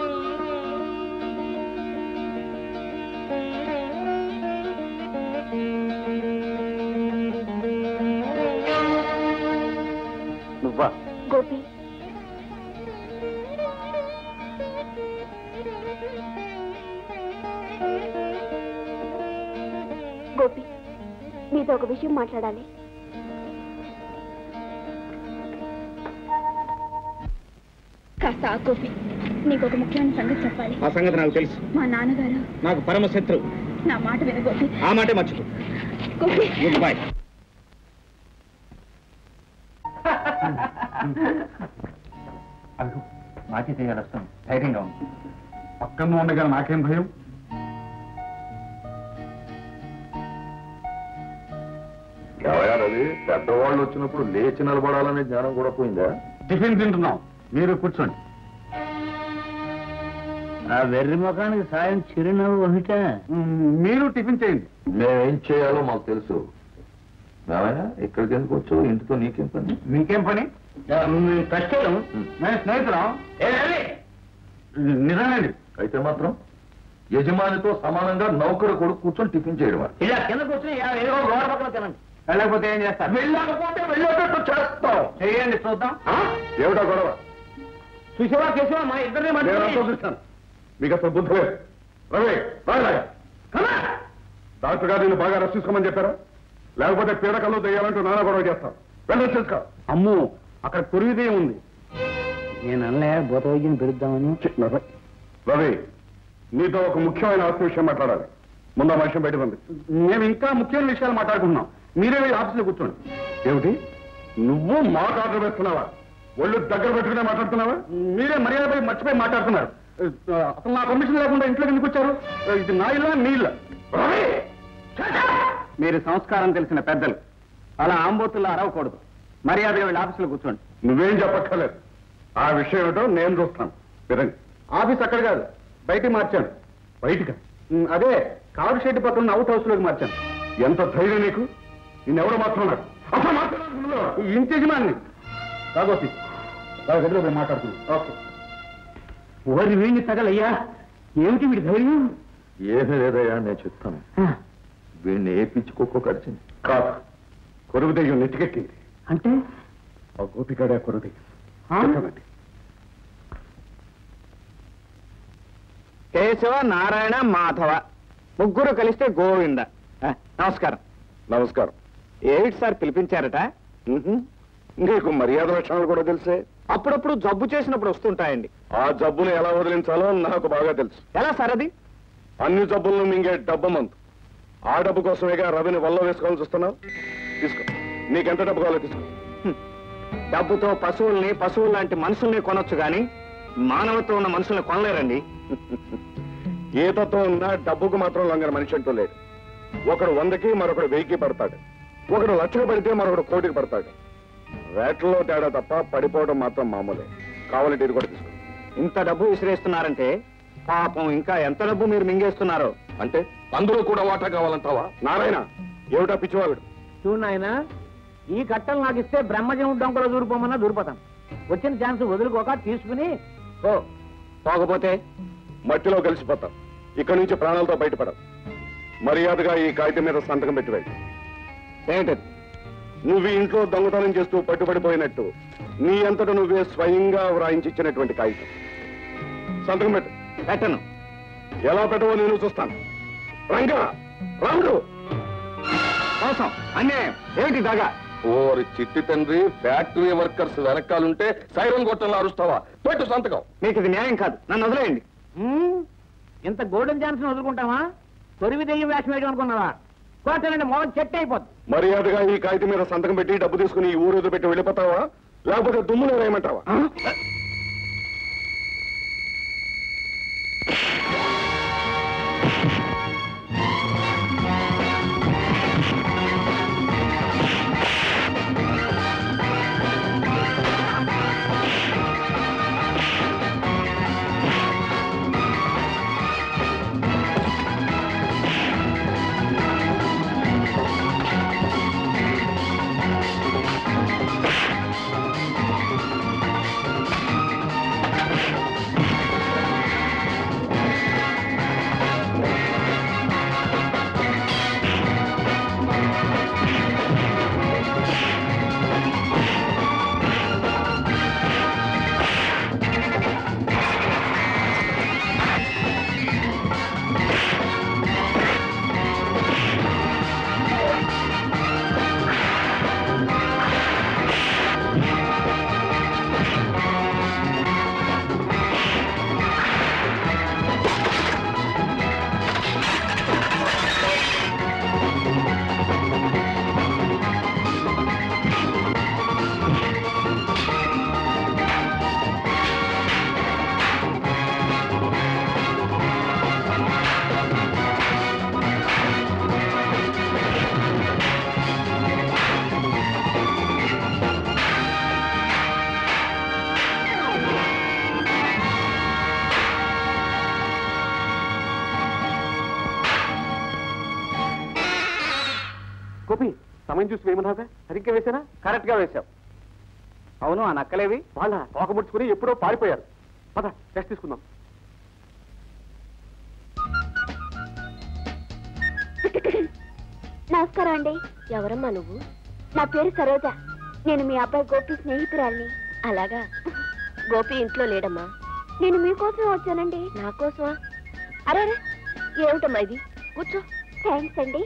నువ్వా గోపి గోపి నీతో ఒక విషయం మాట్లాడాలి కాస్త ఆ గోపి నీకు ఒక ముఖ్యమైన సంగతి చెప్పాలి ఆ సంగతి నాకు తెలుసు మా నాన్నగారు నాకు పరమ శత్రువు నా మాట విను గోపి ఆ మాటే మర్చిపో గోపి గుడ్ బాయ్ అడుగు మాటి చేయాలి వస్తాం ధైర్యంగా ఉంది పక్కన ఉండగా నాకేం భయం ఎవరా రవి పెద్దవాళ్ళు వచ్చినప్పుడు లేచి నిలబడాలనే జ్ఞానం కూడా పోయిందా టిఫిన్ తింటున్నాం మీరు కూర్చోండి ఆ వెర్రి ముఖానికి సాయం చిరునవ్వు ఒకట మ్మ్, మీరు టిఫిన్ చేయండి మేమేం చేయాలో మాకు తెలుసు రావయ్యా ఇక్కడికి ఎందుకు వచ్చావు ఇంటితో నీకేం పని మీకేం పని కష్టం మేము స్నేహితులం ఏ రవి నిజమేండి అయితే మాత్రం యజమానితో సమానంగా నౌకరు కొడుకు కూర్చొని టిఫిన్ చేయడమా ఇలా కింద కూర్చొని ఇలా ఏదో గోడ పక్కన తినండి వెళ్ళకపోతే ఏం చేస్తారు వెళ్ళకపోతే వెళ్ళేటట్టు చేస్తాం చేయండి చూద్దాం ఏమిటా గొడవ చూసేవా కేసేవా మా ఇద్దరిని నేను అంతా మధ్య చూస్తాను మీకు అసలు బుద్ధి లేదు రవి రాయలాగా డాక్టర్ గారు నేను బాగా రెస్ట్ తీసుకోమని చెప్పారా లేకపోతే పీడకల్లో దెయ్యాలంటూ నానా గొడవ చేస్తాం వెళ్ళొచ్చు చేసుకో అమ్ము అక్కడ కురివిదే ఉంది నేను అనలే భూత వైద్యం పెరుద్దామని ఛీ, నవ్వు. రవి నీతో ఒక ముఖ్యమైన ఆస్తి విషయం మాట్లాడాలి ముందు ఆ మనిషిని బయట పంపి మేము ఇంకా ముఖ్యమైన విషయాలు మాట్లాడుకుంటున్నాం మీరే వెళ్ళి ఆఫీసులో కూర్చోండి ఏమిటి నువ్వు మాకు ఆర్డర్ వేస్తున్నావా ఒళ్ళు దగ్గర పెట్టుకునే మాట్లాడుతున్నావా మీరే మర్యాదపై మర్చిపోయి మాట్లాడుతున్నారు అసలు నా పర్మిషన్ లేకుండా ఇంట్లోకి ఎందుకు వచ్చారు ఇది నా ఇల్లా మీ ఇల్లా రవి మీరు సంస్కారం తెలిసిన పెద్దలు అలా ఆంబోతుల్లో అరవకూడదు మర్యాదగా వెళ్ళి ఆఫీసులో కూర్చోండి నువ్వేం చెప్పక్కర్లేదు ఆ విషయం ఏమిటో నేను చూస్తాను వినండి ఆఫీస్ అక్కడ కాదు బయటికి మార్చాను బయటికి ఉమ్, అదే కారు షెడ్ పక్కన ఉన్న అవుట్ హౌస్ లోకి మార్చాను ఎంత ధైర్యం నీకు నిన్నెవడో మాట్లాడు అసలు మాట్లాడు ఈ ఇంటి యజమాని రాగోపి రావు గదిలో పోయి మాట్లాడుతున్నాను ఓకే ఓరి వీడిని తగలయ్యా ఏమిటి వీడి ధైర్యం ఏమీ లేదయ్యా నేను చెప్తాను వీడిని ఏ పిచ్చి కుక్క కరిచింది కాదు కొరుగు దెయ్యం నెత్తికెక్కింది అంటే ఆ గోపికాడే కొరుగు దెయ్యం ఆ? చెప్పండి. కేశవ నారాయణ మాధవ ముగ్గురు కలిస్తే గోవింద ఆ, నమస్కారం నమస్కారం ఏమిటి సార్ పిలిపించారట మ్హూ. నీకు మర్యాద లక్షణాలు కూడా తెలిసే అప్పుడప్పుడు జబ్బు చేసినప్పుడు వస్తుంటాయండి ఆ జబ్బును ఎలా వదిలించాలో నాకు బాగా తెలుసు ఎలా సార్ అది అన్ని జబ్బులను మింగే డబ్బు మందు ఆ డబ్బు కోసమేగా రవిని వల్ల వేసుకోవాలని చూస్తున్నావు తీసుకో నీకెంత డబ్బు కావాలో తీసుకో హ్మ్. డబ్బుతో పశువుల్ని పశువులు లాంటి మనుషుల్ని కొనొచ్చు గాని మానవత్వం ఉన్న మనుషుల్ని కొనలేరండి ఏ తత్వం ఉన్నా డబ్బుకు మాత్రం లొంగని మనిషి అంటూ లేడు ఒకడు వందకి మరొకడు వెయ్యికి పడతాడు ఒకడు లక్షకు పడితే మరొకడు కోటికి పడతాడు రేట్లలో తేడా తప్ప పడిపోవడం మాత్రం మామూలే కావాలంటే ఇది కూడా తీసుకో ఇంత డబ్బు విసిరేస్తున్నారంటే పాపం ఇంకా ఎంత డబ్బు మీరు మింగేస్తున్నారో అంటే అందులో కూడా వాటా కావాలంటావా నారాయణ ఏమిటా పిచ్చివాగుడు చూడు నాయన ఈ కట్టలు నాకు ఇస్తే బ్రహ్మజం డొంకలో దూరిపోమన్నా దూరిపోతాను వచ్చిన ఛాన్స్ వదులుకోక తీసుకుని ఓ పోకపోతే మట్టిలో కలిసిపోతాం ఇక్కడి నుంచి ప్రాణాలతో బయటపడవు మర్యాదగా ఈ కాగితం మీద సంతకం పెట్టి వెళ్ళి ఏమిటది నువ్వు ఈ ఇంట్లో దొంగతనం చేస్తూ పట్టుబడిపోయినట్టు నీ అంతట నువ్వే స్వయంగా వ్రాయించిచ్చినటువంటి కాగితం సంతకం పెట్టు పెట్టను ఎలా పెట్టవో నేను చూస్తాను రంగా రంగు మోసం అన్యాయం ఏమిటి దాగా ఓరి చిట్టి తండ్రి ఫ్యాక్టరీ వర్కర్స్ వెనకాలంటే సైరన్ గొట్టంలో అరుస్తావా పెట్టు సంతకం మీకు ఇది న్యాయం కాదు నన్ను వదిలేయండి హ్మ్? ఇంత గోల్డెన్ ఛాన్స్ వదులుకుంటావా తొరివి దెయ్యం వేషం వేయడం అనుకున్నావా కోటనండి మోహన్ చెట్టు అయిపోద్ది మర్యాదగా ఈ కాగితం మీద సంతకం పెట్టి డబ్బు తీసుకుని ఈ ఊరు పెట్టి వెళ్ళిపోతావా లేకపోతే దుమ్ములు వేయమంటావా గోపి సమయం చూసి వేయమన్నావుగా సరిగ్గా వేసానా కరెక్ట్ గా వేశావు అవును ఆ నక్కలేవి వాళ్ళ తోక ముడుచుకుని ఎప్పుడో పారిపోయారు పద రెస్ట్ తీసుకుందాం నమస్కారం అండి ఎవరమ్మా నువ్వు నా పేరు సరోజ నేను మీ అబ్బాయి గోపి స్నేహితురాల్ని అలాగా గోపి ఇంట్లో లేడమ్మా నేను మీకోసం వచ్చానండి నా కోసమా అరే అరే ఏమిటమ్మా ఇది కూర్చో థ్యాంక్స్ అండి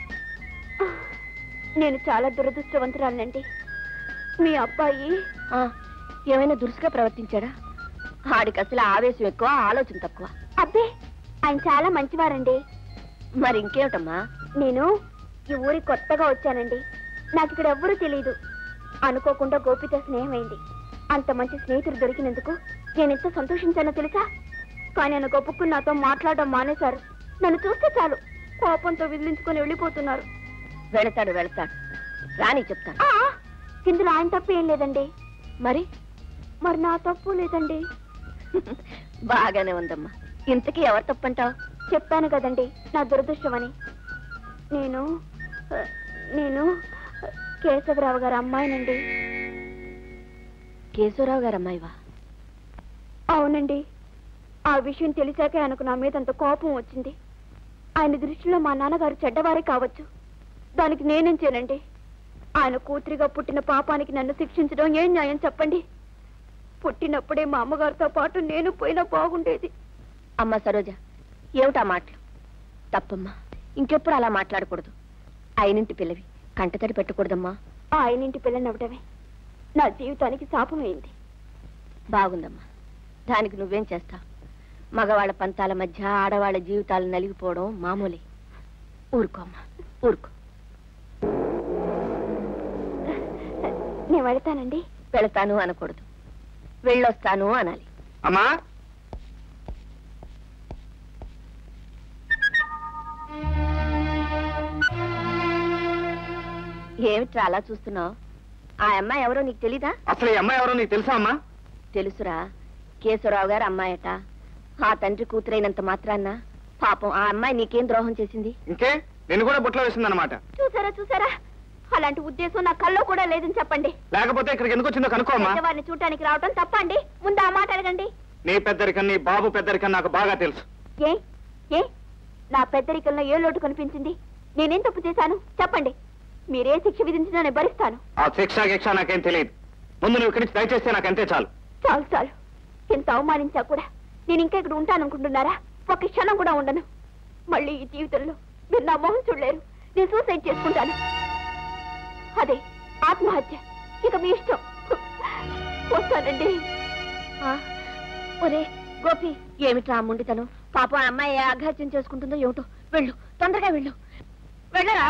నేను చాలా దురదృష్టవంతురాలండి మీ అబ్బాయి ఏమైనా దురుసుగా ప్రవర్తించాడా ఆడికి అసలు ఆవేశం ఎక్కువ ఆలోచన తక్కువ అబ్బే ఆయన చాలా మంచివారండి మరి ఇంకేమిటమ్మా నేను ఈ ఊరికి కొత్తగా వచ్చానండి నాకు ఇక్కడ ఎవ్వరూ తెలియదు అనుకోకుండా గోపితో స్నేహమైంది అంత మంచి స్నేహితుడు దొరికినందుకు నేను ఎంత సంతోషించానో తెలుసా కానీ ఆయన గొప్పకు నాతో మాట్లాడడం మానేశారు నన్ను చూస్తే చాలు కోపంతో విదిలించుకొని వెళ్ళిపోతున్నారు వెళతాడు వెళతాడు రాని చెప్తాను ఇందులో ఆయన తప్పు ఏం లేదండి మరి మరి నా తప్పు లేదండి బాగానే ఉందమ్మా ఇంతకీ ఎవరు తప్పంటావు చెప్పాను కదండి నా దురదృష్టమని నేను ఆ, నేను ఆ, కేశవరావు గారి అమ్మాయినండి కేశవరావు గారి అమ్మాయివా అవునండి ఆ విషయం తెలిసాకే ఆయనకు నా మీద అంత కోపం వచ్చింది ఆయన దృష్టిలో మా నాన్నగారు చెడ్డవారే కావచ్చు దానికి నేనేం చేయనండి ఆయన కూతురిగా పుట్టిన పాపానికి నన్ను శిక్షించడం ఏం న్యాయం చెప్పండి పుట్టినప్పుడే మా అమ్మగారితో పాటు నేను పోయినా బాగుండేది అమ్మ సరోజ ఏమిటా మాటలు తప్పమ్మా ఇంకెప్పుడు అలా మాట్లాడకూడదు ఆయనింటి పిల్లవి కంటతడి పెట్టకూడదమ్మా ఆయనింటి పిల్లని అవ్వడమే నా జీవితానికి శాపమైంది బాగుందమ్మా దానికి నువ్వేం చేస్తావు మగవాళ్ళ పంతాల మధ్య ఆడవాళ్ళ జీవితాలు నలిగిపోవడం మామూలే ఊరుకోమ్మా ఊరుకో నేను వెళతానండి వెళతాను అనకూడదు వెళ్ళొస్తాను అనాలి అమ్మా ఏమిట్రా అలా చూస్తున్నావు ఆ అమ్మాయి ఎవరో నీకు తెలీదా అసలు ఈ అమ్మాయి ఎవరో నీకు తెలుసా అమ్మా తెలుసురా కేశవరావు గారు అమ్మాయట ఆ తండ్రి కూతురైనంత మాత్రాన్న పాపం ఆ అమ్మాయి నీకేం ద్రోహం చేసింది ఇంకే నేను కూడా బుట్టలో వేసిందనమాట చూసారా చూసారా అలాంటి ఉద్దేశం నా కల్లో కూడా లేదని చెప్పండి లేకపోతే ఇక్కడికి ఎందుకు వచ్చిందో కనుక్కో అమ్మా వారిని చూడటానికి రావటం తప్పండి ముందు ఆ మాట అడగండి నీ పెద్దరికం నీ బాబు పెద్దరికం నాకు బాగా తెలుసు ఏ ఏ నా పెద్దరికంలో ఏ లోటు కనిపించింది నేనేం తప్పు చేశాను చెప్పండి మీరే శిక్ష విధించినా నేను భరిస్తాను ఆ శిక్ష గిక్ష నాకేం తెలియదు ముందు నువ్వు ఇక్కడి నుంచి దయచేస్తే నాకు అంతే చాలు చాలు చాలు ఎంత అవమానించా కూడా నేను ఇంకా ఇక్కడ ఉంటాననుకుంటున్నారా ఒక క్షణం కూడా ఉండను మళ్ళీ ఈ జీవితంలో మీరు నా మొహం చూడలేరు నేను సూసైడ్ చేసుకుంటాను అదే ఆత్మహత్య ఇక మీ ఇష్టం వస్తానండి ఆ, ఒరే గోపి ఏమిట్రా ఆ ముండితనం పాపం ఆ అమ్మాయి ఏ అఘాత్యం చేసుకుంటుందో ఏమిటో వెళ్ళు తొందరగా వెళ్ళు వెళ్ళరా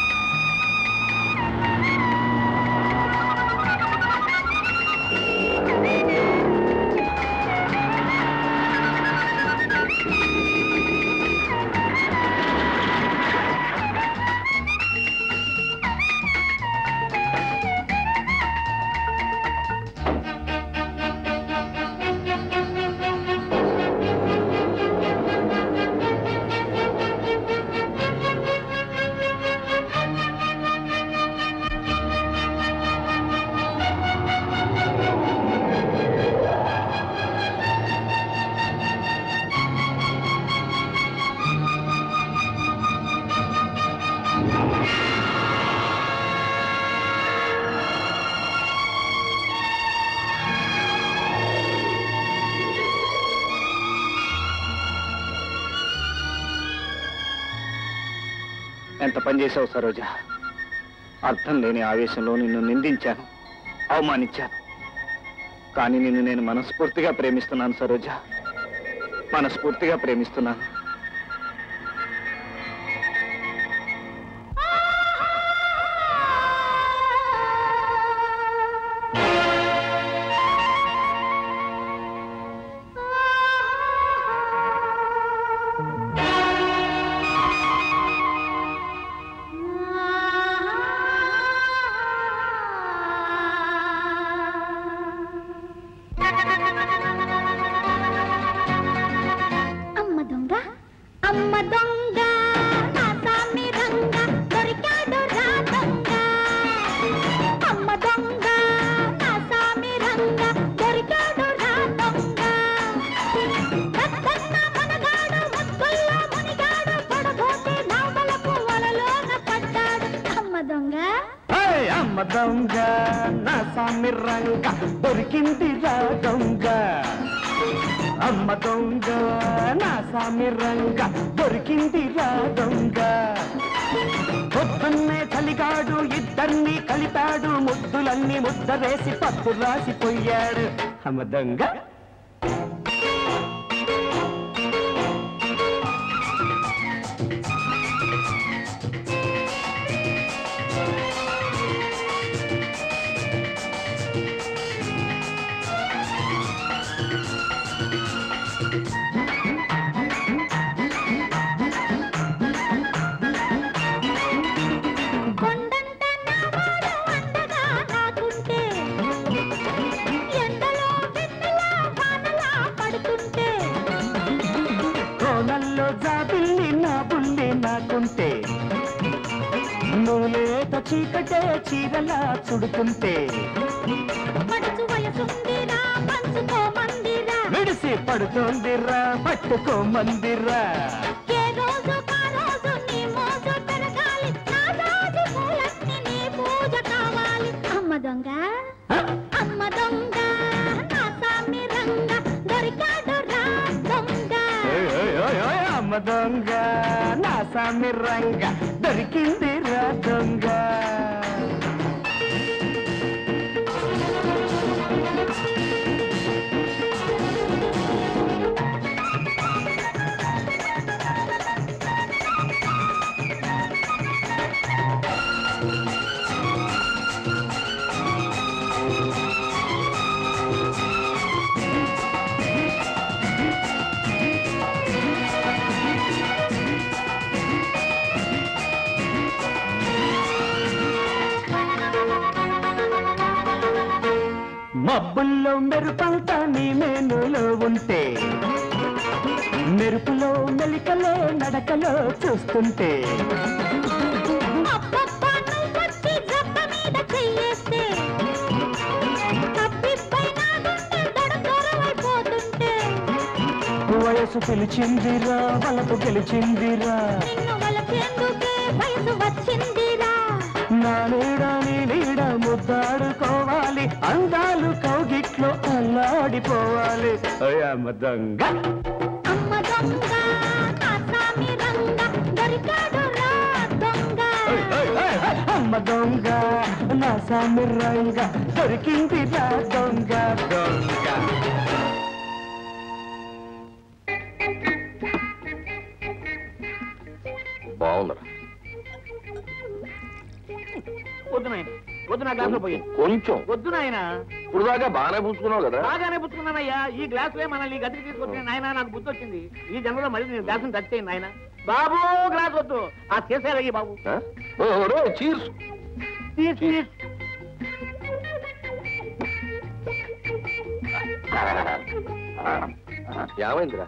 ఎంత పని చేసావు సరోజ అర్థం లేని ఆవేశంలో నిన్ను నిందించాను అవమానించాను కానీ నిన్ను నేను మనస్ఫూర్తిగా ప్రేమిస్తున్నాను సరోజ మనస్ఫూర్తిగా ప్రేమిస్తున్నాను అమ్మ దొంగ దొంగ నా సామి రంగ దొరికింది రా దొంగ అమ్మ దొంగ నా సామి రంగ దొరికింది రా దొంగ పొద్దున్నే చలిగాడు ఇద్దరిని కలిపాడు ముద్దులన్నీ ముద్దరేసి పప్పు రాసిపోయాడు అమ్మ దొంగ కొండంత నావాడు అండగా నాకుంటే ఎండలో వెన్నెలా వానలా పడుతుంటే కోనల్లో జాబిల్లి నా బుల్లి నాకుంటే నూలేత చీకటే చీరలా చుడుతుంటే మనసు వయసుందిరా పంచుకోమందిరా విడిసి పడుతోందిరా పట్టుకోమందిరా ఏ రోజు కా రోజు నీ మోజు పెరగాలి నా రాజు పూలన్నీ నీ పూజ కావాలి అమ్మ దొంగ అమ్మ దొంగ నా సామి రంగ దొరికాడు రా దొంగ ఓయ్ ఓయ్ ఓయ్ ఓయ్ అమ్మ దొంగ నా సామి రంగ దొరికింది రా దొంగ మబ్బుల్లో మెరుపంతా నీ మేనులో ఉంటే మెరుపులో మెలికలో నడకలో చూస్తుంటే అబ్బబ్బా నువ్వొచ్చి జబ్బ మీద చెయ్యేస్తే తప్పిపై నా గుండె దడదొరవైపోతుంటే వయసు పిలిచిందిరా వలపు గెలిచిందిరా నిన్ను వలచేందుకే వయసు వచ్చిందిరా నా నీడ నీ నీడ ముద్దాడుకోవాలి అందాలు కౌగిట్లో అల్లాడిపోవాలి అమ్మ దొంగ అమ్మ దొంగ నా సామి రంగ దొరికాడు రా దొంగ అమ్మ దొంగ నా సామి రంగ దొరికింది రా దొంగ దొంగ బాగుందిరా వద్దు నాయన వద్దు నా గ్లాసులో పోయి కొంచెం వద్దు నాయన ఇప్పుడు దాకా బాగానే పూసుకున్నావు కదా బాగానే పుచ్చుకున్నానయ్యా ఈ గ్లాసులే మనల్ని ఈ గదికి తీసుకొచ్చిన నాయన నాకు బుద్ధి వచ్చింది ఈ జన్మలో మళ్ళీ నేను గ్లాసుని టచ్ చేయండి నాయన బాబు గ్లాస్ వద్దు ఆ చేసేదయ్యి బాబు ఆ? ఓ, ఓ, చీర్స్ తీస్, తీస్. ఏమైందిరా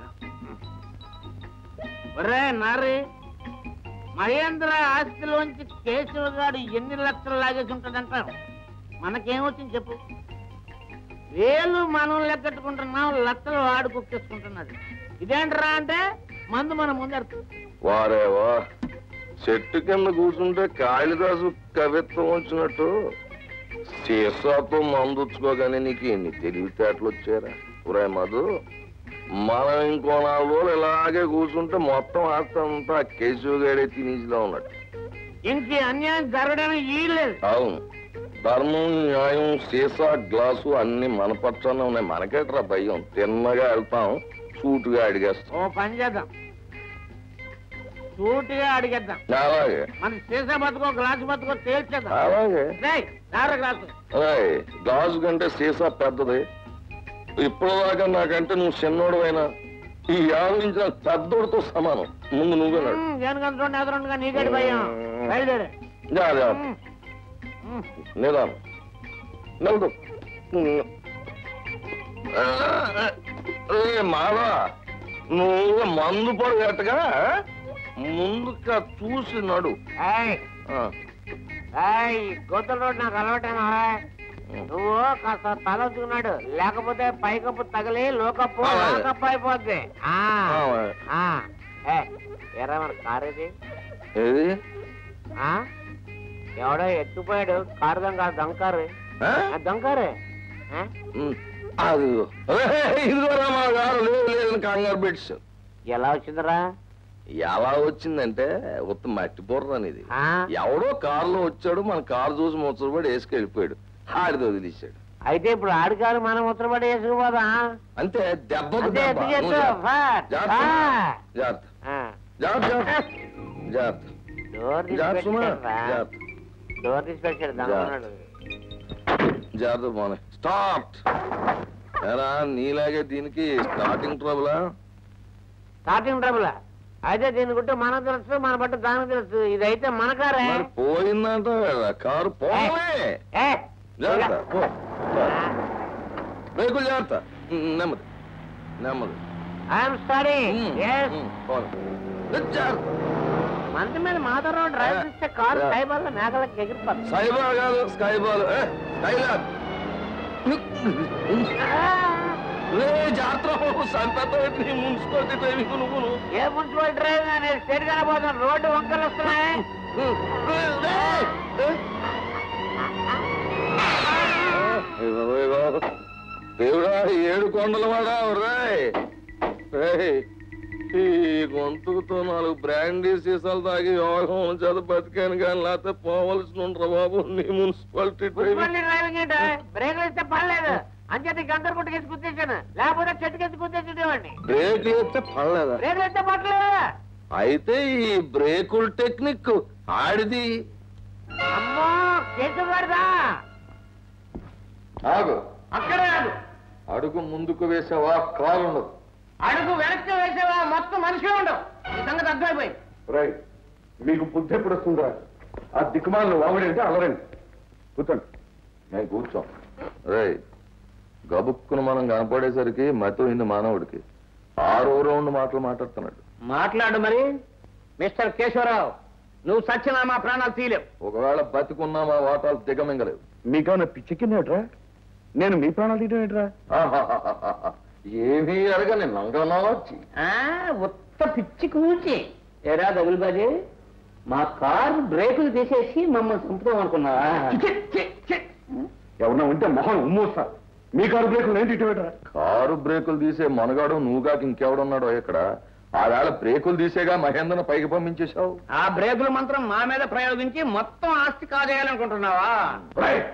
ఒరే నారి మహేంద్ర ఆస్తిలోంచి కేశవ గారు ఎన్ని లక్షలు లాగేసి ఉంటాడంటారు మనకేమొచ్చింది చెప్పు వేలు మనం లెక్కట్టుకుంటున్నాం లక్షలు వాడు కుక్కేసుకుంటున్నాడు ఇదేంట్రా అంటే మందు మన ముందర వారే వా చెట్టు కింద కూర్చుంటే కాళిదాసు కవిత్వం వచ్చినట్టు సీసాతో మందుచ్చుకోగానే నీకు ఎన్ని తెలివితేటలు వచ్చారా ఒరే మధు మనం ఇంకో నాలుగు రోజులు ఇలాగే కూర్చుంటే మొత్తం ఆస్తి అంతా కేశవ గడే తినేసిలా ఉన్నట్టు ఇంక అన్యాయం జరగడానికి ఈ లేదు అవును ధర్మం న్యాయం సీసా గ్లాసు అన్ని మన పక్షాన ఉన్నాయి మనకేట్రా భయం తిన్నగా వెళ్తాం సూటుగా అడిగేస్తాం ఓ పని చేద్దాం సూటిగా అడిగేద్దాం అలాగే మన సీసా బతుకో గ్లాసు బతుకో తేల్చేద్దాం అలాగే రేయ్, రారా గ్లాసు ఏయ్, గాజు కంటే సీసా పెద్దది ఇప్పటిదాకా నాకంటే నువ్వు చిన్నోడువైనా ఈ ఆలోచించిన పెద్దోడితో సమానం ముందు నువ్వే నడు దేనికంత రెండు ఎదురుండగా నీకేటి భయం బయలుదేరే జా, జా. నిదానం నిలదు ఏ మావా నువ్వు మందు పడగట్టగా ముందుగా చూసి నడు ఏయ్, ఆ, ఏయ్, గోతుల రోడ్ నాకు అలవాటేనా నువ్వు కాస్త తలొచ్చుకున్నాడు లేకపోతే పైకప్పు తగిలి లోకప్పు అలాగే. లోకప్పు అయిపోద్ది ఆ, అలాగే. ఆ. ఏ, ఎరా మన కార్ ఇది ఏది ఆ? ఎవడో ఎత్తుపోయాడు కారు దొంగ దొంకారు ఆ? దొంకారు ఉమ్, అది ఇదిగోరా మా గారు లేదు లేదని కంగారు బిట్స్ ఎలా వచ్చిందిరా ఎలా వచ్చిందంటే ఉత్త మట్టి బుర్రని ఇది ఆ? ఎవడో కారులో వచ్చాడు మన కారు చూసి ముచ్చటపడి వేసుకెళ్ళిపోయాడు ఆడితో వదిలేశాడు అయితే ఇప్పుడు ఆడికారు మనం ఉత్తరపడి వేసుకుపోదా అంతే దెబ్బకు అదే దెబ్బ. ఎందుకు నువ్వు ఎత్తు? జాగ్రత్త. ఫాట్. జాగ్రత్త. ఆ. జాగ్రత్త ఆ. జాగ్రత్త జాగ్రత్త. జాగ్రత్త డోర్ తీసి జాగ్రత్త సుమా. పెట్టాడురా. జాగ్రత్త డోర్ తీసి పెట్టాడు దొంగ ఉన్నాడు. జాగ్రత్త పోనీ స్టార్ట్ ఎరా నీలాగే దీనికి స్టార్టింగ్ ట్రబులా స్టార్టింగ్ ట్రబుల్ అయితే దీని గుట్టు మనకు తెలుసు మన బట్టు దానికి తెలుసు ఇది అయితే మన కారే మరి పోయిందంట కారు పోలే ఏ, జాగ్రత్త పో. బ్రేకులు జాగ్రత్త ఉమ్, నెమ్మది నెమ్మది ఐఎమ్ స్టడీ ఉమ్, ఉమ్, పోనీ. జాగ్రత్త మంచి మీద మాధవ డ్రైవ్ ఏ, చేస్తే కారు ఏ. సైబర్లో మేకలకి ఎగిరిపోతుంది స్కై బాల్ కాదు స్కై బాల్ ఏ, స్కై లాబ్. లే జాగ్రత్త సంపేత నీ మున్సిపాలిటీ డ్రైవింగ్ నువ్వు నువ్వు. ఏ మున్సిపల్ డ్రైవ్ నేను స్టేట్ గా పోతాను రోడ్డు వంకలు వస్తున్నాయి ఇదిగో, ఇదిగో. దేవుడా ఏడు కొండల వాడా రేయ్ రేయ్, ఈ గొంతుకుతో నాలుగు బ్రాండీ సీసాలు తాగి యోగం చేత బతికాను కానీ లేకపోతే పోవలసిన ఉండరా బాబు నీ మున్సిపాలిటీ డ్రైవింగ్ మున్సిపాలిటీ డ్రైవింగ్ ఏంటి బ్రేక్లు ఇస్తే పర్లేదు అంచేత గంటలు కొట్టుకేసి గుర్తించాను లేకపోతే చెట్టుకేసి గుర్తించేవాడిని బ్రేక్ వేస్తే పడలేదా బ్రేక్లు ఇస్తే పట్టలేదు అయితే ఈ బ్రేకుల టెక్నిక్ ఆడిది అమ్మో కేసు గారిదా ఆగు అక్కడే ఆగు. అడుగు ముందుకు వేసావా కాలు ఉండదు అడుగు వెనక్కి వేసేవా మొత్తం మనిషి ఉండవు ఈ సంగతి అర్థమైపోయింది రైట్ మీకు బుద్ధి ఎప్పుడు వస్తుందా ఆ దిక్కుమాలను వాగుడంటే అలరండి కూర్చోండి నేను కూర్చో రే గబుక్కును మనం కనపడేసరికి మతోయింది మానవుడికి ఆరో రౌండ్ మాటలు మాట్లాడుతున్నాడు మాట్లాడు మరి మిస్టర్ కేశవరావు నువ్వు సచ్చినా మా ప్రాణాలు తీలేవు ఒకవేళ బతికున్నా మా వాటాలు దిగమింగలేవు మీకేమైనా పిచ్చెక్కిందేట్రా నేను మీ ప్రాణాలు తీయడం ఏంట్రా ఆహాహాహాహా. ఏమీ అడగని నంగనా వచ్చి ఆ, ఉత్త పిచ్చి కూచి ఎరా దగులుబాజీ మా కారు బ్రేకులు తీసేసి మమ్మల్ని చంపుతాం అనుకున్నావా ఎవరన్నా ఉంటే మొహం ఉమ్మూస్తా మీ కారు బ్రేకులు ఏంటి ఇటు పెట్టరా కారు బ్రేకులు తీసే మనగాడు నువ్వుగాక ఇంకెవడున్నాడో ఇక్కడ ఆ వేళ బ్రేకులు తీసేగా మహేంద్రను పైకి పంపించేశావు ఆ బ్రేకుల మంత్రం మా మీద ప్రయోగించి మొత్తం ఆస్తి కాజేయాలనుకుంటున్నావా రైట్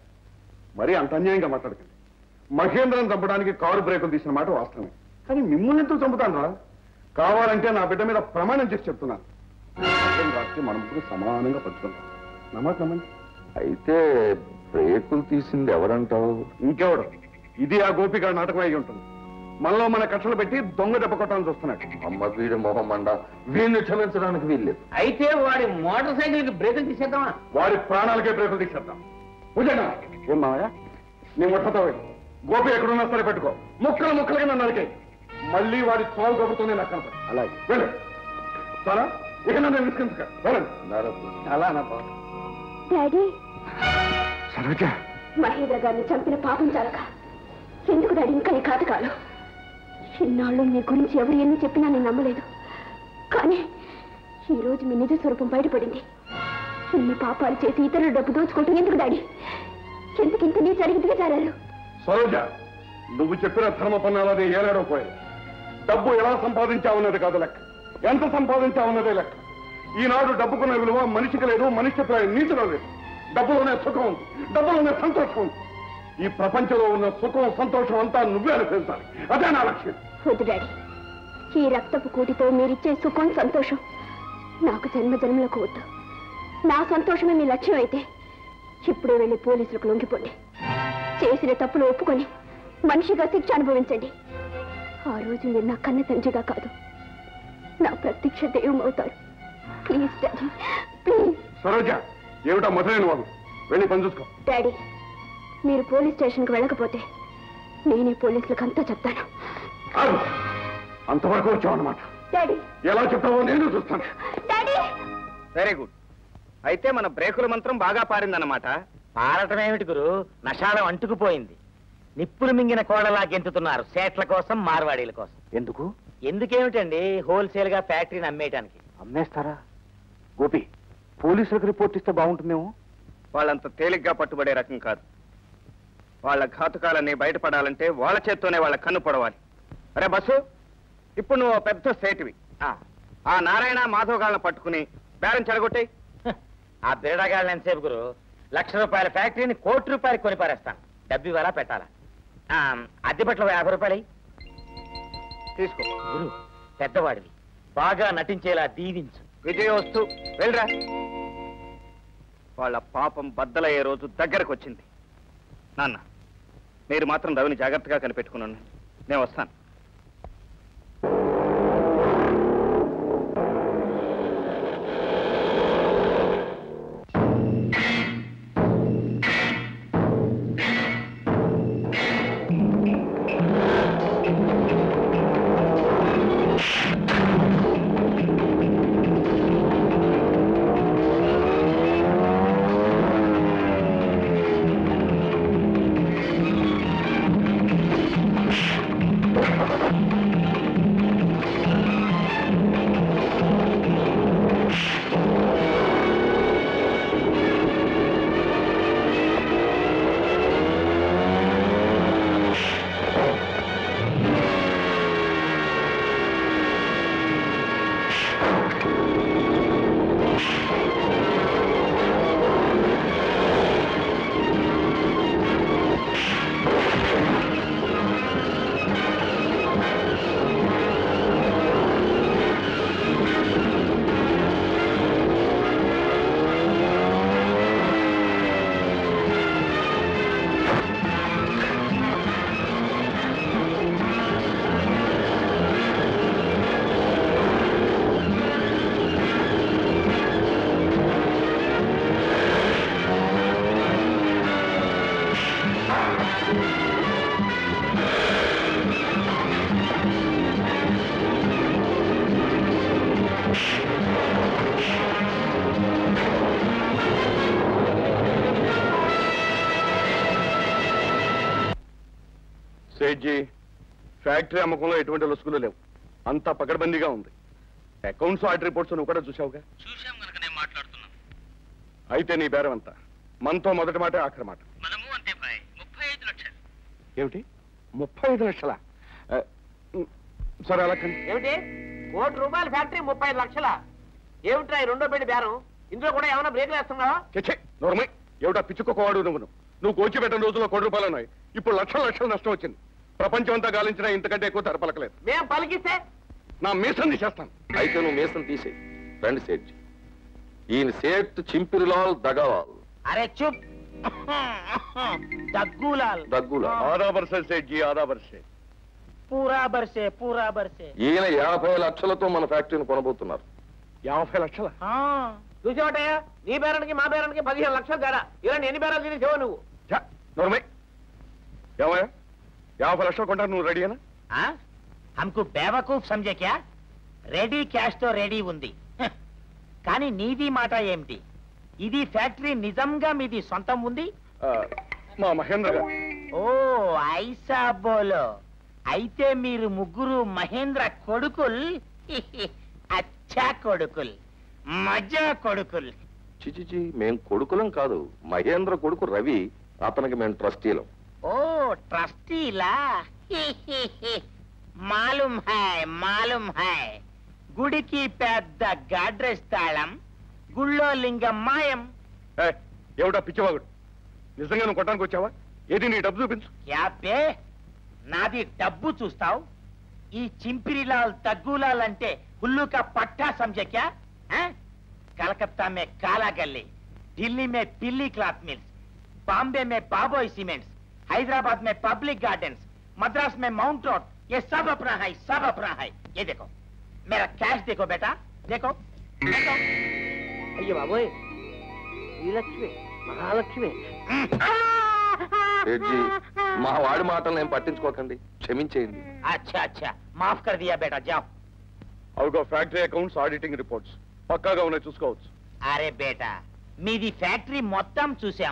మరి అంత అన్యాయంగా మాట్లాడకండి మహేంద్రను చంపడానికి కారు బ్రేకులు తీసిన మాట వాస్తవమే కానీ మిమ్మల్ని ఎందుకు చంపుతాను రా కావాలంటే నా బిడ్డ మీద ప్రమాణం చేసి చెప్తున్నాను మహేంద్ర రాస్తే మన ముగ్గురు సమానంగా పంచుకుంటాం నా మాట నమ్మండి అయితే బ్రేకులు తీసింది ఎవరంటావు ఇంకెవడు ఇది ఆ గోపిక నాటకం అయి ఉంటుంది మనలో మన కక్షలు పెట్టి దొంగ దెబ్బ కొట్టాలని చూస్తున్నాడు అమ్మ వీడి మొహం మండ వీడిని క్షమించడానికి వీల్లేదు అయితే వాడి మోటార్ సైకిల్ కి బ్రేకులు తీసేద్దామా వారి ప్రాణాలకే బ్రేకులు తీసేద్దాం పూజనా ఏం మావయ్య నీ ముట్టతో గోపి ఎక్కడున్నా సరే పెట్టుకో ముక్కలు ముక్కలుగా నన్ను నరికాయి మళ్ళీ వాడి చావు గొప్పతోనే నాకు కనపడి అలాగే వెళ్ళు చాలా ఇక నన్ను విసిగించక వెళ్ళండి అలా డాడీ సరోజ మహేంద్ర గారిని చంపిన పాపం చాలక ఎందుకు డాడీ ఇంకా ఈ కాదు ఇన్నాళ్ళు మీ గురించి ఎవరు ఎన్ని చెప్పినా నేను నమ్మలేదు కానీ ఈ రోజు మీ నిజ స్వరూపం బయటపడింది ఇన్ని పాపాలు చేసి ఇతరుల డబ్బు దోచుకుంటూ ఎందుకు డాడీ ఎందుకు ఇంత నీ జరిగి దిగజారారు సరోజ నువ్వు చెప్పిన ధర్మ పన్నాలది ఏనాడో పోయాయి డబ్బు ఎలా సంపాదించావున్నది కాదు లెక్క ఎంత సంపాదించావున్నదే లెక్క ఈనాడు డబ్బుకున్న విలువ మనిషికి లేదు మనిషి ప్రాయం నీతిలో లేదు డబ్బులోనే సుఖం ఉంది డబ్బులోనే సంతోషం ఉంది ఈ ప్రపంచంలో ఉన్న సుఖం సంతోషం అంతా నువ్వే అనిపించాలి అదే నా లక్ష్యం వద్దు డాడీ ఈ రక్తపు కూటితో మీరిచ్చే సుఖం సంతోషం నాకు జన్మ జన్మలకు వద్దు నా సంతోషమే మీ లక్ష్యం అయితే ఇప్పుడే వెళ్ళి పోలీసులకు లొంగిపోండి చేసిన తప్పులు ఒప్పుకొని మనిషిగా శిక్ష అనుభవించండి ఆ రోజు మీరు నా కన్న తండ్రిగా కాదు నా ప్రత్యక్ష దైవం అవుతారు ప్లీజ్ డాడీ ప్లీజ్ సరోజ ఏమిటా మొదలైన వాళ్ళు వెళ్ళి పని చూసుకో డాడీ మీరు పోలీస్ స్టేషన్కి వెళ్ళకపోతే నేనే పోలీసులకు అంతా చెప్తాను ఆగు. అంతవరకు వచ్చావన్నమాట డాడీ ఎలా చెప్తావో నేను చూస్తాను డాడీ వెరీ గుడ్ అయితే మన బ్రేకుల మంత్రం బాగా పారిందన్నమాట పారటం ఏమిటి గురు నషాలం అంటుకుపోయింది నిప్పులు మింగిన కోడలా గెంతుతున్నారు సేట్ల కోసం మార్వాడీల కోసం ఎందుకు ఎందుకేమిటండి హోల్సేల్ గా ఫ్యాక్టరీని అమ్మేయటానికి అమ్మేస్తారా గోపి పోలీసులకు రిపోర్ట్ ఇస్తే బాగుంటుందేమో వాళ్ళంత తేలిగ్గా పట్టుబడే రకం కాదు వాళ్ళ ఘాతుకాలన్నీ బయటపడాలంటే వాళ్ళ చేత్తోనే వాళ్ళ కన్ను పొడవాలి అరే బస్సు ఇప్పుడు నువ్వు ఓ పెద్ద సేటివి ఆ నారాయణ మాధవ్ గాళ్ళని పట్టుకుని బేరం చెడగొట్టి ఆ బిరడగాళ్ళని ఎంతసేపు గురు లక్ష రూపాయల ఫ్యాక్టరీని కోటి రూపాయలు కొని పారేస్తాను డబ్బు ఇవ్వాలా పెట్టాలా ఆ, అద్దె బట్టలు యాభై రూపాయలు తీసుకో గురు పెద్దవాడివి బాగా నటించేలా దీవించు విజయోస్తు వెళ్ళరా వాళ్ళ పాపం బద్దలయ్యే రోజు దగ్గరకు వచ్చింది నాన్న మీరు మాత్రం రవిని జాగ్రత్తగా కనిపెట్టుకున్నాను నేను వస్తాను సేట్జీ ఫ్యాక్టరీ అమ్మకంలో ఎటువంటి లొసుగులు లేవు అంతా పకడ్బందీగా ఉంది అకౌంట్స్ ఆడిట్ రిపోర్ట్స్ నువ్వు కూడా చూసావుగా చూశాం కనుక నేను మాట్లాడుతున్నాను అయితే నీ బేరం అంతా మనతో మొదటి మాట ఆఖరి మాట మనము అంతే భాయ్ ముప్పై ఐదు లక్షలు ఏమిటి ముప్పై ఐదు లక్షల సరే అలా కానీ ఏమిటి కోటి రూపాయల ఫ్యాక్టరీ ముప్పై ఐదు లక్షల ఏమిట్రా ఈ రెండో పెళ్లి బేరం ఇందులో కూడా ఏమైనా బ్రేక్లు వేస్తున్నావా చచ్చే నోర్మై ఏమిటా పిచ్చుకోవాడు నువ్వు నువ్వు కోచి పెట్టిన రోజుల్లో కోటి రూపాయలు ఉన్నాయి ఇప్పుడు లక్షల లక్షల నష్టం వచ్చింది ప్రపంచం అంతా గాలించినా ఇంతకంటే ఎక్కువ ధర పలకలేదు మేం పలికిస్తే నా మీసం తీసేస్తాను అయితే నువ్వు మీసం తీసేయి రండి సేట్ ఈయన సేట్ చింపిరిలాల్ దగవాల్ అరే చుప్ దగ్గులాల్ దగ్గులా ఆదా బర్సే సేట్ జీ ఆదా బర్సే పూరా బర్సే పూరా బర్సే ఈయన యాభై లక్షలతో మన ఫ్యాక్టరీని కొనబోతున్నారు యాభై లక్షల చూసావటయ్యా నీ బేరానికి మా బేరానికి పదిహేను లక్షలు తేడా ఇలాంటి ఎన్ని బేరాలు తినేసావు నువ్వు నోర్మై ఏమయ్యా యాభై లక్షలు కొంటాను నువ్వు రెడీనా ఆ? హమ్కు బేవకూఫ్ సంజే క్యా రెడీ క్యాష్ తో రెడీ ఉంది హ్. కానీ నీది మాట ఏమిటి ఇది ఫ్యాక్టరీ నిజంగా మీది సొంతం ఉంది మా మహేంద్ర గారు ఓ ఐసా బోలో అయితే మీరు ముగ్గురు మహేంద్ర కొడుకుల్ అచ్చా కొడుకుల్ మజా కొడుకుల్ చిచిచి మేం కొడుకులం కాదు మహేంద్ర కొడుకు రవి అతనికి మేము ట్రస్టీలం ఓ ట్రస్టీలా మాలుమ్ హాయ్ మాలుమ్ హాయ్ గుడికి పెద్ద గాడ్రెస్ తాళం గుళ్ళో లింగం మాయం ఏయ్, ఏమిటా పిచ్చివాగుడు నిజంగా నువ్వు కొట్టడానికి వచ్చావా ఏది నీ డబ్బు చూపించు యాపే నాది డబ్బు చూస్తావు ఈ చింపిరిలాల్ తగ్గులాల్ అంటే హుల్లుక పట్టా సమझे కలకత్తా మే కాలా గల్లీ ఢిల్లీ మే పిల్లి క్లాత్ మిల్స్ బాంబे में बाबोई सीमेंट्स हैदराबाद में पब्लिक गार्डन्स मद्रास में माउंट रोड ये सब अपना है सब अपना है ये देखो मेरा कैश देखो बेटा देखो देखो అయ్యో బాబోయ్ శ్రీలక్ష్మి మహాలక్ష్మి సేట్జీ మా వాడి మాటలు ఏం పట్టించుకోకండి క్షమించేయండి अच्छा अच्छा माफ कर दिया बेटा जाओ అవుగా ఫ్యాక్టరీ అకౌంట్స్ ఆడిటింగ్ రిపోర్ట్స్ పక్కాగా ఉన్నాయి చూసుకోవచ్చు అరే బేటా మీది ఫ్యాక్టరీ మొత్తం చూసాం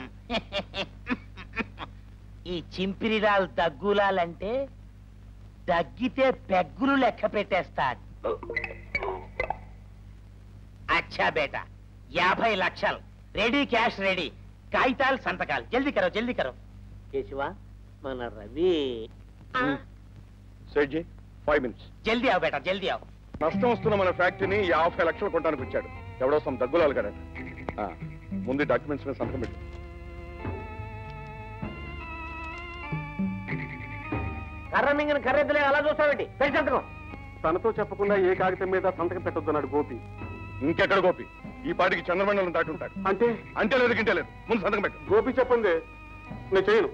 ఈ చింపిరిలాల్ దగ్గులాలంటే దగ్గితే పెగ్గులు లెక్క పెట్టేస్తాడు అచ్చా బేటా యాభై లక్షలు రెడీ క్యాష్ రెడీ కాగితాలు సంతకాలు జల్దీ కరో జల్దీ కరో కేశవ మన రవి సెడ్జీ ఫైవ్ మినిట్స్ జల్దీ ఆవు బేటా జల్దీ ఆవు నష్టం వస్తున్న మన ఫ్యాక్టరీని యాభై లక్షలు కొట్టడానికి వచ్చాడు ఎవడో సమ్ దగ్గులాలు కదట ఆ, ముందు డాక్యుమెంట్స్ మీద సంతకం పెట్టు కర్ర మింగిన కర్రెద్దులే అలా చూస్తావేంటి పెట్టి సంతకం తనతో చెప్పకుండా ఏ కాగితం మీద సంతకం పెట్టొద్దన్నాడు గోపి ఇంకెక్కడ గోపి ఈ పాటికి చంద్రమండలం దాటుంటాడు అంటే అంటే లేదు గింటే లేదు ముందు సంతకం పెట్టు గోపి చెప్పింది నేను చేయను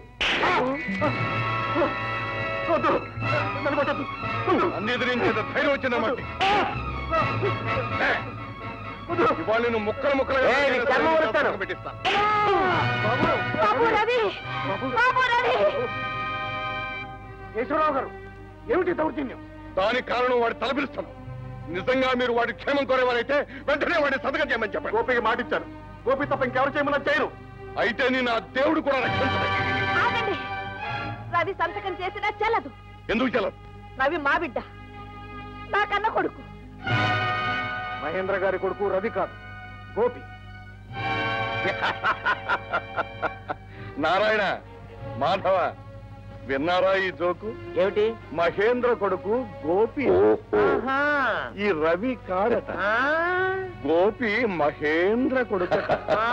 అన్ని ఎదిరించేంత ధైర్యం వచ్చిందన్నమాట ఇవాళ నేను ముక్కలు ముక్కలు ఏయ్, నీ చర్మం ఉరుకుతాను. పెట్టిస్తా బాబు రవి బాబు రవి కేశవరావు గారు ఏమిటి దౌర్జన్యం దానికి కారణం వాడి తలపిలుస్తాను నిజంగా మీరు వాడి క్షేమం కోరేవారైతే వెంటనే వాడి సంతకం చేయమని చెప్పండి గోపికి మాటిచ్చాను గోపి తప్ప ఇంకెవరు చేయమన్నా చేయను అయితే నేను ఆ దేవుడు కూడా రక్షించలేదు ఆగండి రవి సంతకం చేసినా చెల్లదు ఎందుకు చెల్లదు రవి మా బిడ్డ నా కన్న కొడుకు మహేంద్ర గారి కొడుకు రవి కాదు గోపి నారాయణ మాధవ విన్నారా ఈ జోకు ఏమిటి మహేంద్ర కొడుకు గోపి ఆహా. ఈ రవి కాదట ఆ? గోపి మహేంద్ర కొడుకు ఆ.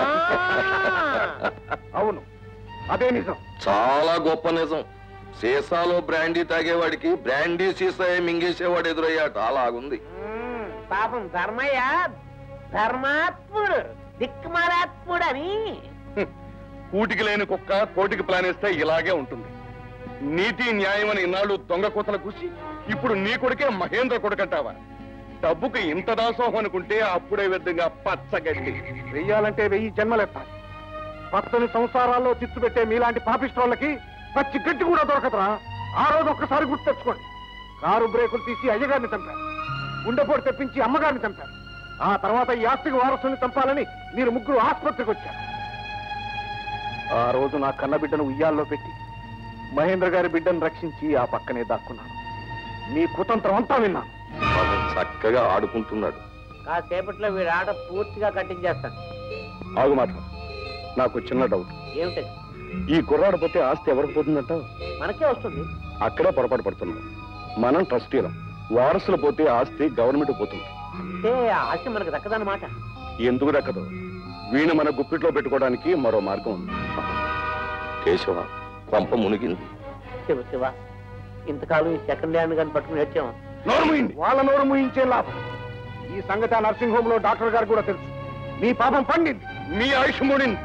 అవును అదే నిజం చాలా గొప్ప నిజం సీసాలో బ్రాండీ తాగేవాడికి బ్రాండీ సీసా మింగేసేవాడు ఎదురయ్యాట అలాగుంది మ్మ్. పాపం ధర్మయ్య ధర్మాత్ముడు దిక్మారాత్ముడు అని కూటికి లేని కుక్క కోటికి ప్లాన్ వేస్తే ఇలాగే ఉంటుంది నీతి న్యాయం అని ఇన్నాళ్ళు దొంగ కూతలు కూసి ఇప్పుడు నీ కొడుకే మహేంద్ర కొడుకంటావా డబ్బుకి ఇంత దాసోహం అనుకుంటే అప్పుడే విధంగా పచ్చగడ్డి వెయ్యాలంటే వెయ్యి జన్మలెత్తాలి పచ్చని సంసారాల్లో చిచ్చు పెట్టే మీలాంటి పాపిస్టోళ్ళకి పచ్చి గడ్డి కూడా దొరకదురా ఆ రోజు ఒక్కసారి గుర్తు తెచ్చుకోండి కారు బ్రేకులు తీసి అయ్యగారిని చంపారు గుండెపోటు తెప్పించి అమ్మగారిని చంపారు ఆ తర్వాత ఈ ఆస్తికి వారసుని చంపాలని మీరు ముగ్గురు ఆసుపత్రికి వచ్చారు ఆ రోజు నా కన్న బిడ్డను ఉయ్యాల్లో పెట్టి మహేంద్ర గారి బిడ్డను రక్షించి ఆ పక్కనే దాక్కున్నాను మీ కుతంత్రం అంతా విన్నాను పాపం చక్కగా ఆడుకుంటున్నాడు కాసేపట్లో వీడి ఆట పూర్తిగా కట్టించేస్తాను ఆగు మాట నాకు చిన్న డౌట్ ఏమిటది ఈ కుర్రాడు పోతే ఆస్తి ఎవరికి పోతుందంట మనకే వస్తుంది అక్కడే పొరపాటు పడుతున్నాం మనం ట్రస్టీలం వారసులు పోతే ఆస్తి గవర్నమెంట్ పోతుంది అంటే ఆ ఆశ మనకు దక్కదన్నమాట ఎందుకు దక్కదు వీణ మన గుప్పిట్లో పెట్టుకోవడానికి మరో మార్గం ఉంది కేశవ కొంప మునిగింది శివ శివ ఇంతకాలం ఈ సెకండ్ హ్యాండ్ కానీ పట్టుకుని వచ్చాము నోరు మూయింది వాళ్ళ నోరు మూయించే లాభం ఈ సంగతి ఆ నర్సింగ్ హోమ్ లో డాక్టర్ గారు కూడా తెలుసు మీ పాపం పండింది మీ ఆయుష్ మూడింది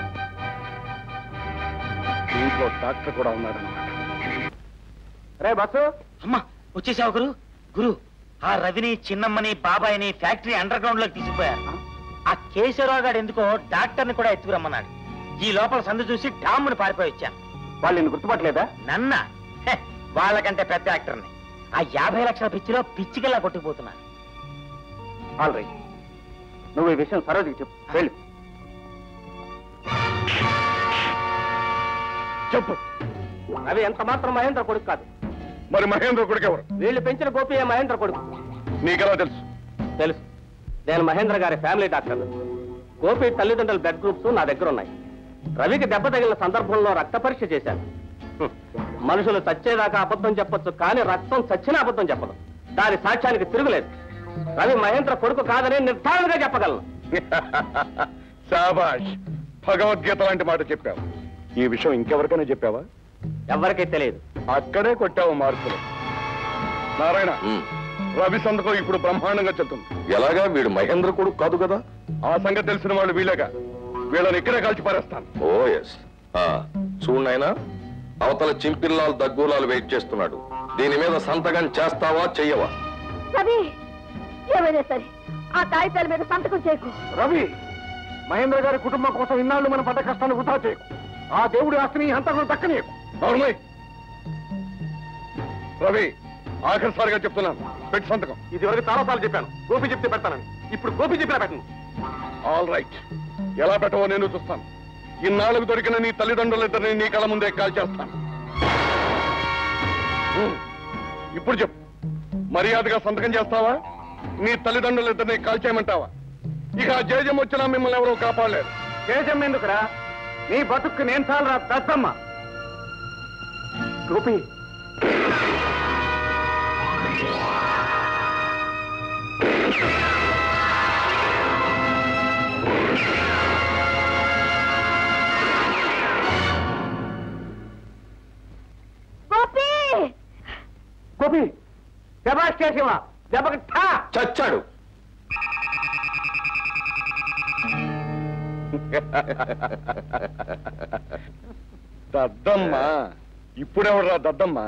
దీంట్లో డాక్టర్ కూడా ఉన్నాడన్నమాట రే బస్సు అమ్మా వచ్చేసావు గురు గురు ఆ రవిని చిన్నమ్మని బాబాయిని ఫ్యాక్టరీ అండర్ గ్రౌండ్ లోకి తీసుకుపోయారు ఆ కేశవరావు గారు ఎందుకో డాక్టర్ని కూడా ఎత్తుకురమ్మన్నాడు ఈ లోపల సందు చూసి డామ్ముని పారిపోయి వచ్చాను వాళ్ళు నిన్ను గుర్తుపట్టలేదా నన్న హె, వాళ్ళకంటే పెద్ద యాక్టర్ని ఆ యాభై లక్షల పిచ్చిలో పిచ్చికల్లా కొట్టుకుపోతున్నాను ఆల్ రైట్ నువ్వు ఈ విషయం సరోజకి చెప్పు వెళ్ళు చెప్పు అవి ఎంత మాత్రం మహేంద్ర కొడుకు కాదు మరి మహేంద్ర కొడుకు ఎవరు వీళ్ళు పెంచిన గోపి మహేంద్ర కొడుకు నీకెలా తెలుసు తెలుసు నేను మహేంద్ర గారి ఫ్యామిలీ డాక్టర్ గోపి తల్లిదండ్రుల బ్లడ్ గ్రూప్స్ నా దగ్గర ఉన్నాయి రవికి దెబ్బ తగిలిన సందర్భంలో రక్త పరీక్ష చేశాను హ్మ్. మనుషులు చచ్చేదాకా అబద్ధం చెప్పొచ్చు కానీ రక్తం చచ్చిన అబద్ధం చెప్పదు దాని సాక్ష్యానికి తిరుగులేదు రవి మహేంద్ర కొడుకు కాదని నిర్ధారణగా చెప్పగలను శాబాష్ భగవద్గీత లాంటి మాట చెప్పావు ఈ విషయం ఇంకెవరికైనా చెప్పావా ఎవరికీ తెలియదు అక్కడే కొట్టావు మార్కులు నారాయణ ఉమ్. రవి సంతకం ఇప్పుడు బ్రహ్మాండంగా చెప్తుంది ఎలాగా వీడు మహేంద్ర కొడుకు కాదు కదా ఆ సంగతి తెలిసిన వాళ్ళు వీళ్ళగా వీళ్ళని ఇక్కడే కాల్చి పారేస్తాను ఓ ఎస్ చూడు నాయనా అవతల చింపిల్లాలు దగ్గులాలు వెయిట్ చేస్తున్నాడు దీని మీద సంతకం చేస్తావా చెయ్యవా రవి ఏమైనా సరే ఆ కాగితాల మీద సంతకం చేయకు రవి మహేంద్ర గారి కుటుంబం కోసం ఇన్నాళ్ళు మనం పడ్డ కష్టాన్ని వృధా చేయకు ఆ దేవుడి ఆస్తిని హంతకులు దక్కనీయకు అవును రవి ఆఖరిసారిగా చెప్తున్నాను పెట్టి సంతకం ఇది వరకు చాలా సార్లు చెప్పాను గోపి చెప్తే పెడతానని ఇప్పుడు గోపి చెప్పినా పెట్టను ఆల్ రైట్ ఎలా పెట్టవో నేను చూస్తాను ఇన్నాళ్ళకు దొరికిన నీ తల్లిదండ్రులిద్దరిని నీ కళ్ళ ముందే కాల్చేస్తాను ఉమ్. ఇప్పుడు చెప్పు మర్యాదగా సంతకం చేస్తావా నీ తల్లిదండ్రులిద్దరిని కాల్చేయమంటావా ఇక ఆ జేజం వచ్చినా మిమ్మల్ని ఎవరో కాపాడలేరు దేశం ఎందుకురా నీ బతుక్కు నేను చాలరా దద్దమ్మ గోపి గోపి గోపి శబాష్ కేశవ దెబ్బకి ఠా చచ్చాడు దద్దమ్మ ఇప్పుడెవడరా దద్దమ్మ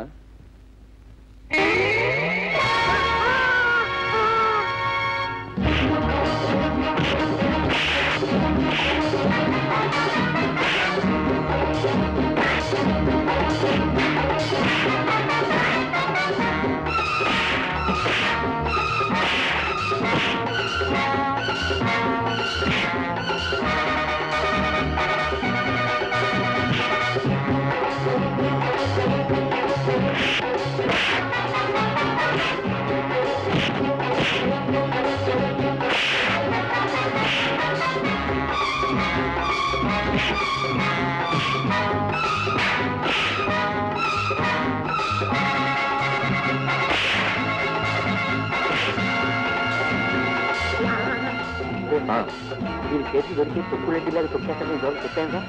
దీని చేతి దొరికి తొక్కులు ఇంటిలాగా తొక్కేస్తాను ఈ రోజు చెప్పాను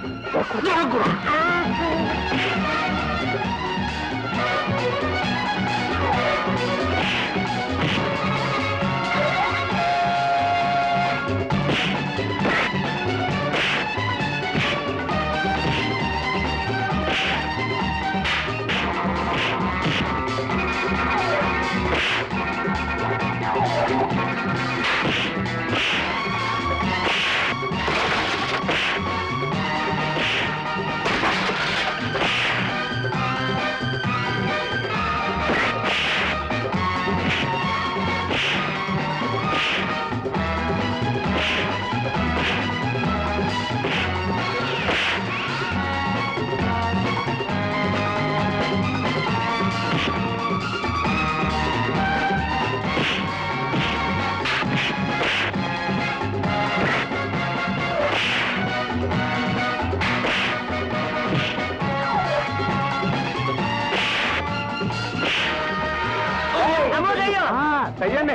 చెయ్యండి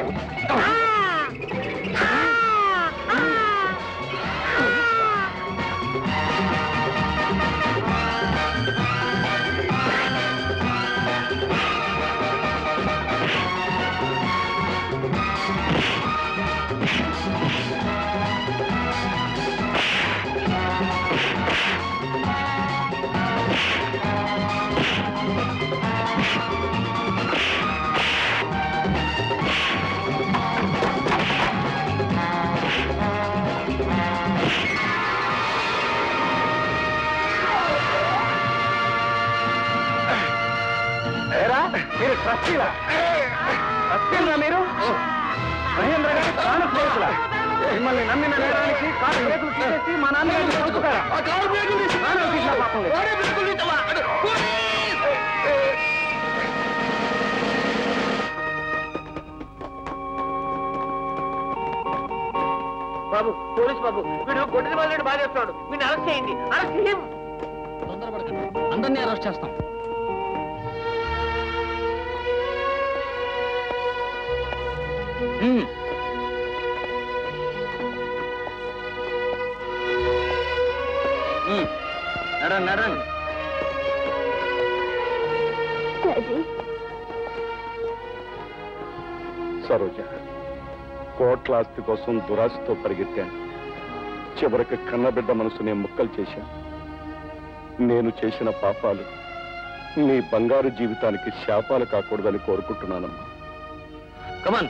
ఏరా మీరు ట్రస్టీలా ట్రస్టీలా మీరు మహేంద్ర గారి ప్రాణ స్నేహితులా మిమ్మల్ని నమ్మిన నేరానికి కారు బ్రేకులు తీసేసి మా నాన్నగారిని చంపుతారా ప్రాణాలు తీసిన పాపం లేదు. బాబు పోలీస్ బాబు వీడు గొడ్డలి మొదలెడు బాగా చేస్తున్నాడు వీడిని అరెస్ట్ చేయండి అరెస్ట్ చేయం తొందరపడకండి అందరినీ అరెస్ట్ చేస్తాం ఉమ్. ఉమ్. నడండి నడండి డాడీ సరోజ కోట్ల ఆస్తి కోసం దురాశతో పరిగెత్తాను చివరికి కన్నబిడ్డ మనసునే ముక్కలు చేశాను నేను చేసిన పాపాలు నీ బంగారు జీవితానికి శాపాలు కాకూడదని కోరుకుంటున్నానమ్మా కమాన్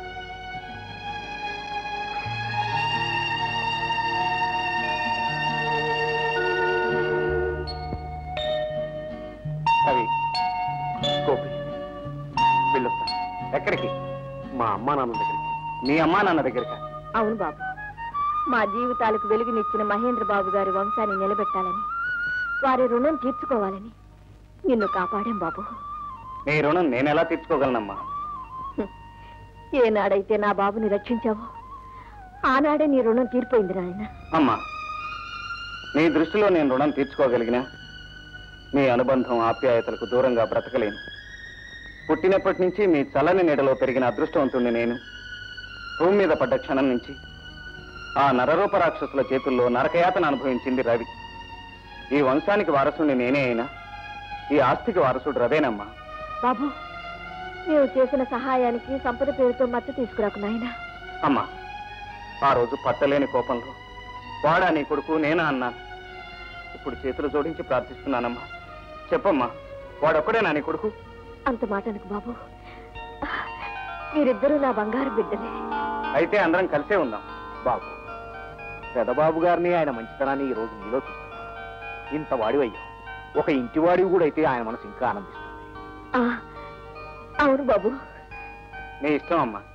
అవి గోపి వెళ్ళొస్తా ఎక్కడికి మా అమ్మా నాన్న దగ్గరికి మీ అమ్మా నాన్న దగ్గరికి అవును బాబు మా జీవితాలకు వెలుగునిచ్చిన మహేంద్ర బాబు గారి వంశాన్ని నిలబెట్టాలని వారి రుణం తీర్చుకోవాలని నిన్ను కాపాడాం బాబు నీ రుణం నేను ఎలా తీర్చుకోగలనమ్మా ఏనాడైతే నా బాబుని రక్షించావో ఆనాడే నీ రుణం తీరిపోయింది నాయన అమ్మా నీ దృష్టిలో నేను రుణం తీర్చుకోగలిగినా మీ అనుబంధం ఆప్యాయతలకు దూరంగా బ్రతకలేను పుట్టినప్పటి నుంచి మీ చల్లని నీడలో పెరిగిన అదృష్టవంతుణ్ణి నేను భూమి మీద పడ్డ క్షణం నుంచి ఆ నరరూప రాక్షసుల చేతుల్లో నరకయాతన అనుభవించింది రవి ఈ వంశానికి వారసుని నేనే అయినా ఈ ఆస్తికి వారసుడు రవేనమ్మా బాబు నీవు చేసిన సహాయానికి సంపద పేరుతో మత్తు తీసుకురాకు నాయన అమ్మా ఆ రోజు పట్టలేని కోపంలో వాడా నీ కొడుకు నేనా అన్నాను ఇప్పుడు చేతులు జోడించి ప్రార్థిస్తున్నానమ్మా చెప్పమ్మా వాడొక్కడేనా నీ కొడుకు అంత మాటనకు బాబు మీరిద్దరూ నా బంగారు బిడ్డలే అయితే అందరం కలిసే ఉందాం బాబు పెదబాబు గారిని ఆయన మంచితనాన్ని ఈ రోజు నీలో చూస్తున్నా ఇంత వాడివయ్యా ఒక ఇంటి వాడివి కూడా అయితే ఆయన మనసు ఇంకా ఆనందిస్తుంది ఆ, అవును బాబు నీ ఇష్టం అమ్మా